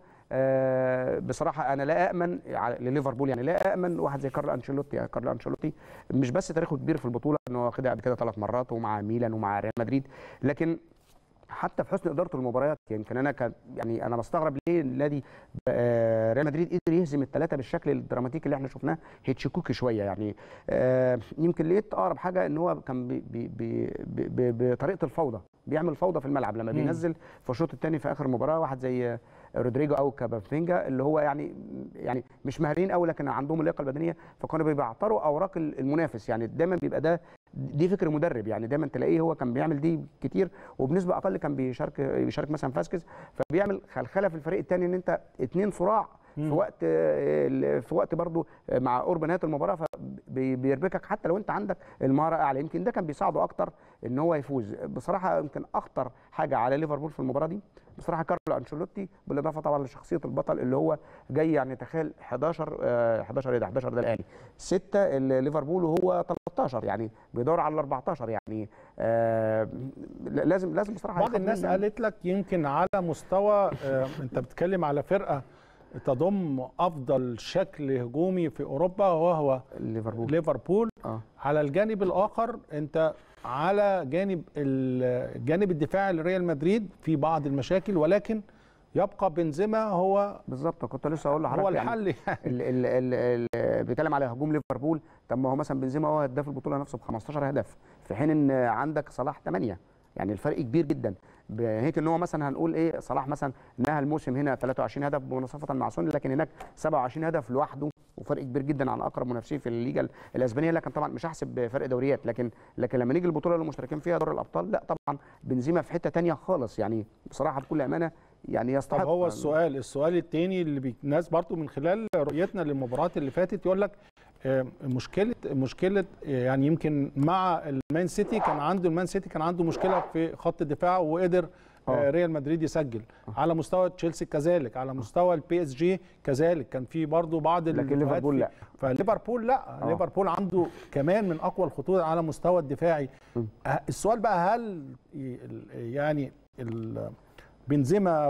S4: آه، بصراحه انا لا امن على- لليفربول يعني لا امن واحد زي كارلو انشيلوتي يعني كارلو انشيلوتي مش بس تاريخه كبير في البطوله انه واخدها قبل كده ثلاث مرات ومع ميلان ومع ريال مدريد لكن حتى في حسن ادارته المباريات يمكن انا كان يعني انا بستغرب ليه النادي آه، ريال مدريد قدر يهزم الثلاثه بالشكل الدراماتيكي اللي احنا شفناه هيتشيكوكي شويه يعني آه، يمكن لقيت اقرب حاجه ان هو كان بي بي بي بي بي بطريقه الفوضى بيعمل فوضى في الملعب لما
S1: مم.
S4: بينزل في الشوط الثاني في اخر مباراه واحد زي رودريجو او كابافينجا اللي هو يعني يعني مش مهاريين قوي لكن عندهم اللياقه البدنيه فكانوا بيبعتروا اوراق المنافس يعني دايما بيبقى ده دي فكر مدرب يعني دايما تلاقيه هو كان بيعمل دي كتير وبنسبه اقل كان بيشارك بيشارك مثلا فاسكيز فبيعمل خلخله في الفريق الثاني ان انت اتنين صراع في
S1: مم.
S4: وقت آه، في وقت برضو آه، مع قرب نهايه المباراه فبيربكك حتى لو انت عندك المهاره اعلى يمكن ده كان بيساعده اكتر ان هو يفوز بصراحه يمكن اخطر حاجه على ليفربول في المباراه دي بصراحه كارلو انشيلوتي بالاضافه طبعا لشخصيه البطل اللي هو جاي يعني تخيل 11 آه، 11 ايه ده 11 ده الاهلي 6 ليفربول وهو 13 يعني بيدور على ال 14 يعني آه لازم لازم بصراحه
S1: بعض
S4: ياخد
S1: الناس
S4: منه-
S1: قالت لك يمكن على مستوى آه، انت بتتكلم على فرقه تضم افضل شكل هجومي في اوروبا وهو
S4: ليفربول
S1: ليفربول
S4: اه
S1: على الجانب الاخر انت على جانب ال- الجانب الدفاعي لريال مدريد في بعض المشاكل ولكن يبقى بنزيما هو
S4: بالظبط كنت لسه اقول لحضرتك
S1: هو
S4: يعني
S1: الحل يعني.
S4: ال ال ال ال بيتكلم على هجوم ليفربول طب ما هو مثلا بنزيما هو هداف البطوله نفسه ب 15 هدف في حين ان عندك صلاح 8 يعني الفرق كبير جدا بهيك ان هو مثلا هنقول ايه صلاح مثلا نهى الموسم هنا 23 هدف مناصفه مع سون لكن هناك 27 هدف لوحده وفرق كبير جدا عن اقرب منافسين في الليجا الاسبانيه لكن طبعا مش هحسب فرق دوريات لكن لكن لما نيجي البطوله اللي مشتركين فيها دوري الابطال لا طبعا بنزيما في حته تانية خالص يعني بصراحه بكل امانه يعني يستحق
S1: طب هو السؤال السؤال الثاني اللي بي- الناس برضو من خلال رؤيتنا للمباريات اللي فاتت يقول لك آه، مشكله مشكله آه، يعني يمكن مع المان سيتي كان عنده المان سيتي كان عنده مشكله في خط الدفاع وقدر آه،
S4: آه.
S1: ريال مدريد يسجل على مستوى تشيلسي كذلك على مستوى البي اس جي كذلك كان في برضو بعض
S4: لكن
S1: الفروقات
S4: ليفربول
S1: في-
S4: لا.
S1: فليفربول لا ليفربول عنده كمان من اقوى الخطوط على مستوى الدفاعي آه، السؤال بقى هل ي- ال- يعني ال- بنزيما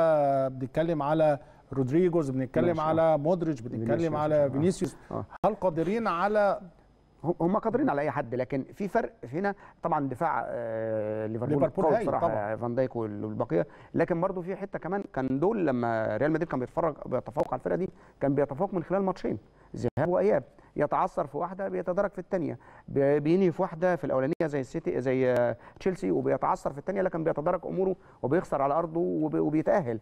S1: وبنتكلم على رودريجوز بنتكلم
S4: ماشي، آه.
S1: على مودريتش بنتكلم
S4: فينيسيوس،
S1: على
S4: آه.
S1: فينيسيوس
S4: آه.
S1: هل قادرين على
S4: هم- هم قادرين على اي حد لكن في فرق هنا طبعا دفاع آه، ليفربول
S1: ليفربول
S4: قوي
S1: هايل
S4: بصراحه
S1: طبعاً.
S4: فان دايك وال- والبقيه لكن برضو في حته كمان كان دول لما ريال مدريد كان بيتفرج بيتفوق على الفرقه دي كان بيتفوق من خلال ماتشين ذهاب واياب يتعثر في واحده بيتدرج في الثانيه بينهي في واحده في الاولانيه زي السيتي زي آه، تشيلسي وبيتعثر في الثانيه لكن بيتدرج اموره وبيخسر على ارضه وب- وبيتاهل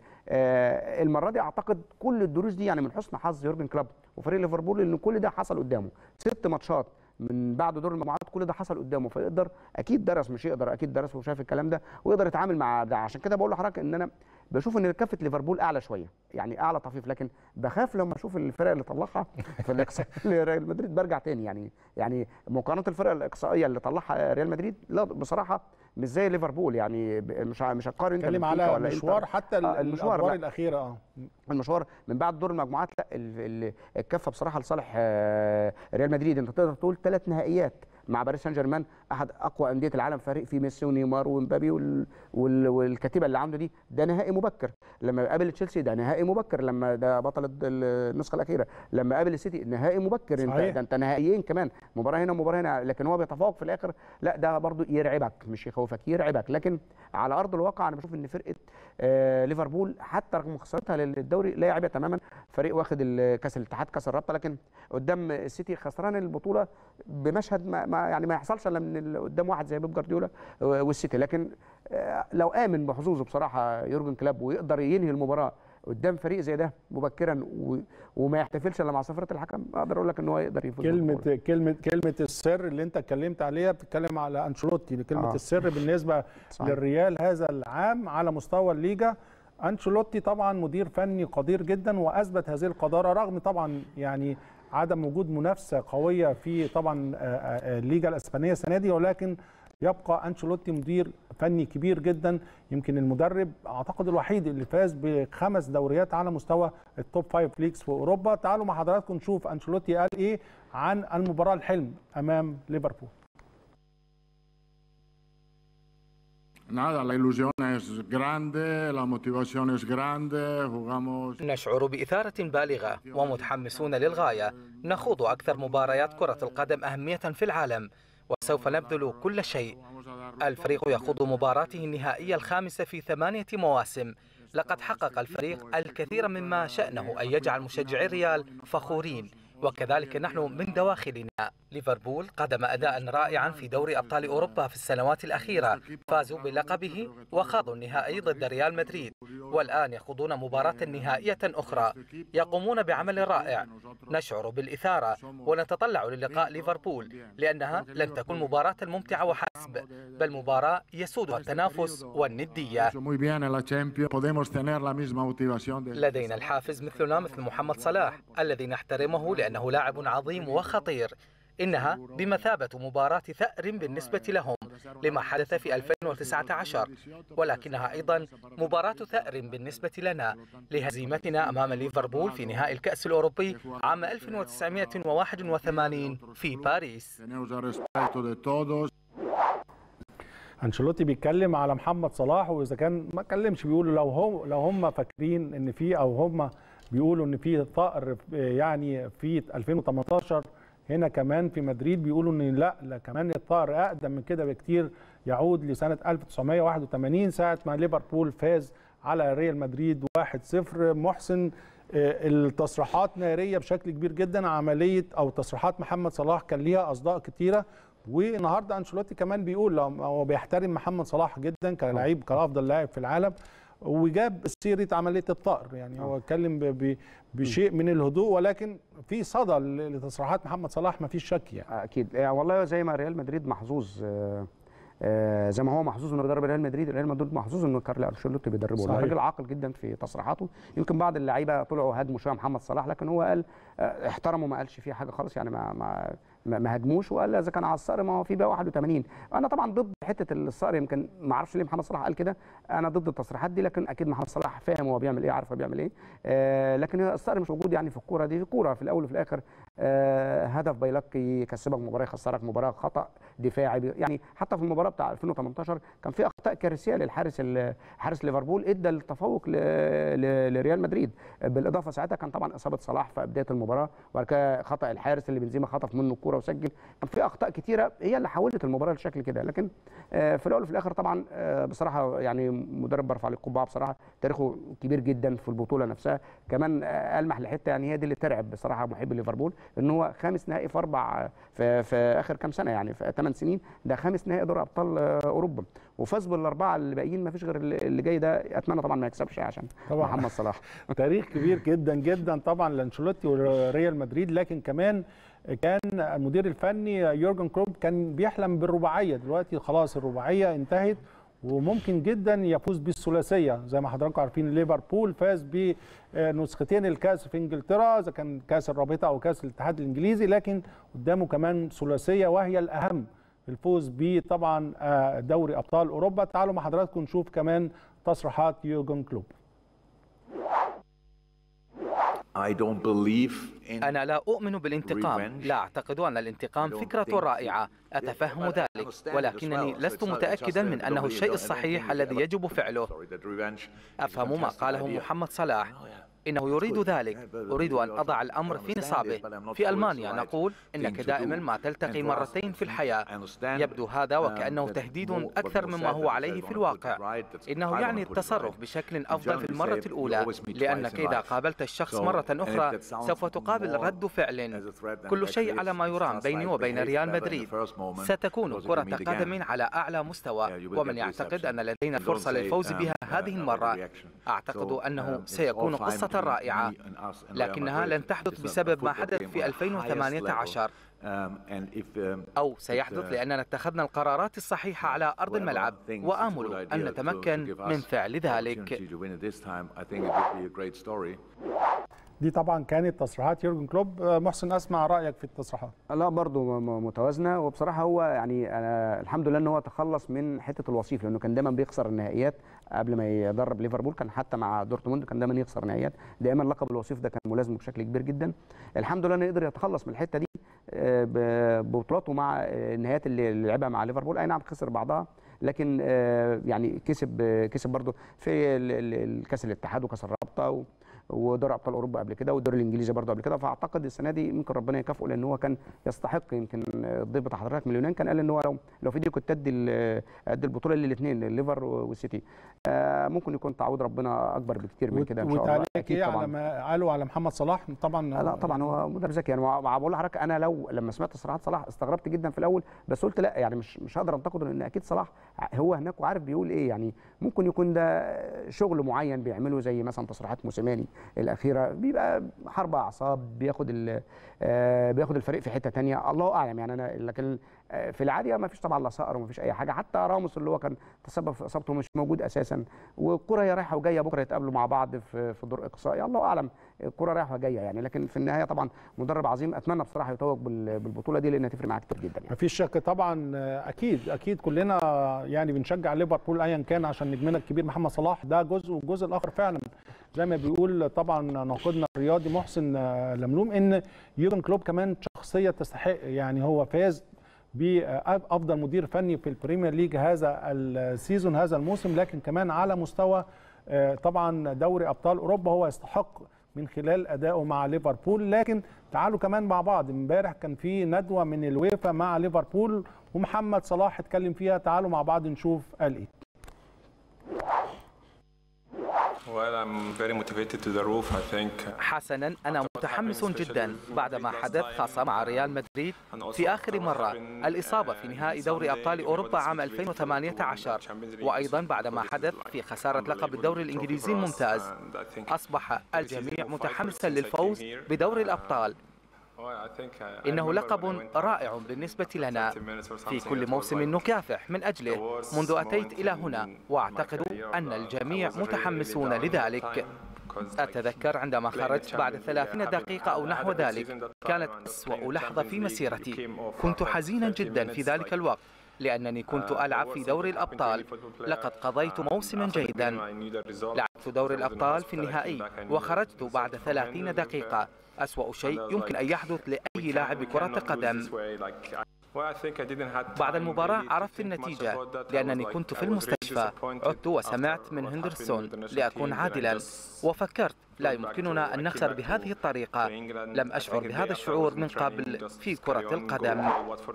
S4: آه، المره دي اعتقد كل الدروس دي يعني من حسن حظ يورجن كلوب وفريق ليفربول ان كل ده حصل قدامه ست ماتشات من بعد دور المجموعات كل ده حصل قدامه فيقدر اكيد درس مش يقدر اكيد درس وشاف الكلام ده ويقدر يتعامل مع ده عشان كده بقول لحضرتك ان انا بشوف ان كفه ليفربول اعلى شويه يعني اعلى طفيف لكن بخاف لما اشوف الفرق اللي طلعها في الاقصاء ريال مدريد برجع تاني يعني يعني مقارنه الفرق الاقصائيه اللي طلعها ريال مدريد لا بصراحه مش زي ليفربول يعني ب- مش ع- مش هتقارن انت
S1: نتكلم
S4: بنفيكا
S1: على
S4: ولا
S1: مشوار
S4: إنتر.
S1: حتى
S4: آه، المشوار
S1: الادوار
S4: لا.
S1: الاخيره اه
S4: المشوار من بعد دور المجموعات لا ال- ال- الكفه بصراحه لصالح آه، ريال مدريد انت تقدر تقول ثلاث نهائيات مع باريس سان جيرمان احد اقوى انديه العالم فريق فيه ميسي ونيمار ومبابي وال... وال... والكتيبه اللي عنده دي ده نهائي مبكر لما قابل تشيلسي ده نهائي مبكر لما ده بطل الد- النسخه الاخيره لما قابل السيتي نهائي مبكر انت
S1: صحيح.
S4: ده انت نهائيين كمان مباراه هنا ومباراه هنا لكن هو بيتفوق في الاخر لا ده برضو يرعبك مش يخوفك يرعبك لكن على ارض الواقع انا بشوف ان فرقه آه ليفربول حتى رغم خسارتها للدوري لا يعيبها تماما فريق واخد ال- كاس الاتحاد كاس الرابطه لكن قدام السيتي خسران البطوله بمشهد ما, ما يعني ما يحصلش الا من ال- قدام واحد زي بيب جوارديولا والسيتي لكن آه، لو امن بحظوظه بصراحه يورجن كلاب ويقدر ينهي المباراه قدام فريق زي ده مبكرا و... وما يحتفلش الا مع صفره الحكم اقدر اقول لك ان هو يقدر يفوز بالبطولة.
S1: كلمه كلمه كلمه السر اللي انت اتكلمت عليها بتتكلم على انشيلوتي كلمه
S4: آه.
S1: السر بالنسبه
S4: صحيح.
S1: للريال هذا العام على مستوى الليجا انشيلوتي طبعا مدير فني قدير جدا واثبت هذه القداره رغم طبعا يعني عدم وجود منافسه قويه في طبعا آه، آه، الليجا الاسبانيه السنه دي ولكن يبقى انشيلوتي مدير فني كبير جدا يمكن المدرب اعتقد الوحيد اللي فاز بخمس دوريات على مستوى التوب فايف ليجز في اوروبا تعالوا مع حضراتكم نشوف انشيلوتي قال ايه عن المباراه الحلم امام ليفربول
S7: Nada, la ilusión es grande, la motivación es grande, jugamos...
S2: نشعر بإثارة بالغة ومتحمسون للغاية نخوض أكثر مباريات كرة القدم أهمية في العالم وسوف نبذل كل شيء الفريق يخوض مباراته النهائية الخامسة في ثمانية مواسم لقد حقق الفريق الكثير مما شأنه أن يجعل مشجعي الريال فخورين وكذلك نحن من دواخلنا ليفربول قدم أداء رائعا في دوري أبطال أوروبا في السنوات الأخيرة فازوا بلقبه وخاضوا النهائي ضد ريال مدريد والآن يخوضون مباراة نهائية أخرى يقومون بعمل رائع نشعر بالإثارة ونتطلع للقاء ليفربول لأنها لن تكون مباراة ممتعة وحسب بل مباراة يسودها التنافس والندية
S7: Muy bien en la Champions, podemos tener la misma motivación de...
S2: لدينا الحافز مثلنا مثل محمد صلاح الذي نحترمه لأنه لاعب عظيم وخطير إنها بمثابة مباراة ثأر بالنسبة لهم لما حدث في 2019 ولكنها أيضا مباراة ثأر بالنسبة لنا لهزيمتنا أمام ليفربول في نهائي الكأس الأوروبي عام 1981 في باريس
S7: Tenemos el respeto de todos.
S1: انشيلوتي بيتكلم على محمد صلاح واذا كان ما اتكلمش بيقولوا لو هم لو هم فاكرين ان في او هم بيقولوا ان في ثأر يعني في 2018 هنا كمان في مدريد بيقولوا ان لا لا كمان الثأر اقدم من كده بكتير يعود لسنه 1981 ساعه ما ليفربول فاز على ريال مدريد 1-0 محسن آه، التصريحات ناريه بشكل كبير جدا عمليه او تصريحات محمد صلاح كان ليها اصداء كتيره والنهارده انشيلوتي كمان بيقول لو- هو بيحترم محمد صلاح جدا كلاعب كافضل لاعب في العالم وجاب سيره عمليه الطائر يعني هو اتكلم ب- ب- بشيء من الهدوء ولكن في صدى ل- لتصريحات محمد صلاح ما فيش شك يعني
S4: اكيد يعني والله زي ما ريال مدريد محظوظ آه، آه، زي ما هو محظوظ انه يدرب ريال مدريد ريال مدريد محظوظ انه كارلو انشيلوتي بيدربه
S1: صحيح.
S4: والله راجل عاقل جدا في تصريحاته يمكن بعض اللعيبه طلعوا هاجموا شويه محمد صلاح لكن هو قال آه، احترمه ما قالش فيه حاجه خالص يعني ما ما ما ما هاجموش وقال اذا كان على الصقر ما هو في بقى 81 انا طبعا ضد حته الصقر يمكن ما اعرفش ليه محمد صلاح قال كده انا ضد التصريحات دي لكن اكيد محمد صلاح فاهم هو بيعمل ايه عارف هو بيعمل ايه آه لكن الصقر مش موجود يعني في الكوره دي كوره في الاول وفي الاخر آه هدف بيلقي يكسبك مباراه يخسرك مباراه خطا دفاعي بي- يعني حتى في المباراه بتاع 2018 كان في اخطاء كارثيه للحارس ال- حارس ليفربول ادى التفوق ل- ل- لريال مدريد بالاضافه ساعتها كان طبعا اصابه صلاح في بدايه المباراه وبعد كده خطا الحارس اللي بنزيما خطف منه الكوره وسجل كان في اخطاء كتيره هي اللي حولت المباراه لشكل كده لكن آه، في الاول وفي الاخر طبعا آه، بصراحه يعني مدرب برفع عليه القبعه بصراحه تاريخه كبير جدا في البطوله نفسها كمان آه، المح لحته يعني هي دي اللي ترعب بصراحه محب ليفربول ان هو خامس نهائي في اربع في, في اخر كام سنه يعني في ثمان سنين ده خامس نهائي دوري ابطال آه، اوروبا وفاز بالاربعه اللي باقيين ما فيش غير اللي اللي جاي ده اتمنى طبعا ما يكسبش عشان
S1: طبعاً.
S4: محمد صلاح
S1: تاريخ كبير جدا جدا طبعا لانشيلوتي وريال مدريد لكن كمان كان المدير الفني يورجن كلوب كان بيحلم بالرباعيه دلوقتي خلاص الرباعيه انتهت وممكن جدا يفوز بالثلاثيه زي ما حضراتكم عارفين ليفربول فاز بنسختين الكاس في انجلترا اذا كان كاس الرابطه او كاس الاتحاد الانجليزي لكن قدامه كمان ثلاثيه وهي الاهم الفوز بطبعا آه، دوري ابطال اوروبا تعالوا مع حضراتكم نشوف كمان تصريحات يورجن كلوب
S8: I don't believe in
S2: أنا لا أؤمن بالانتقام لا أعتقد أن الانتقام فكرة رائعة أتفهم ذلك ولكنني لست متأكدا من أنه الشيء الصحيح الذي يجب فعله أفهم ما قاله محمد صلاح إنه يريد ذلك أريد أن أضع الأمر في نصابه في ألمانيا نقول إنك دائما ما تلتقي مرتين في الحياة يبدو هذا وكأنه تهديد أكثر مما هو عليه في الواقع إنه يعني التصرف بشكل أفضل في المرة الأولى لأنك إذا قابلت الشخص مرة أخرى سوف تقابل رد فعل كل شيء على ما يرام بيني وبين ريال مدريد ستكون كرة قدم على أعلى مستوى ومن يعتقد أن لدينا الفرصة للفوز بها هذه المرة أعتقد أنه سيكون قصة رائعة لكنها لن تحدث بسبب ما حدث في 2018 أو سيحدث لأننا اتخذنا القرارات الصحيحة على أرض الملعب وآمل أن نتمكن من فعل ذلك
S1: دي طبعا كانت تصريحات يورجن كلوب محسن اسمع رايك في التصريحات
S4: لا برضه متوازنه وبصراحه هو يعني أنا الحمد لله ان هو تخلص من حته الوصيف لانه كان دايما بيخسر النهائيات قبل ما يدرب ليفربول كان حتى مع دورتموند كان دايما يخسر نهائيات دائما لقب الوصيف ده كان ملازمه بشكل كبير جدا الحمد لله انه قدر يتخلص من الحته دي ببطولاته مع النهائيات اللي لعبها مع ليفربول اي نعم خسر بعضها لكن يعني كسب كسب برضه في الكاس الاتحاد وكاس الرابطه ودوري ابطال اوروبا قبل كده والدوري الانجليزي برضه قبل كده فاعتقد السنه دي يمكن ربنا يكافئه لان هو كان يستحق يمكن الضيف بتاع حضرتك من اليونان كان قال ان هو لو لو في دي كنت ادي ادي البطوله للاثنين الليفر والسيتي آه ممكن يكون تعويض ربنا اكبر بكتير من كده ان شاء الله
S1: اكيد ايه على ما قالوا على محمد صلاح طبعا
S4: لا طبعا هو مدرب ذكي يعني بقول لحضرتك انا لو لما سمعت تصريحات صلاح استغربت جدا في الاول بس قلت لا يعني مش مش هقدر انتقده لان اكيد صلاح هو هناك وعارف بيقول ايه يعني ممكن يكون ده شغل معين بيعمله زي مثلا تصريحات موسيماني الاخيره بيبقى حرب اعصاب بياخد بياخد الفريق في حته ثانيه الله اعلم يعني انا لكن في العاديه ما فيش طبعا لا صقر وما فيش اي حاجه حتى راموس اللي هو كان تسبب في اصابته مش موجود اساسا والكره هي رايحه وجايه بكره يتقابلوا مع بعض في في دور اقصائي الله اعلم الكره رايحه وجايه يعني لكن في النهايه طبعا مدرب عظيم اتمنى بصراحه يتوج بالبطوله دي لانها تفرق معاه كتير جدا يعني.
S1: ما فيش شك طبعا اكيد اكيد كلنا يعني بنشجع ليفربول ايا كان عشان نجمنا الكبير محمد صلاح ده جزء والجزء الاخر فعلا زي ما بيقول طبعا ناقدنا الرياضي محسن لملوم ان يورجن كلوب كمان شخصيه تستحق يعني هو فاز بافضل مدير فني في البريمير ليج هذا السيزون هذا الموسم لكن كمان على مستوى طبعا دوري ابطال اوروبا هو يستحق من خلال ادائه مع ليفربول لكن تعالوا كمان مع بعض امبارح كان في ندوه من الويفا مع ليفربول ومحمد صلاح اتكلم فيها تعالوا مع بعض نشوف قال ايه
S2: حسنا أنا متحمس جدا بعدما حدث خاصة مع ريال مدريد في آخر مرة الإصابة في نهائي دوري أبطال أوروبا عام 2018 وأيضا بعدما حدث في خسارة لقب الدوري الإنجليزي الممتاز أصبح الجميع متحمسا للفوز بدوري الأبطال إنه لقب رائع بالنسبة لنا في كل موسم نكافح من أجله منذ أتيت إلى هنا وأعتقد أن الجميع متحمسون لذلك أتذكر عندما خرجت بعد ثلاثين دقيقة أو نحو ذلك كانت أسوأ لحظة في مسيرتي كنت حزينا جدا في ذلك الوقت لأنني كنت ألعب في دوري الأبطال لقد قضيت موسما جيدا لعبت دوري الأبطال في النهائي وخرجت بعد ثلاثين دقيقة أسوأ شيء يمكن أن يحدث لأي لاعب كرة القدم بعد المباراة عرفت النتيجة لأنني كنت في المستشفى عدت وسمعت من هندرسون لأكون عادلا وفكرت لا يمكننا أن نخسر بهذه الطريقة لم أشعر بهذا الشعور من قبل في كرة القدم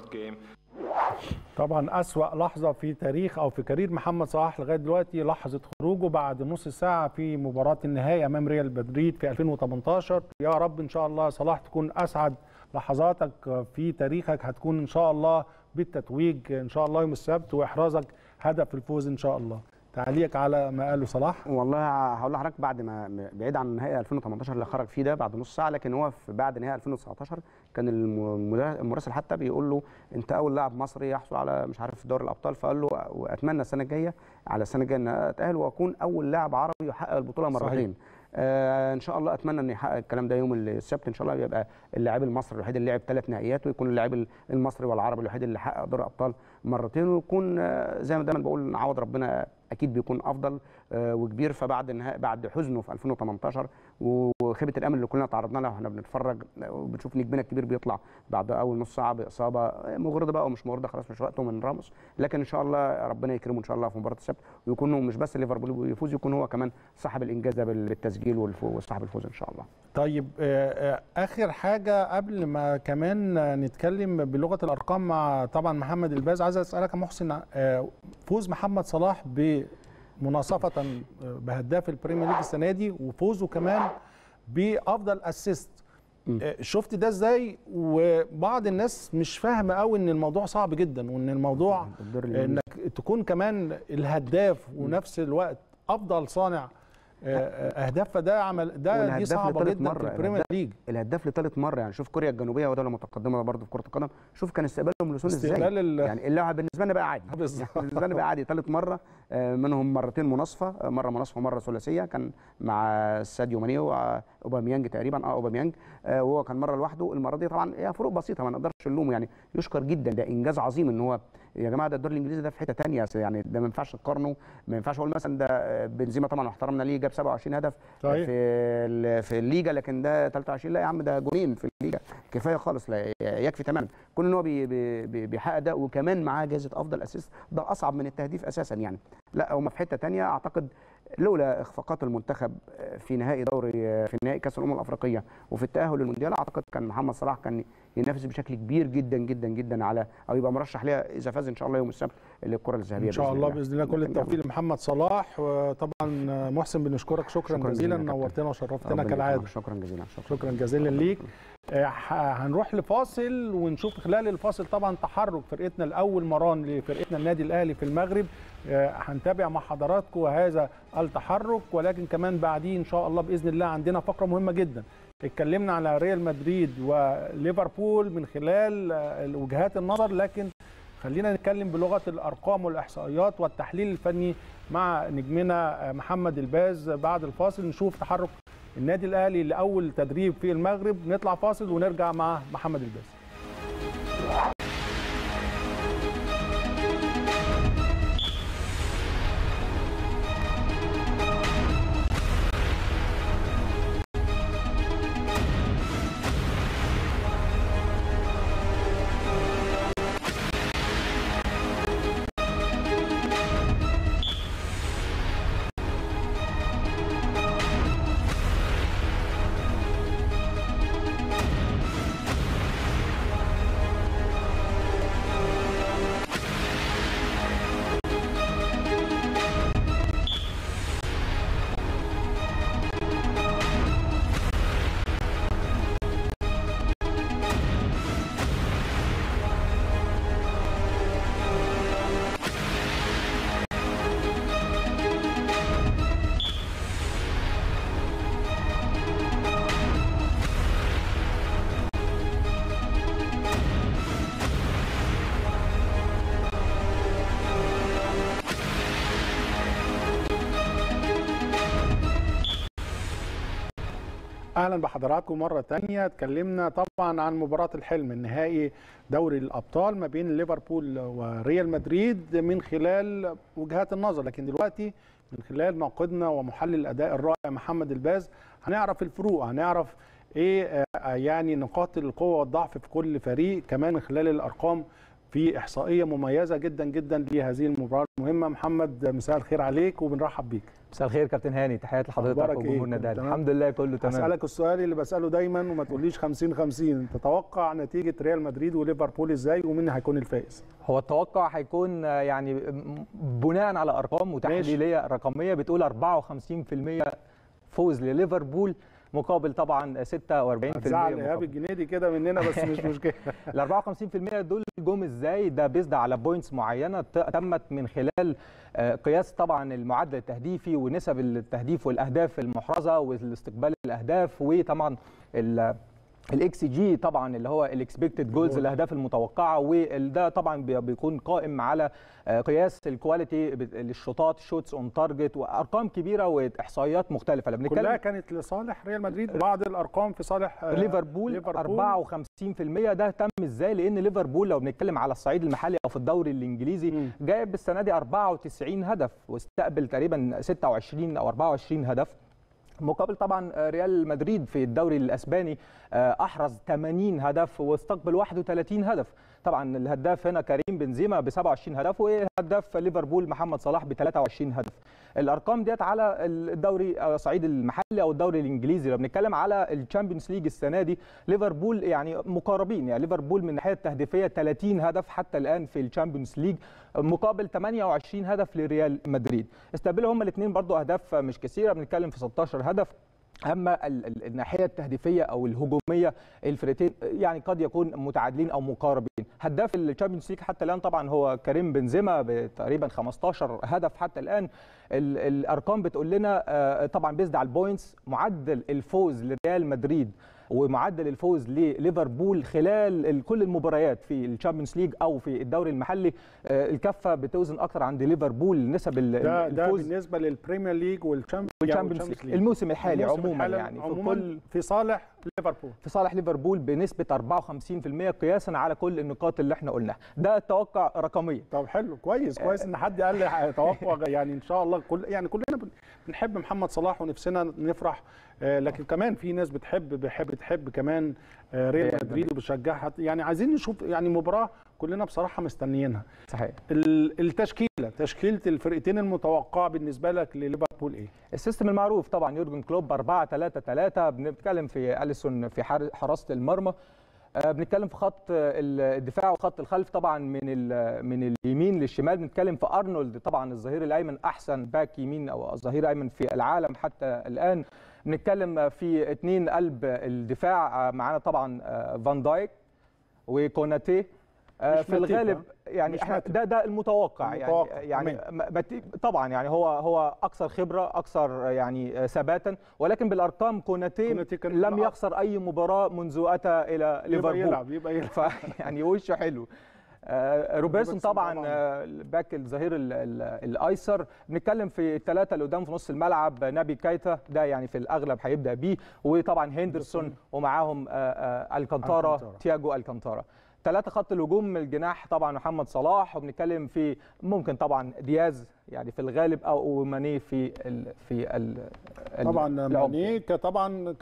S1: طبعا أسوأ لحظة في تاريخ أو في كارير محمد صلاح لغاية دلوقتي لحظة خروجه بعد نص ساعة في مباراة النهائي أمام ريال مدريد في 2018 يا رب إن شاء الله صلاح تكون أسعد لحظاتك في تاريخك هتكون إن شاء الله بالتتويج إن شاء الله يوم السبت وإحرازك هدف الفوز إن شاء الله تعليق على ما قاله صلاح
S4: والله هقول لحضرتك بعد ما بعيد عن نهائي 2018 اللي خرج فيه ده بعد نص ساعه لكن هو في بعد نهائي 2019 كان المراسل حتى بيقول له انت اول لاعب مصري يحصل على مش عارف دوري الابطال فقال له واتمنى السنه الجايه على السنه الجايه ان اتاهل واكون اول لاعب عربي يحقق البطوله مرتين آه ان شاء الله اتمنى ان يحقق الكلام ده يوم السبت ان شاء الله يبقى اللاعب المصري الوحيد اللي لعب ثلاث نهائيات ويكون اللاعب المصري والعربي الوحيد اللي حقق دوري ابطال مرتين ويكون آه زي ما دايما بقول نعوض ربنا اكيد بيكون افضل آه، وكبير فبعد نهاية بعد حزنه في 2018 وخيبه الامل اللي كلنا تعرضنا لها واحنا بنتفرج وبنشوف نجمنا الكبير بيطلع بعد اول نص ساعه باصابه مغرضه بقى ومش مغرضه خلاص مش وقته من راموس لكن ان شاء الله ربنا يكرمه ان شاء الله في مباراه السبت ويكون هو مش بس ليفربول يفوز يكون هو كمان صاحب الانجاز بال- بالتسجيل والف- وصاحب الفوز ان شاء الله
S1: طيب آه، آه، اخر حاجه قبل ما كمان آه، نتكلم بلغه الارقام مع طبعا محمد الباز عايز اسالك يا محسن آه، فوز محمد صلاح بمناصفه آه، بهداف البريمير ليج السنه دي وفوزه كمان بافضل اسيست آه، شفت ده ازاي وبعض الناس مش فاهمه قوي ان الموضوع صعب جدا وان الموضوع
S4: الدور الإنجليزي.
S1: انك تكون كمان الهداف ونفس الوقت افضل صانع آه، آه، اهداف فده عمل ده دي
S4: والهداف
S1: صعبه
S4: لتالت
S1: جدا
S4: مرة،
S1: في البريمير
S4: الهداف-
S1: ليج
S4: الهداف لثالث مره يعني شوف كوريا الجنوبيه ودوله متقدمه برضه في كره القدم شوف كان استقبالهم لسون ازاي
S1: استقبال ال-
S4: يعني اللاعب بالنسبه لنا بقى عادي
S1: بالظبط.
S4: يعني بالنسبه لنا بقى عادي ثالث مره آه، منهم مرتين مناصفه آه، مره مناصفه ومره ثلاثيه كان مع ساديو ماني واوباميانج تقريبا اه اوباميانج آه، وهو كان مره لوحده المره دي طبعا هي فروق بسيطه ما نقدرش نلومه يعني يشكر جدا ده انجاز عظيم ان هو يا جماعه ده الدوري الانجليزي ده في حته ثانيه يعني ده ما ينفعش تقارنه ما ينفعش اقول مثلا ده آه، بنزيما طبعا احترمنا ليه جاب 27 هدف
S1: صحيح.
S4: في ال- في الليجا لكن ده 23 لا يا عم ده جونين في الليجا كفايه خالص لا يكفي تماما كون ان هو بي- بي- بي- بيحقق ده وكمان معاه جائزه افضل اسيست ده اصعب من التهديف اساسا يعني لا هم في حته تانية اعتقد لولا اخفاقات المنتخب في نهائي دوري في نهائي كاس الامم الافريقيه وفي التاهل للمونديال اعتقد كان محمد صلاح كان ينافس بشكل كبير جدا جدا جدا على او يبقى مرشح ليها اذا فاز ان شاء الله يوم السبت للكره الذهبيه
S1: ان شاء الله باذن الله كل التوفيق لمحمد صلاح وطبعا محسن بنشكرك شكرا,
S4: شكراً
S1: جزيلا
S4: جزيلاً يا كابتن.
S1: نورتنا وشرفتنا
S4: ربنا
S1: كالعاده
S4: يكرمك. شكرا جزيلا شكرا
S1: شكرا جزيلا ليك آه، ح- هنروح لفاصل ونشوف خلال الفاصل طبعا تحرك فرقتنا الاول مران لفرقتنا النادي الاهلي في المغرب آه، هنتابع مع حضراتكم هذا التحرك ولكن كمان بعديه ان شاء الله باذن الله عندنا فقره مهمه جدا اتكلمنا على ريال مدريد وليفربول من خلال آه، وجهات النظر لكن خلينا نتكلم بلغه الارقام والاحصائيات والتحليل الفني مع نجمنا آه، محمد الباز بعد الفاصل نشوف تحرك النادي الاهلي لاول تدريب في المغرب نطلع فاصل ونرجع مع محمد الباز اهلا بحضراتكم مره تانية اتكلمنا طبعا عن مباراه الحلم النهائي دوري الابطال ما بين ليفربول وريال مدريد من خلال وجهات النظر لكن دلوقتي من خلال ناقدنا ومحلل الاداء الرائع محمد الباز هنعرف الفروق هنعرف ايه آه، يعني نقاط القوه والضعف في كل فريق كمان من خلال الارقام في احصائيه مميزه جدا جدا لهذه المباراه المهمه محمد مساء الخير عليك وبنرحب بيك
S9: مساء الخير كابتن هاني تحياتي لحضرتك
S1: أخبارك إيه؟
S9: وجمهور النادي
S1: كله تمام؟
S9: الحمد لله كله تمام
S1: اسالك السؤال اللي بساله دايما وما تقوليش 50 50 تتوقع نتيجه ريال مدريد وليفربول ازاي ومين هيكون الفائز
S9: هو التوقع هيكون آه، يعني م- بناء على ارقام وتحليليه رقميه بتقول 54% فوز لليفربول مقابل طبعا 46%
S1: هتزعل ايهاب
S9: مقابل
S1: الجنيدي كده مننا بس مش مشكله
S9: ال 54% دول جم ازاي ده بيزد على بوينتس معينه ت- تمت من خلال آه، قياس طبعا المعدل التهديفي ونسب التهديف والاهداف المحرزه والاستقبال الاهداف وطبعا ال- الاكس جي طبعا اللي هو الاكسبكتد جولز الاهداف المتوقعه وده طبعا بي- بيكون قائم على آه، قياس الكواليتي بت- للشوطات شوتس اون تارجت وارقام كبيره واحصائيات مختلفه لما
S1: كلها
S9: بنتكلم
S1: كانت لصالح ريال مدريد بعض الارقام في صالح آه،
S9: ليفربول 54% ده تم ازاي لان ليفربول لو بنتكلم على الصعيد المحلي او في الدوري الانجليزي
S1: مم.
S9: جايب السنه دي 94 هدف واستقبل تقريبا 26 او 24 هدف مقابل طبعا ريال مدريد في الدوري الاسباني آه، احرز 80 هدف واستقبل 31 هدف طبعا الهداف هنا كريم بنزيما ب 27 هدف وهداف ليفربول محمد صلاح ب 23 هدف الارقام ديت على الدوري آه، صعيد المحلي او الدوري الانجليزي لو بنتكلم على الشامبيونز ليج السنه دي ليفربول يعني مقاربين يعني ليفربول من الناحيه التهديفيه 30 هدف حتى الان في الشامبيونز ليج مقابل 28 هدف لريال مدريد استقبلوا هما الاثنين برضو اهداف مش كثيره بنتكلم في 16 هدف اما ال- ال- الناحيه التهديفيه او الهجوميه الفرقتين يعني قد يكون متعادلين او مقاربين هداف الشامبيونز ليج حتى الان طبعا هو كريم بنزيما بتقريبا 15 هدف حتى الان ال- الارقام بتقول لنا آه، طبعا بيزد على البوينتس معدل الفوز لريال مدريد ومعدل الفوز لليفربول خلال ال- كل المباريات في الشامبيونز ليج او في الدوري المحلي آه، الكفه بتوزن اكتر عند ليفربول نسب ال-
S1: ده ده
S9: الفوز
S1: بالنسبه للبريمير ليج والشامبيونز
S9: والشامبيونز ليج الموسم الحالي
S1: الموسم
S9: عموما
S1: الحالي
S9: يعني في
S1: عموما
S9: كل
S1: في صالح ليفربول
S9: في صالح ليفربول بنسبه 54% قياسا على كل النقاط اللي احنا قلناها ده التوقع رقميا
S1: طب حلو كويس كويس ان حد قال لي توقع يعني ان شاء الله كل يعني كلنا بن- بنحب محمد صلاح ونفسنا نفرح آه، لكن كمان في ناس بتحب بحب بتحب كمان آه، ريال
S9: ريال
S1: مدريد وبتشجعها يعني عايزين نشوف يعني مباراه كلنا بصراحه مستنيينها
S9: صحيح
S1: ال- التشكيله تشكيله الفرقتين المتوقعه بالنسبه لك لليفربول ايه؟
S9: السيستم المعروف طبعا يورجن كلوب 4 3 3 بنتكلم في اليسون في حار- حراسه المرمى آه، بنتكلم في خط الدفاع وخط الخلف طبعا من ال- من اليمين للشمال بنتكلم في ارنولد طبعا الظهير الايمن احسن باك يمين او ظهير ايمن في العالم حتى الان بنتكلم في اثنين قلب الدفاع آه، معانا طبعا آه، فان دايك وكوناتي آه،
S1: مش
S9: في
S1: ماتيب،
S9: الغالب
S1: ها؟
S9: يعني
S1: مش
S9: احنا
S1: ماتيب.
S9: ده ده المتوقع,
S1: المتوقع،
S9: يعني يعني
S1: تمام.
S9: م- ماتيب طبعا يعني هو هو اكثر خبره اكثر يعني آه، ثباتا ولكن بالارقام كوناتي,
S1: كوناتي كان
S9: لم
S1: مع-
S9: يخسر اي مباراه منذ اتى الى
S1: يبقى
S9: ليفربول
S1: يلعب يبقى يلعب
S9: ف يعني وشه حلو آه، روبرتسون
S1: روبرتسون
S9: طبعا
S1: طبعاً.
S9: آه، الباك الظهير ال- ال- الايسر بنتكلم في الثلاثه اللي قدام في نص الملعب نبي كايتا ده يعني في الاغلب هيبدا بيه وطبعا هندرسون ومعاهم آه، آه، الكانتارا
S1: الكانتارا.
S9: تياجو الكانتارا ثلاثة خط الهجوم من الجناح طبعا محمد صلاح وبنتكلم في ممكن طبعا دياز يعني في الغالب او ماني في ال في ال ال-
S1: طبعا
S9: العمق.
S1: ماني طبعا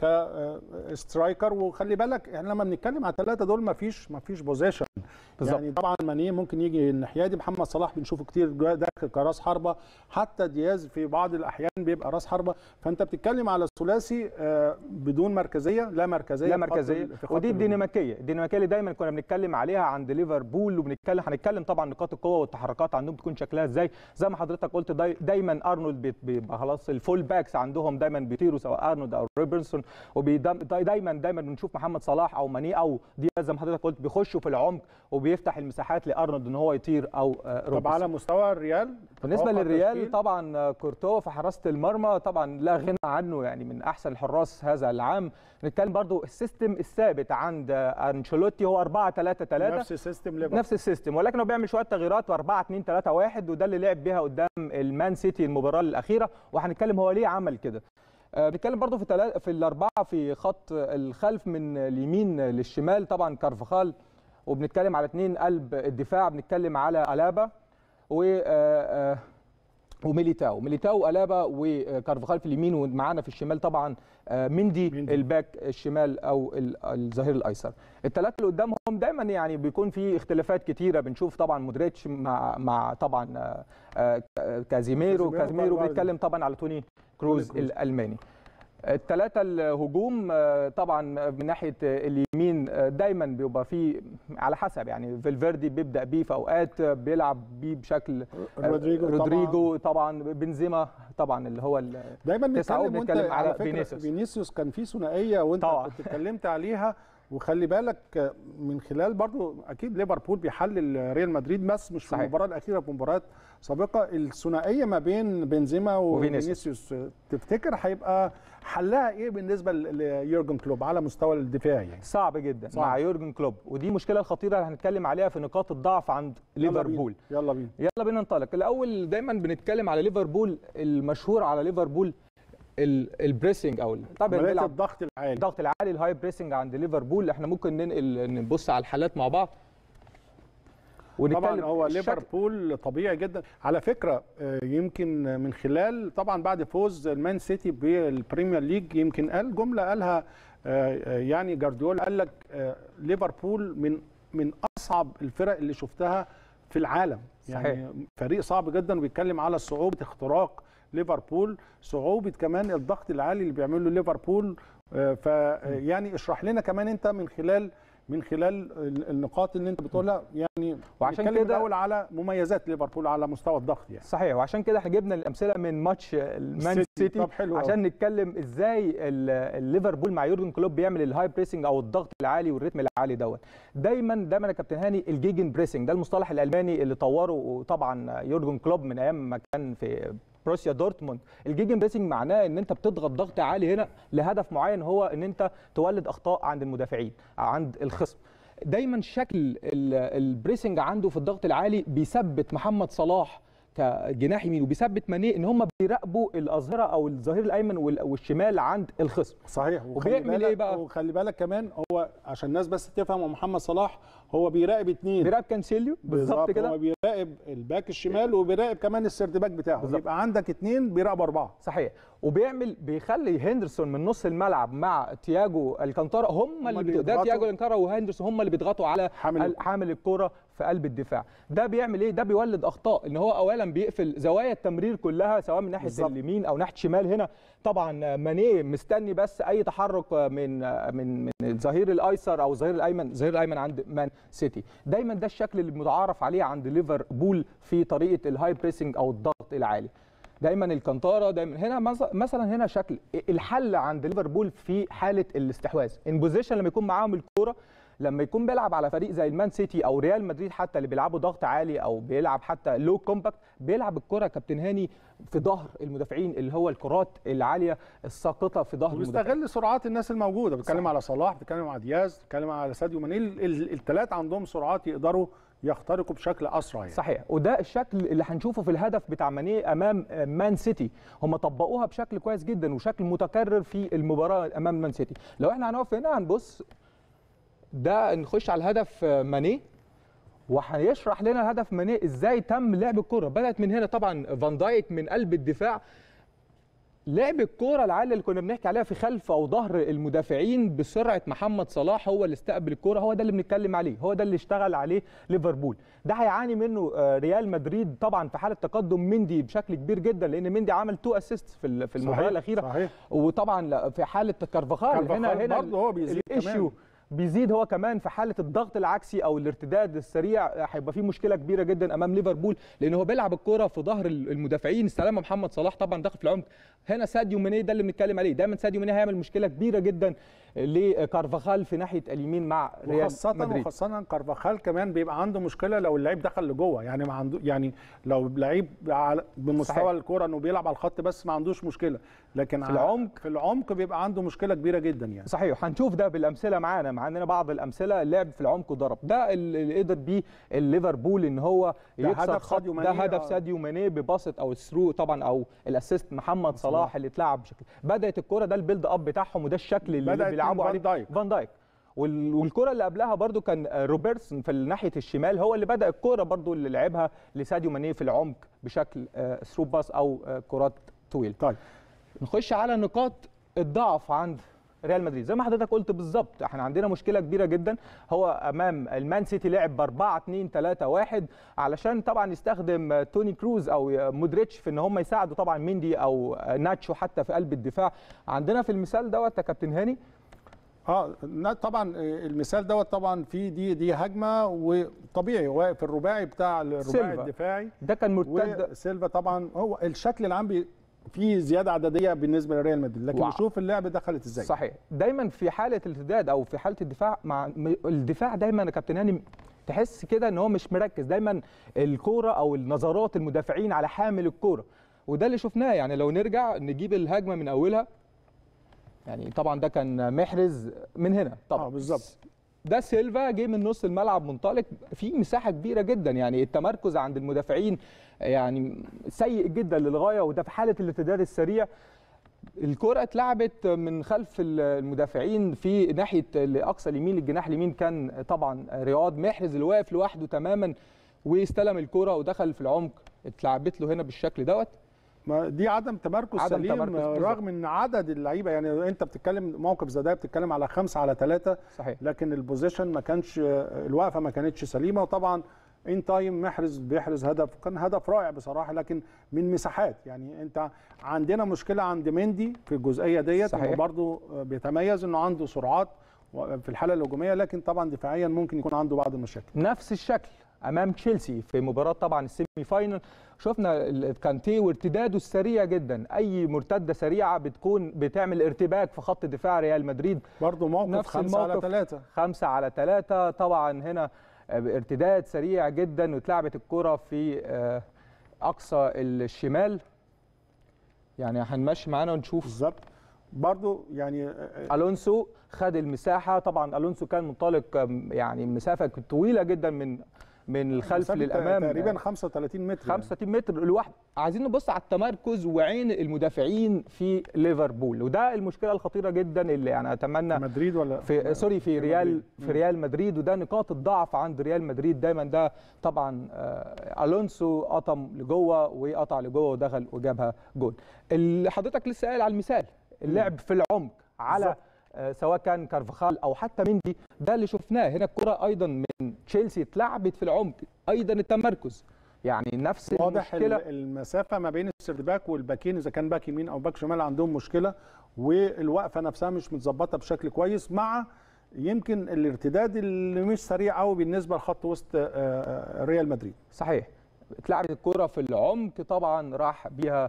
S1: كسترايكر وخلي بالك احنا لما بنتكلم على الثلاثه دول ما فيش ما فيش بوزيشن
S9: بالظبط.
S1: يعني طبعا ماني ممكن يجي الناحيه دي محمد صلاح بنشوفه كتير جوا- داخل كراس حربه حتى دياز في بعض الاحيان بيبقى راس حربه فانت بتتكلم على ثلاثي آه، بدون مركزيه لا مركزيه
S9: لا
S1: في خط
S9: مركزيه
S1: ال- في خط
S9: ودي
S1: الهجوم.
S9: الديناميكيه الديناميكيه اللي دايما كنا بنتكلم عليها عند ليفربول وبنتكلم هنتكلم طبعا نقاط القوه والتحركات عندهم بتكون شكلها ازاي زي ما حضرتك قلت داي دايما ارنولد بيت- بيبقى خلاص الفول باكس عندهم دايما بيطيروا سواء ارنولد او روبرتسون ودايما دايما بنشوف محمد صلاح او ماني او دياز زي ما حضرتك قلت بيخشوا في العمق وبيفتح المساحات لارنولد ان هو يطير او آه،
S1: طب
S9: روبرتسون
S1: على مستوى الريال
S9: بالنسبه
S1: توقع
S9: للريال
S1: تشكيل؟
S9: طبعا آه، كورتوا في حراسه المرمى طبعا لا غنى عنه يعني من احسن الحراس هذا العام نتكلم برضو السيستم الثابت عند آه، انشيلوتي هو 4 3 3
S1: نفس سيستم ليفربول
S9: نفس السيستم ولكن هو بيعمل شويه تغييرات و4 2 3 1 وده اللي لعب بيها قدام المان سيتي المباراه الاخيره وهنتكلم هو ليه عمل كده آه، بنتكلم برضو في تلا... في الاربعه في خط الخلف من اليمين للشمال طبعا كارفخال وبنتكلم على اثنين قلب الدفاع بنتكلم على الابا و آه، آه، وميليتاو ميليتاو الابا وكارفخال في اليمين ومعانا في الشمال طبعا آه، مندي,
S1: مندي.
S9: الباك الشمال او ال- الظهير الايسر الثلاثه اللي قدامهم دايما يعني بيكون في اختلافات كتيره بنشوف طبعا مودريتش مع مع طبعا آه، آه، كازيميرو
S1: كازيميرو
S9: كازيميرو
S1: فالفاردي.
S9: بنتكلم طبعا على توني كروز
S1: كروز.
S9: الالماني الثلاثة الهجوم آه، طبعا من ناحية اليمين آه، دايما بيبقى فيه على حسب يعني فالفيردي بيبدأ بيه في أوقات آه، بيلعب بيه بشكل آه،
S1: رودريجو طبعاً.
S9: رودريجو طبعا بنزيما طبعا اللي هو ال-
S1: دايما
S9: تسعة
S1: بنتكلم وانت
S9: وبنتكلم على
S1: على فكره
S9: فينيسيوس.
S1: فينيسيوس كان في ثنائيه وانت
S9: طبعاً.
S1: كنت اتكلمت عليها وخلي بالك من خلال برضو اكيد ليفربول بيحلل ريال مدريد بس مش في
S9: صحيح.
S1: المباراه الاخيره في مباريات سابقه الثنائيه ما بين بنزيما وفينيسيوس تفتكر هيبقى حلها ايه بالنسبه ل- ليورجن كلوب على مستوى الدفاع يعني
S9: صعب جدا
S1: صعب.
S9: مع يورجن كلوب ودي المشكله الخطيره اللي هنتكلم عليها في نقاط الضعف عند
S1: يلا بينا.
S9: ليفربول
S1: يلا بينا
S9: يلا بينا ننطلق الاول دايما بنتكلم على ليفربول المشهور على ليفربول ال- البريسنج او ال- طبعا
S1: عمليه
S9: بيلعب
S1: الضغط العالي
S9: الضغط العالي الهاي بريسنج عند ليفربول احنا ممكن ننقل نبص على الحالات مع بعض
S1: طبعا هو
S9: الشكل-
S1: ليفربول طبيعي جدا على فكره آه، يمكن من خلال طبعا بعد فوز المان سيتي بالبريمير ليج يمكن قال جمله قالها آه، آه، يعني جارديولا قال لك آه، ليفربول من من اصعب الفرق اللي شفتها في العالم يعني
S9: صحيح.
S1: فريق صعب جدا وبيتكلم على صعوبه اختراق ليفربول صعوبه كمان الضغط العالي اللي بيعمله ليفربول فيعني اشرح لنا كمان انت من خلال من خلال ال- النقاط اللي انت بتقولها يعني
S9: وعشان
S1: نتكلم
S9: كده-
S1: الاول على مميزات ليفربول على مستوى الضغط يعني
S9: صحيح وعشان كده احنا جبنا الامثله من ماتش المان
S1: السيتي.
S9: سيتي
S1: طب حلو أوي.
S9: عشان نتكلم ازاي ال- الليفربول مع يورجن كلوب بيعمل الهاي بريسنج او الضغط العالي والريتم العالي دوت دايما دايما يا كابتن هاني الجيجن بريسنج ده المصطلح الالماني اللي طوره طبعا يورجن كلوب من ايام ما كان في بروسيا دورتموند الجيجن بريسنج معناه ان انت بتضغط ضغط عالي هنا لهدف معين هو ان انت تولد اخطاء عند المدافعين أو عند الخصم دايما شكل ال- البريسنج عنده في الضغط العالي بيثبت محمد صلاح كجناح يمين وبيثبت ماني ان هم بيراقبوا الاظهره او الظهير الايمن وال- والشمال عند الخصم
S1: صحيح وخلي
S9: وبيعمل
S1: بالك-
S9: ايه بقى؟
S1: وخلي بالك كمان هو عشان الناس بس تفهم هو محمد صلاح هو بيراقب اثنين
S9: بيراقب كانسيليو بالظبط
S1: هو
S9: كده
S1: بيراقب الباك الشمال وبيراقب كمان السيرد باك بتاعه
S9: بالظبط.
S1: يبقى عندك اثنين بيراقبوا اربعه
S9: صحيح وبيعمل بيخلي هندرسون من نص الملعب مع تياجو الكانتارا هم اللي بي- ده
S1: بيضغطوا.
S9: تياجو الكانتارا وهندرسون هم اللي بيضغطوا على
S1: حامل
S9: ال- حامل الكره في قلب الدفاع ده بيعمل ايه ده بيولد اخطاء ان هو اولا بيقفل زوايا التمرير كلها سواء من ناحيه
S1: بالظبط.
S9: اليمين او ناحيه الشمال هنا طبعا ماني مستني بس اي تحرك من من من الظهير الايسر او الظهير الايمن الظهير الايمن عند مان سيتي دايما ده الشكل اللي متعارف عليه عند ليفربول في طريقه الهاي بريسنج او الضغط العالي دايما الكانتارا دايما هنا مز- مثلا هنا شكل الحل عند ليفربول في حاله الاستحواذ ان بوزيشن لما يكون معاهم الكوره لما يكون بيلعب على فريق زي المان سيتي او ريال مدريد حتى اللي بيلعبوا ضغط عالي او بيلعب حتى لو كومباكت بيلعب الكره كابتن هاني في ظهر المدافعين اللي هو الكرات العاليه الساقطه في ظهر المدافعين
S1: وبيستغل سرعات الناس الموجوده بتكلم على صلاح بتكلم على دياز بتكلم على ساديو ماني الثلاثه عندهم سرعات يقدروا يخترقوا بشكل اسرع يعني
S9: صحيح وده الشكل اللي هنشوفه في الهدف بتاع ماني امام مان سيتي هم طبقوها بشكل كويس جدا وشكل متكرر في المباراه امام مان سيتي لو احنا هنقف هنا هنبص ده نخش على الهدف ماني وهيشرح لنا هدف ماني ازاي تم لعب الكره بدات من هنا طبعا فان دايك من قلب الدفاع لعب الكوره العاليه اللي كنا بنحكي عليها في خلف او ظهر المدافعين بسرعه محمد صلاح هو اللي استقبل الكوره هو ده اللي بنتكلم عليه هو ده اللي اشتغل عليه ليفربول ده هيعاني منه آه، ريال مدريد طبعا في حاله تقدم مندي بشكل كبير جدا لان مندي عمل تو اسيست في ال- في المباراه
S1: صحيح،
S9: الاخيره
S1: صحيح.
S9: وطبعا لا، في حاله كارفاخال هنا
S1: كارفاخال
S9: هنا
S1: برضه هو بيزيد
S9: الايشيو
S1: كمان.
S9: بيزيد هو كمان في حاله الضغط العكسي او الارتداد السريع هيبقى في مشكله كبيره جدا امام ليفربول لان هو بيلعب الكوره في ظهر المدافعين استلمها محمد صلاح طبعا داخل في العمق هنا ساديو ماني ده اللي بنتكلم عليه دايما ساديو ماني هيعمل مشكله كبيره جدا لكارفاخال في ناحيه اليمين مع ريال
S1: وخاصة
S9: مدريد
S1: وخاصة كارفاخال كمان بيبقى عنده مشكلة لو اللعيب دخل لجوه يعني ما عنده يعني لو لعيب على- بمستوى
S9: صحيح.
S1: الكرة انه بيلعب على الخط بس ما عندوش مشكلة لكن
S9: في
S1: ع-
S9: العمق.
S1: في العمق بيبقى عنده مشكلة كبيرة جدا يعني
S9: صحيح هنشوف ده بالامثله معانا معانا بعض الامثله اللعب في العمق وضرب ده اللي قدر بيه الليفربول ان هو
S1: ده
S9: يكسر
S1: هدف
S9: خط
S1: ساديو
S9: ده
S1: ماني،
S9: هدف
S1: آه.
S9: ساديو ماني بباسط او الثرو طبعا او الاسيست محمد صلاح اللي اتلعب بشكل بدات الكره ده البيلد اب بتاعهم وده الشكل اللي
S1: بدأت من
S9: بيلعبوا
S1: فان
S9: عليه
S1: دايك.
S9: فان دايك وال- والكره اللي قبلها برضو كان آه، روبرتسون في ناحيه الشمال هو اللي بدا الكره برضو اللي لعبها لساديو ماني في العمق بشكل ثرو باس او آه، كرات طويله
S1: طيب
S9: نخش على نقاط الضعف عند ريال مدريد زي ما حضرتك قلت بالظبط احنا عندنا مشكله كبيره جدا هو امام المان سيتي لعب ب 4 2 3 1 علشان طبعا يستخدم توني كروز او مودريتش في ان هم يساعدوا طبعا ميندي او ناتشو حتى في قلب الدفاع عندنا في المثال دوت يا كابتن هاني
S1: اه لا طبعا آه، المثال دوت طبعا في دي دي هجمه وطبيعي واقف الرباعي بتاع الرباعي
S9: سيلفا.
S1: الدفاعي
S9: ده كان مرتد
S1: وسيلفا طبعا هو الشكل العام بي في زياده عدديه بالنسبه لريال مدريد لكن
S9: وع-
S1: نشوف اللعب دخلت ازاي
S9: صحيح دايما في حاله الارتداد او في حاله الدفاع مع م- الدفاع دايما يا كابتن هاني تحس كده ان هو مش مركز دايما الكوره او النظرات المدافعين على حامل الكوره وده اللي شفناه يعني لو نرجع نجيب الهجمه من اولها يعني طبعا ده كان محرز من هنا طبعا
S1: اه بالظبط
S9: ده سيلفا جه من نص الملعب منطلق في مساحه كبيره جدا يعني التمركز عند المدافعين يعني سيء جدا للغايه وده في حاله الارتداد السريع الكرة اتلعبت من خلف المدافعين في ناحية لأقصى اليمين الجناح اليمين كان طبعا رياض محرز اللي واقف لوحده تماما واستلم الكرة ودخل في العمق اتلعبت له هنا بالشكل دوت
S1: ما دي عدم تمركز
S9: عدم
S1: سليم
S9: تمركز
S1: آه،
S9: بالظبط.
S1: رغم ان عدد اللعيبه يعني انت بتتكلم موقف زي ده بتتكلم على خمسة على ثلاثة
S9: صحيح
S1: لكن البوزيشن ما كانش آه، الوقفه ما كانتش سليمه وطبعا ان تايم محرز بيحرز هدف كان هدف رائع بصراحه لكن من مساحات يعني انت عندنا مشكله عند مندي في الجزئيه ديت
S9: صحيح.
S1: انه برضه بيتميز انه عنده سرعات في الحاله الهجوميه لكن طبعا دفاعيا ممكن يكون عنده بعض المشاكل
S9: نفس الشكل امام تشيلسي في مباراه طبعا السيمي فاينل شفنا ال- كانتيه وارتداده السريع جدا اي مرتده سريعه بتكون بتعمل ارتباك في خط دفاع ريال مدريد
S1: برضه موقف
S9: نفس
S1: خمسة على
S9: الموقف.
S1: ثلاثة
S9: خمسة على ثلاثة طبعا هنا ارتداد سريع جدا واتلعبت الكرة في آه، أقصى الشمال يعني هنمشي معانا ونشوف
S1: بالظبط برضه يعني آه،
S9: الونسو خد المساحه طبعا الونسو كان منطلق آم، يعني مسافه طويله جدا من من الخلف
S1: مسافة
S9: للامام
S1: تقريبا 35 متر يعني.
S9: 35 متر لوحده عايزين نبص على التمركز وعين المدافعين في ليفربول وده المشكله الخطيره جدا اللي يعني اتمنى
S1: مدريد ولا
S9: في سوري في ريال
S1: مدريد.
S9: في ريال مدريد وده نقاط الضعف عند ريال مدريد دايما ده طبعا آه، الونسو قطم لجوه وقطع لجوه ودخل وجابها جول اللي حضرتك لسه قايل على المثال اللعب في العمق على
S1: بالظبط.
S9: آه، سواء كان كارفخال او حتى مندي ده اللي شفناه هنا الكره ايضا من تشيلسي اتلعبت في العمق ايضا التمركز يعني نفس
S1: واضح
S9: المشكله
S1: ال- المسافه ما بين السيرد باك والباكين اذا كان باك يمين او باك شمال عندهم مشكله والوقفه نفسها مش متظبطه بشكل كويس مع يمكن الارتداد اللي مش سريع قوي بالنسبه لخط وسط آه، آه، ريال مدريد
S9: صحيح اتلعبت الكرة في العمق طبعا راح بيها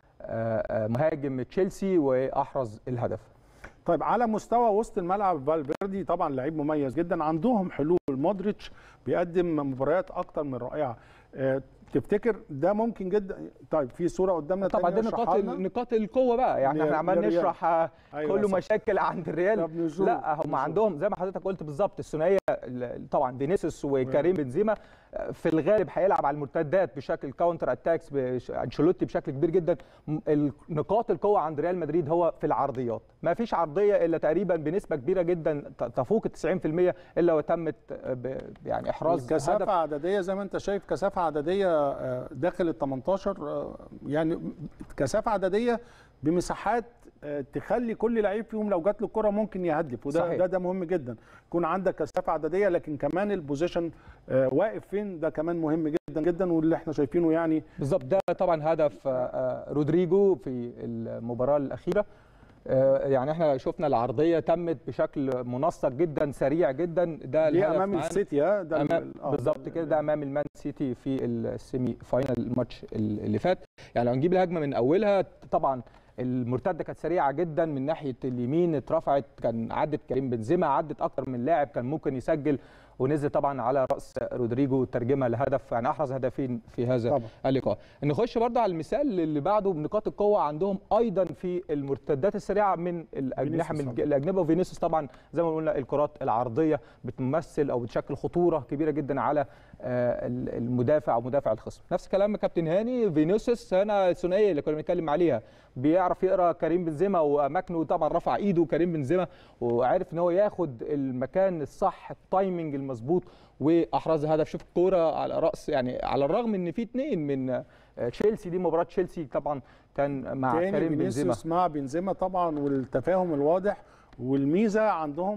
S9: آه، آه، مهاجم تشيلسي واحرز الهدف
S1: طيب على مستوى وسط الملعب فالفيردي طبعا لعيب مميز جدا عندهم حلول مودريتش بيقدم مباريات اكتر من رائعه آه، تفتكر ده ممكن جدا طيب في صوره قدامنا
S9: طبعا
S1: تانية
S9: دي نقاط
S1: اشرحها لنا؟
S9: نقاط القوه بقى يعني
S1: ل-
S9: احنا عمال
S1: للريال.
S9: نشرح آه،
S1: أيوة
S9: كله
S1: صح.
S9: مشاكل عند الريال
S1: طب نشوف-
S9: لا هم
S1: نشوف.
S9: عندهم زي ما حضرتك قلت بالظبط الثنائيه ال- طبعا فينيسيوس وكريم بنزيما آه، في الغالب هيلعب على المرتدات بشكل كاونتر اتاكس بش- انشيلوتي بشكل كبير جدا م- ال- نقاط القوه عند ريال مدريد هو في العرضيات ما فيش عرضيه الا تقريبا بنسبه كبيره جدا ت- تفوق ال 90% الا وتمت آه، ب- يعني احراز هدف
S1: كثافة عددية زي ما انت شايف كثافة عددية آه، داخل ال 18 آه، يعني كثافة عددية بمساحات آه، تخلي كل لعيب فيهم لو جات له الكرة ممكن يهدف وده
S9: صحيح.
S1: ده ده مهم جدا يكون عندك كثافة عددية لكن كمان البوزيشن آه، واقف فين ده كمان مهم جدا جدا واللي احنا شايفينه يعني
S9: بالظبط ده طبعا هدف آه، آه، رودريجو في المباراه الاخيره آه، يعني احنا شفنا العرضيه تمت بشكل منسق جدا سريع جدا ده
S1: ليه
S9: الهدف
S1: امام
S9: معانا.
S1: السيتي ها ده
S9: أمام
S1: ال- آه،
S9: بالظبط كده ده امام المان سيتي في السيمي فاينل الماتش اللي فات يعني لو نجيب الهجمه من اولها طبعا المرتده كانت سريعه جدا من ناحيه اليمين اترفعت كان عدت كريم بنزيما عدت اكتر من لاعب كان ممكن يسجل ونزل طبعا على راس رودريجو ترجمها لهدف يعني احرز هدفين في هذا
S1: طبعا.
S9: اللقاء نخش برضه على المثال اللي بعده بنقاط القوه عندهم ايضا في المرتدات السريعه من الاجنحه من
S1: طبعا.
S9: الاجنبه وفينيسيوس طبعا زي ما قلنا الكرات العرضيه بتمثل او بتشكل خطوره كبيره جدا على آه، المدافع او مدافع الخصم نفس كلام كابتن هاني فينيسيوس هنا الثنائيه اللي كنا بنتكلم عليها بيعرف يقرا كريم بنزيما واماكنه طبعا رفع ايده كريم بنزيما وعرف ان هو ياخد المكان الصح التايمنج المظبوط واحرز هدف شوف الكوره على راس يعني على الرغم ان في اثنين من آه، تشيلسي دي مباراه تشيلسي طبعا كان مع
S1: تاني
S9: كريم بنزيما
S1: فينيسيوس مع بنزيما طبعا والتفاهم الواضح والميزه عندهم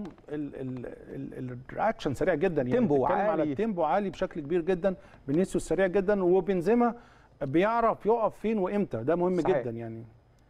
S1: الرياكشن سريع جدا يعني
S9: تيمبو
S1: بتتكلم على
S9: عالي.
S1: التيمبو عالي بشكل كبير جدا فينيسيوس سريع جدا وبنزيما بيعرف يقف فين وامتى ده مهم
S9: صحيح.
S1: جدا يعني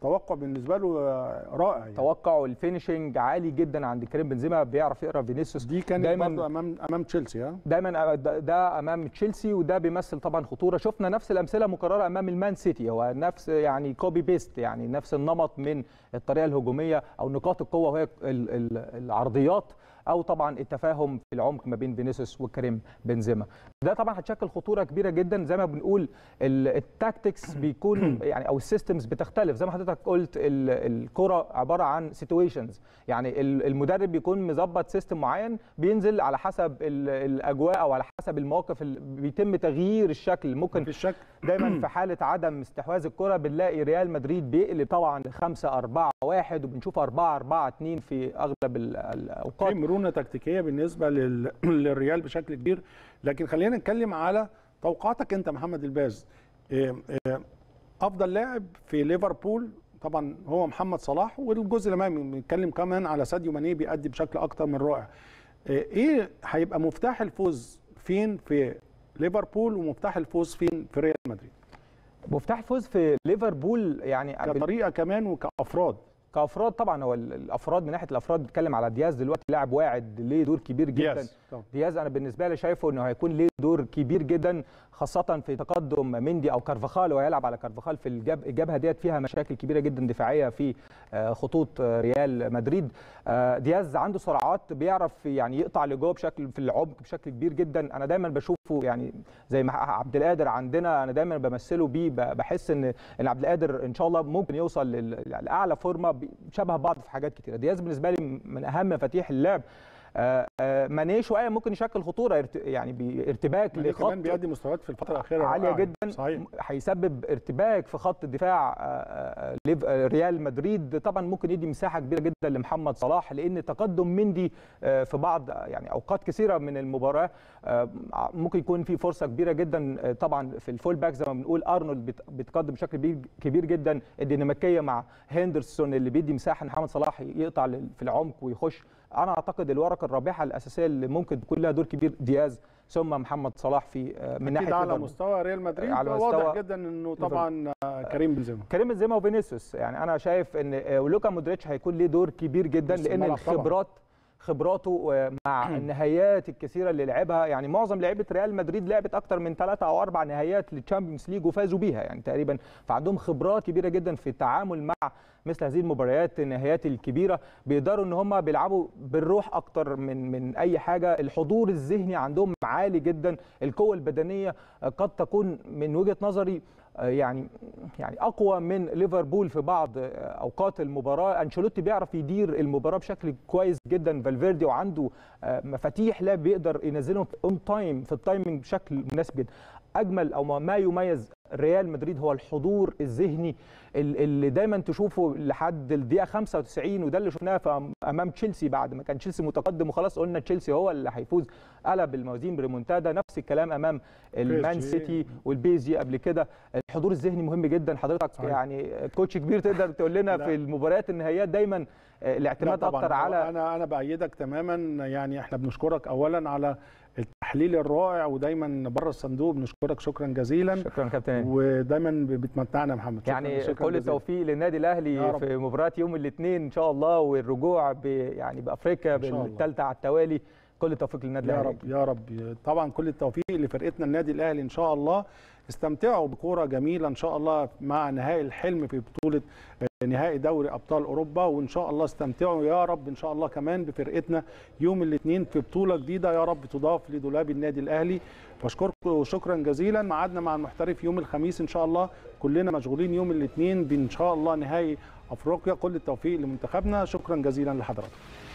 S1: توقع بالنسبه له آه، رائع يعني.
S9: توقعه الفينشنج عالي جدا عند كريم بنزيما بيعرف يقرا فينيسيوس
S1: دي كانت
S9: دايماً-
S1: برضه امام امام تشيلسي ها
S9: دايما ده- ده امام تشيلسي وده بيمثل طبعا خطوره شفنا نفس الامثله مكرره امام المان سيتي هو نفس يعني كوبي بيست يعني نفس النمط من الطريقه الهجوميه او نقاط القوه وهي ال- ال- العرضيات او طبعا التفاهم في العمق ما بين فينيسيوس وكريم بنزيما ده طبعا هتشكل خطوره كبيره جدا زي ما بنقول ال- التاكتكس بيكون يعني او السيستمز بتختلف زي ما حضرتك قلت ال- الكره عباره عن سيتويشنز يعني ال- المدرب بيكون مظبط سيستم معين بينزل على حسب ال- الاجواء او على حسب المواقف اللي بيتم تغيير الشكل ممكن
S1: مفيش شك
S9: دايما في حاله عدم استحواذ الكره بنلاقي ريال مدريد بيقلب طبعا ل 5 4 1 وبنشوف 4 4 2 في اغلب ال- الاوقات
S1: في مرونه تكتيكيه بالنسبه لل... للريال بشكل كبير لكن خلينا نتكلم على توقعاتك انت محمد الباز إيه، إيه، افضل لاعب في ليفربول طبعا هو محمد صلاح والجزء الامامي بنتكلم كمان على ساديو ماني بيأدي بشكل اكتر من رائع إيه، ايه هيبقى مفتاح الفوز فين في ليفربول ومفتاح الفوز فين في ريال مدريد
S9: مفتاح فوز في ليفربول يعني
S1: كطريقه كمان وكافراد
S9: كافراد طبعا هو ال- الافراد من ناحيه الافراد بنتكلم على دياز دلوقتي لاعب واعد ليه دور كبير جدا
S1: دياز طبعاً.
S9: دياز انا بالنسبه لي شايفه انه هيكون ليه دور كبير جدا خاصه في تقدم مندي او كارفاخال وهيلعب على كارفاخال في الجب- الجبهه ديت فيها مشاكل كبيره جدا دفاعيه في آه، خطوط آه، ريال مدريد آه، دياز عنده سرعات بيعرف يعني يقطع لجوه بشكل في العمق بشكل كبير جدا انا دايما بشوفه يعني زي ما عبد القادر عندنا انا دايما بمثله بيه ب- بحس ان ان عبد القادر ان شاء الله ممكن يوصل لل- لاعلى فورمه ب- شبه بعض في حاجات كتيره دياز بالنسبه لي من اهم مفاتيح اللعب آه، آه، ماني شويه ممكن يشكل خطوره ارت- يعني بارتباك
S1: ماني كمان
S9: لخط
S1: بيأدي مستويات في الفتره الاخيره
S9: عاليه
S1: رائعة.
S9: جدا
S1: صحيح
S9: هيسبب ارتباك في خط الدفاع آه، آه، ليف- آه، ريال مدريد طبعا ممكن يدي مساحه كبيره جدا لمحمد صلاح لان تقدم مندي آه، في بعض آه، يعني اوقات كثيره من المباراه آه، ممكن يكون في فرصه كبيره جدا آه، طبعا في الفول باك زي ما بنقول ارنولد بيت- بيتقدم بشكل كبير- كبير جدا الديناميكيه مع هندرسون اللي بيدي مساحه لمحمد صلاح يقطع لل- في العمق ويخش انا اعتقد الورقه الرابحه الاساسيه اللي ممكن تكون لها دور كبير دياز ثم محمد صلاح في آه، من
S1: اكيد
S9: ناحيه
S1: على
S9: ليفربول.
S1: مستوى ريال مدريد
S9: على
S1: واضح
S9: مستوى
S1: جدا انه طبعا آه، كريم بنزيما
S9: كريم بنزيما وفينيسيوس يعني انا شايف ان آه، ولوكا مودريتش هيكون ليه دور كبير جدا
S1: نص
S9: لان
S1: الملعب طبعاً.
S9: الخبرات خبراته آه، مع النهايات الكثيره اللي لعبها يعني معظم لعيبه ريال مدريد لعبت اكتر من ثلاثة او اربع نهايات للتشامبيونز ليج وفازوا بيها يعني تقريبا فعندهم خبرات كبيره جدا في التعامل مع مثل هذه المباريات النهايات الكبيره بيقدروا ان هم بيلعبوا بالروح اكتر من من اي حاجه الحضور الذهني عندهم عالي جدا القوه البدنيه آه، قد تكون من وجهه نظري آه، يعني يعني اقوى من ليفربول في بعض آه، اوقات المباراه انشيلوتي بيعرف يدير المباراه بشكل كويس جدا فالفيردي وعنده آه، مفاتيح لعب بيقدر ينزلهم اون تايم في التايمنج بشكل مناسب جدا اجمل او ما- ما يميز ريال مدريد هو الحضور الذهني ال- اللي دايما تشوفه لحد الدقيقه 95 وده اللي شفناه في أم- امام تشيلسي بعد ما كان تشيلسي متقدم وخلاص قلنا تشيلسي هو اللي هيفوز قلب الموازين بريمونتادا نفس الكلام امام المان
S1: جي.
S9: سيتي والبي اس جي قبل كده الحضور الذهني مهم جدا حضرتك
S1: صحيح.
S9: يعني كوتش كبير تقدر تقول لنا
S1: لا.
S9: في المباريات النهائيات دايما آه، الاعتماد
S1: لا طبعاً،
S9: اكتر
S1: هو
S9: على
S1: انا انا بايدك تماما يعني احنا بنشكرك اولا على التحليل الرائع ودايما بره الصندوق بنشكرك شكرا جزيلا
S9: شكرا كابتن هاني.
S1: ودايما بتمتعنا يا محمد شكراً-
S9: يعني
S1: شكراً
S9: كل
S1: جزيلاً.
S9: التوفيق للنادي
S1: يا
S9: الاهلي
S1: رب.
S9: في مباراه يوم الاثنين ان شاء الله والرجوع ب يعني بافريقيا
S1: إن شاء الله.
S9: بالثالثه على التوالي كل التوفيق للنادي
S1: يا
S9: الاهلي
S1: رب يا رب طبعا كل التوفيق لفرقتنا النادي الاهلي ان شاء الله استمتعوا بكوره جميله ان شاء الله مع نهائي الحلم في بطوله آه، نهائي دوري ابطال اوروبا وان شاء الله استمتعوا يا رب ان شاء الله كمان بفرقتنا يوم الاثنين في بطوله جديده يا رب تضاف لدولاب النادي الاهلي بشكركم شكرا جزيلا ميعادنا مع المحترف يوم الخميس ان شاء الله كلنا مشغولين يوم الاثنين بان شاء الله نهائي افريقيا كل التوفيق لمنتخبنا شكرا جزيلا لحضراتكم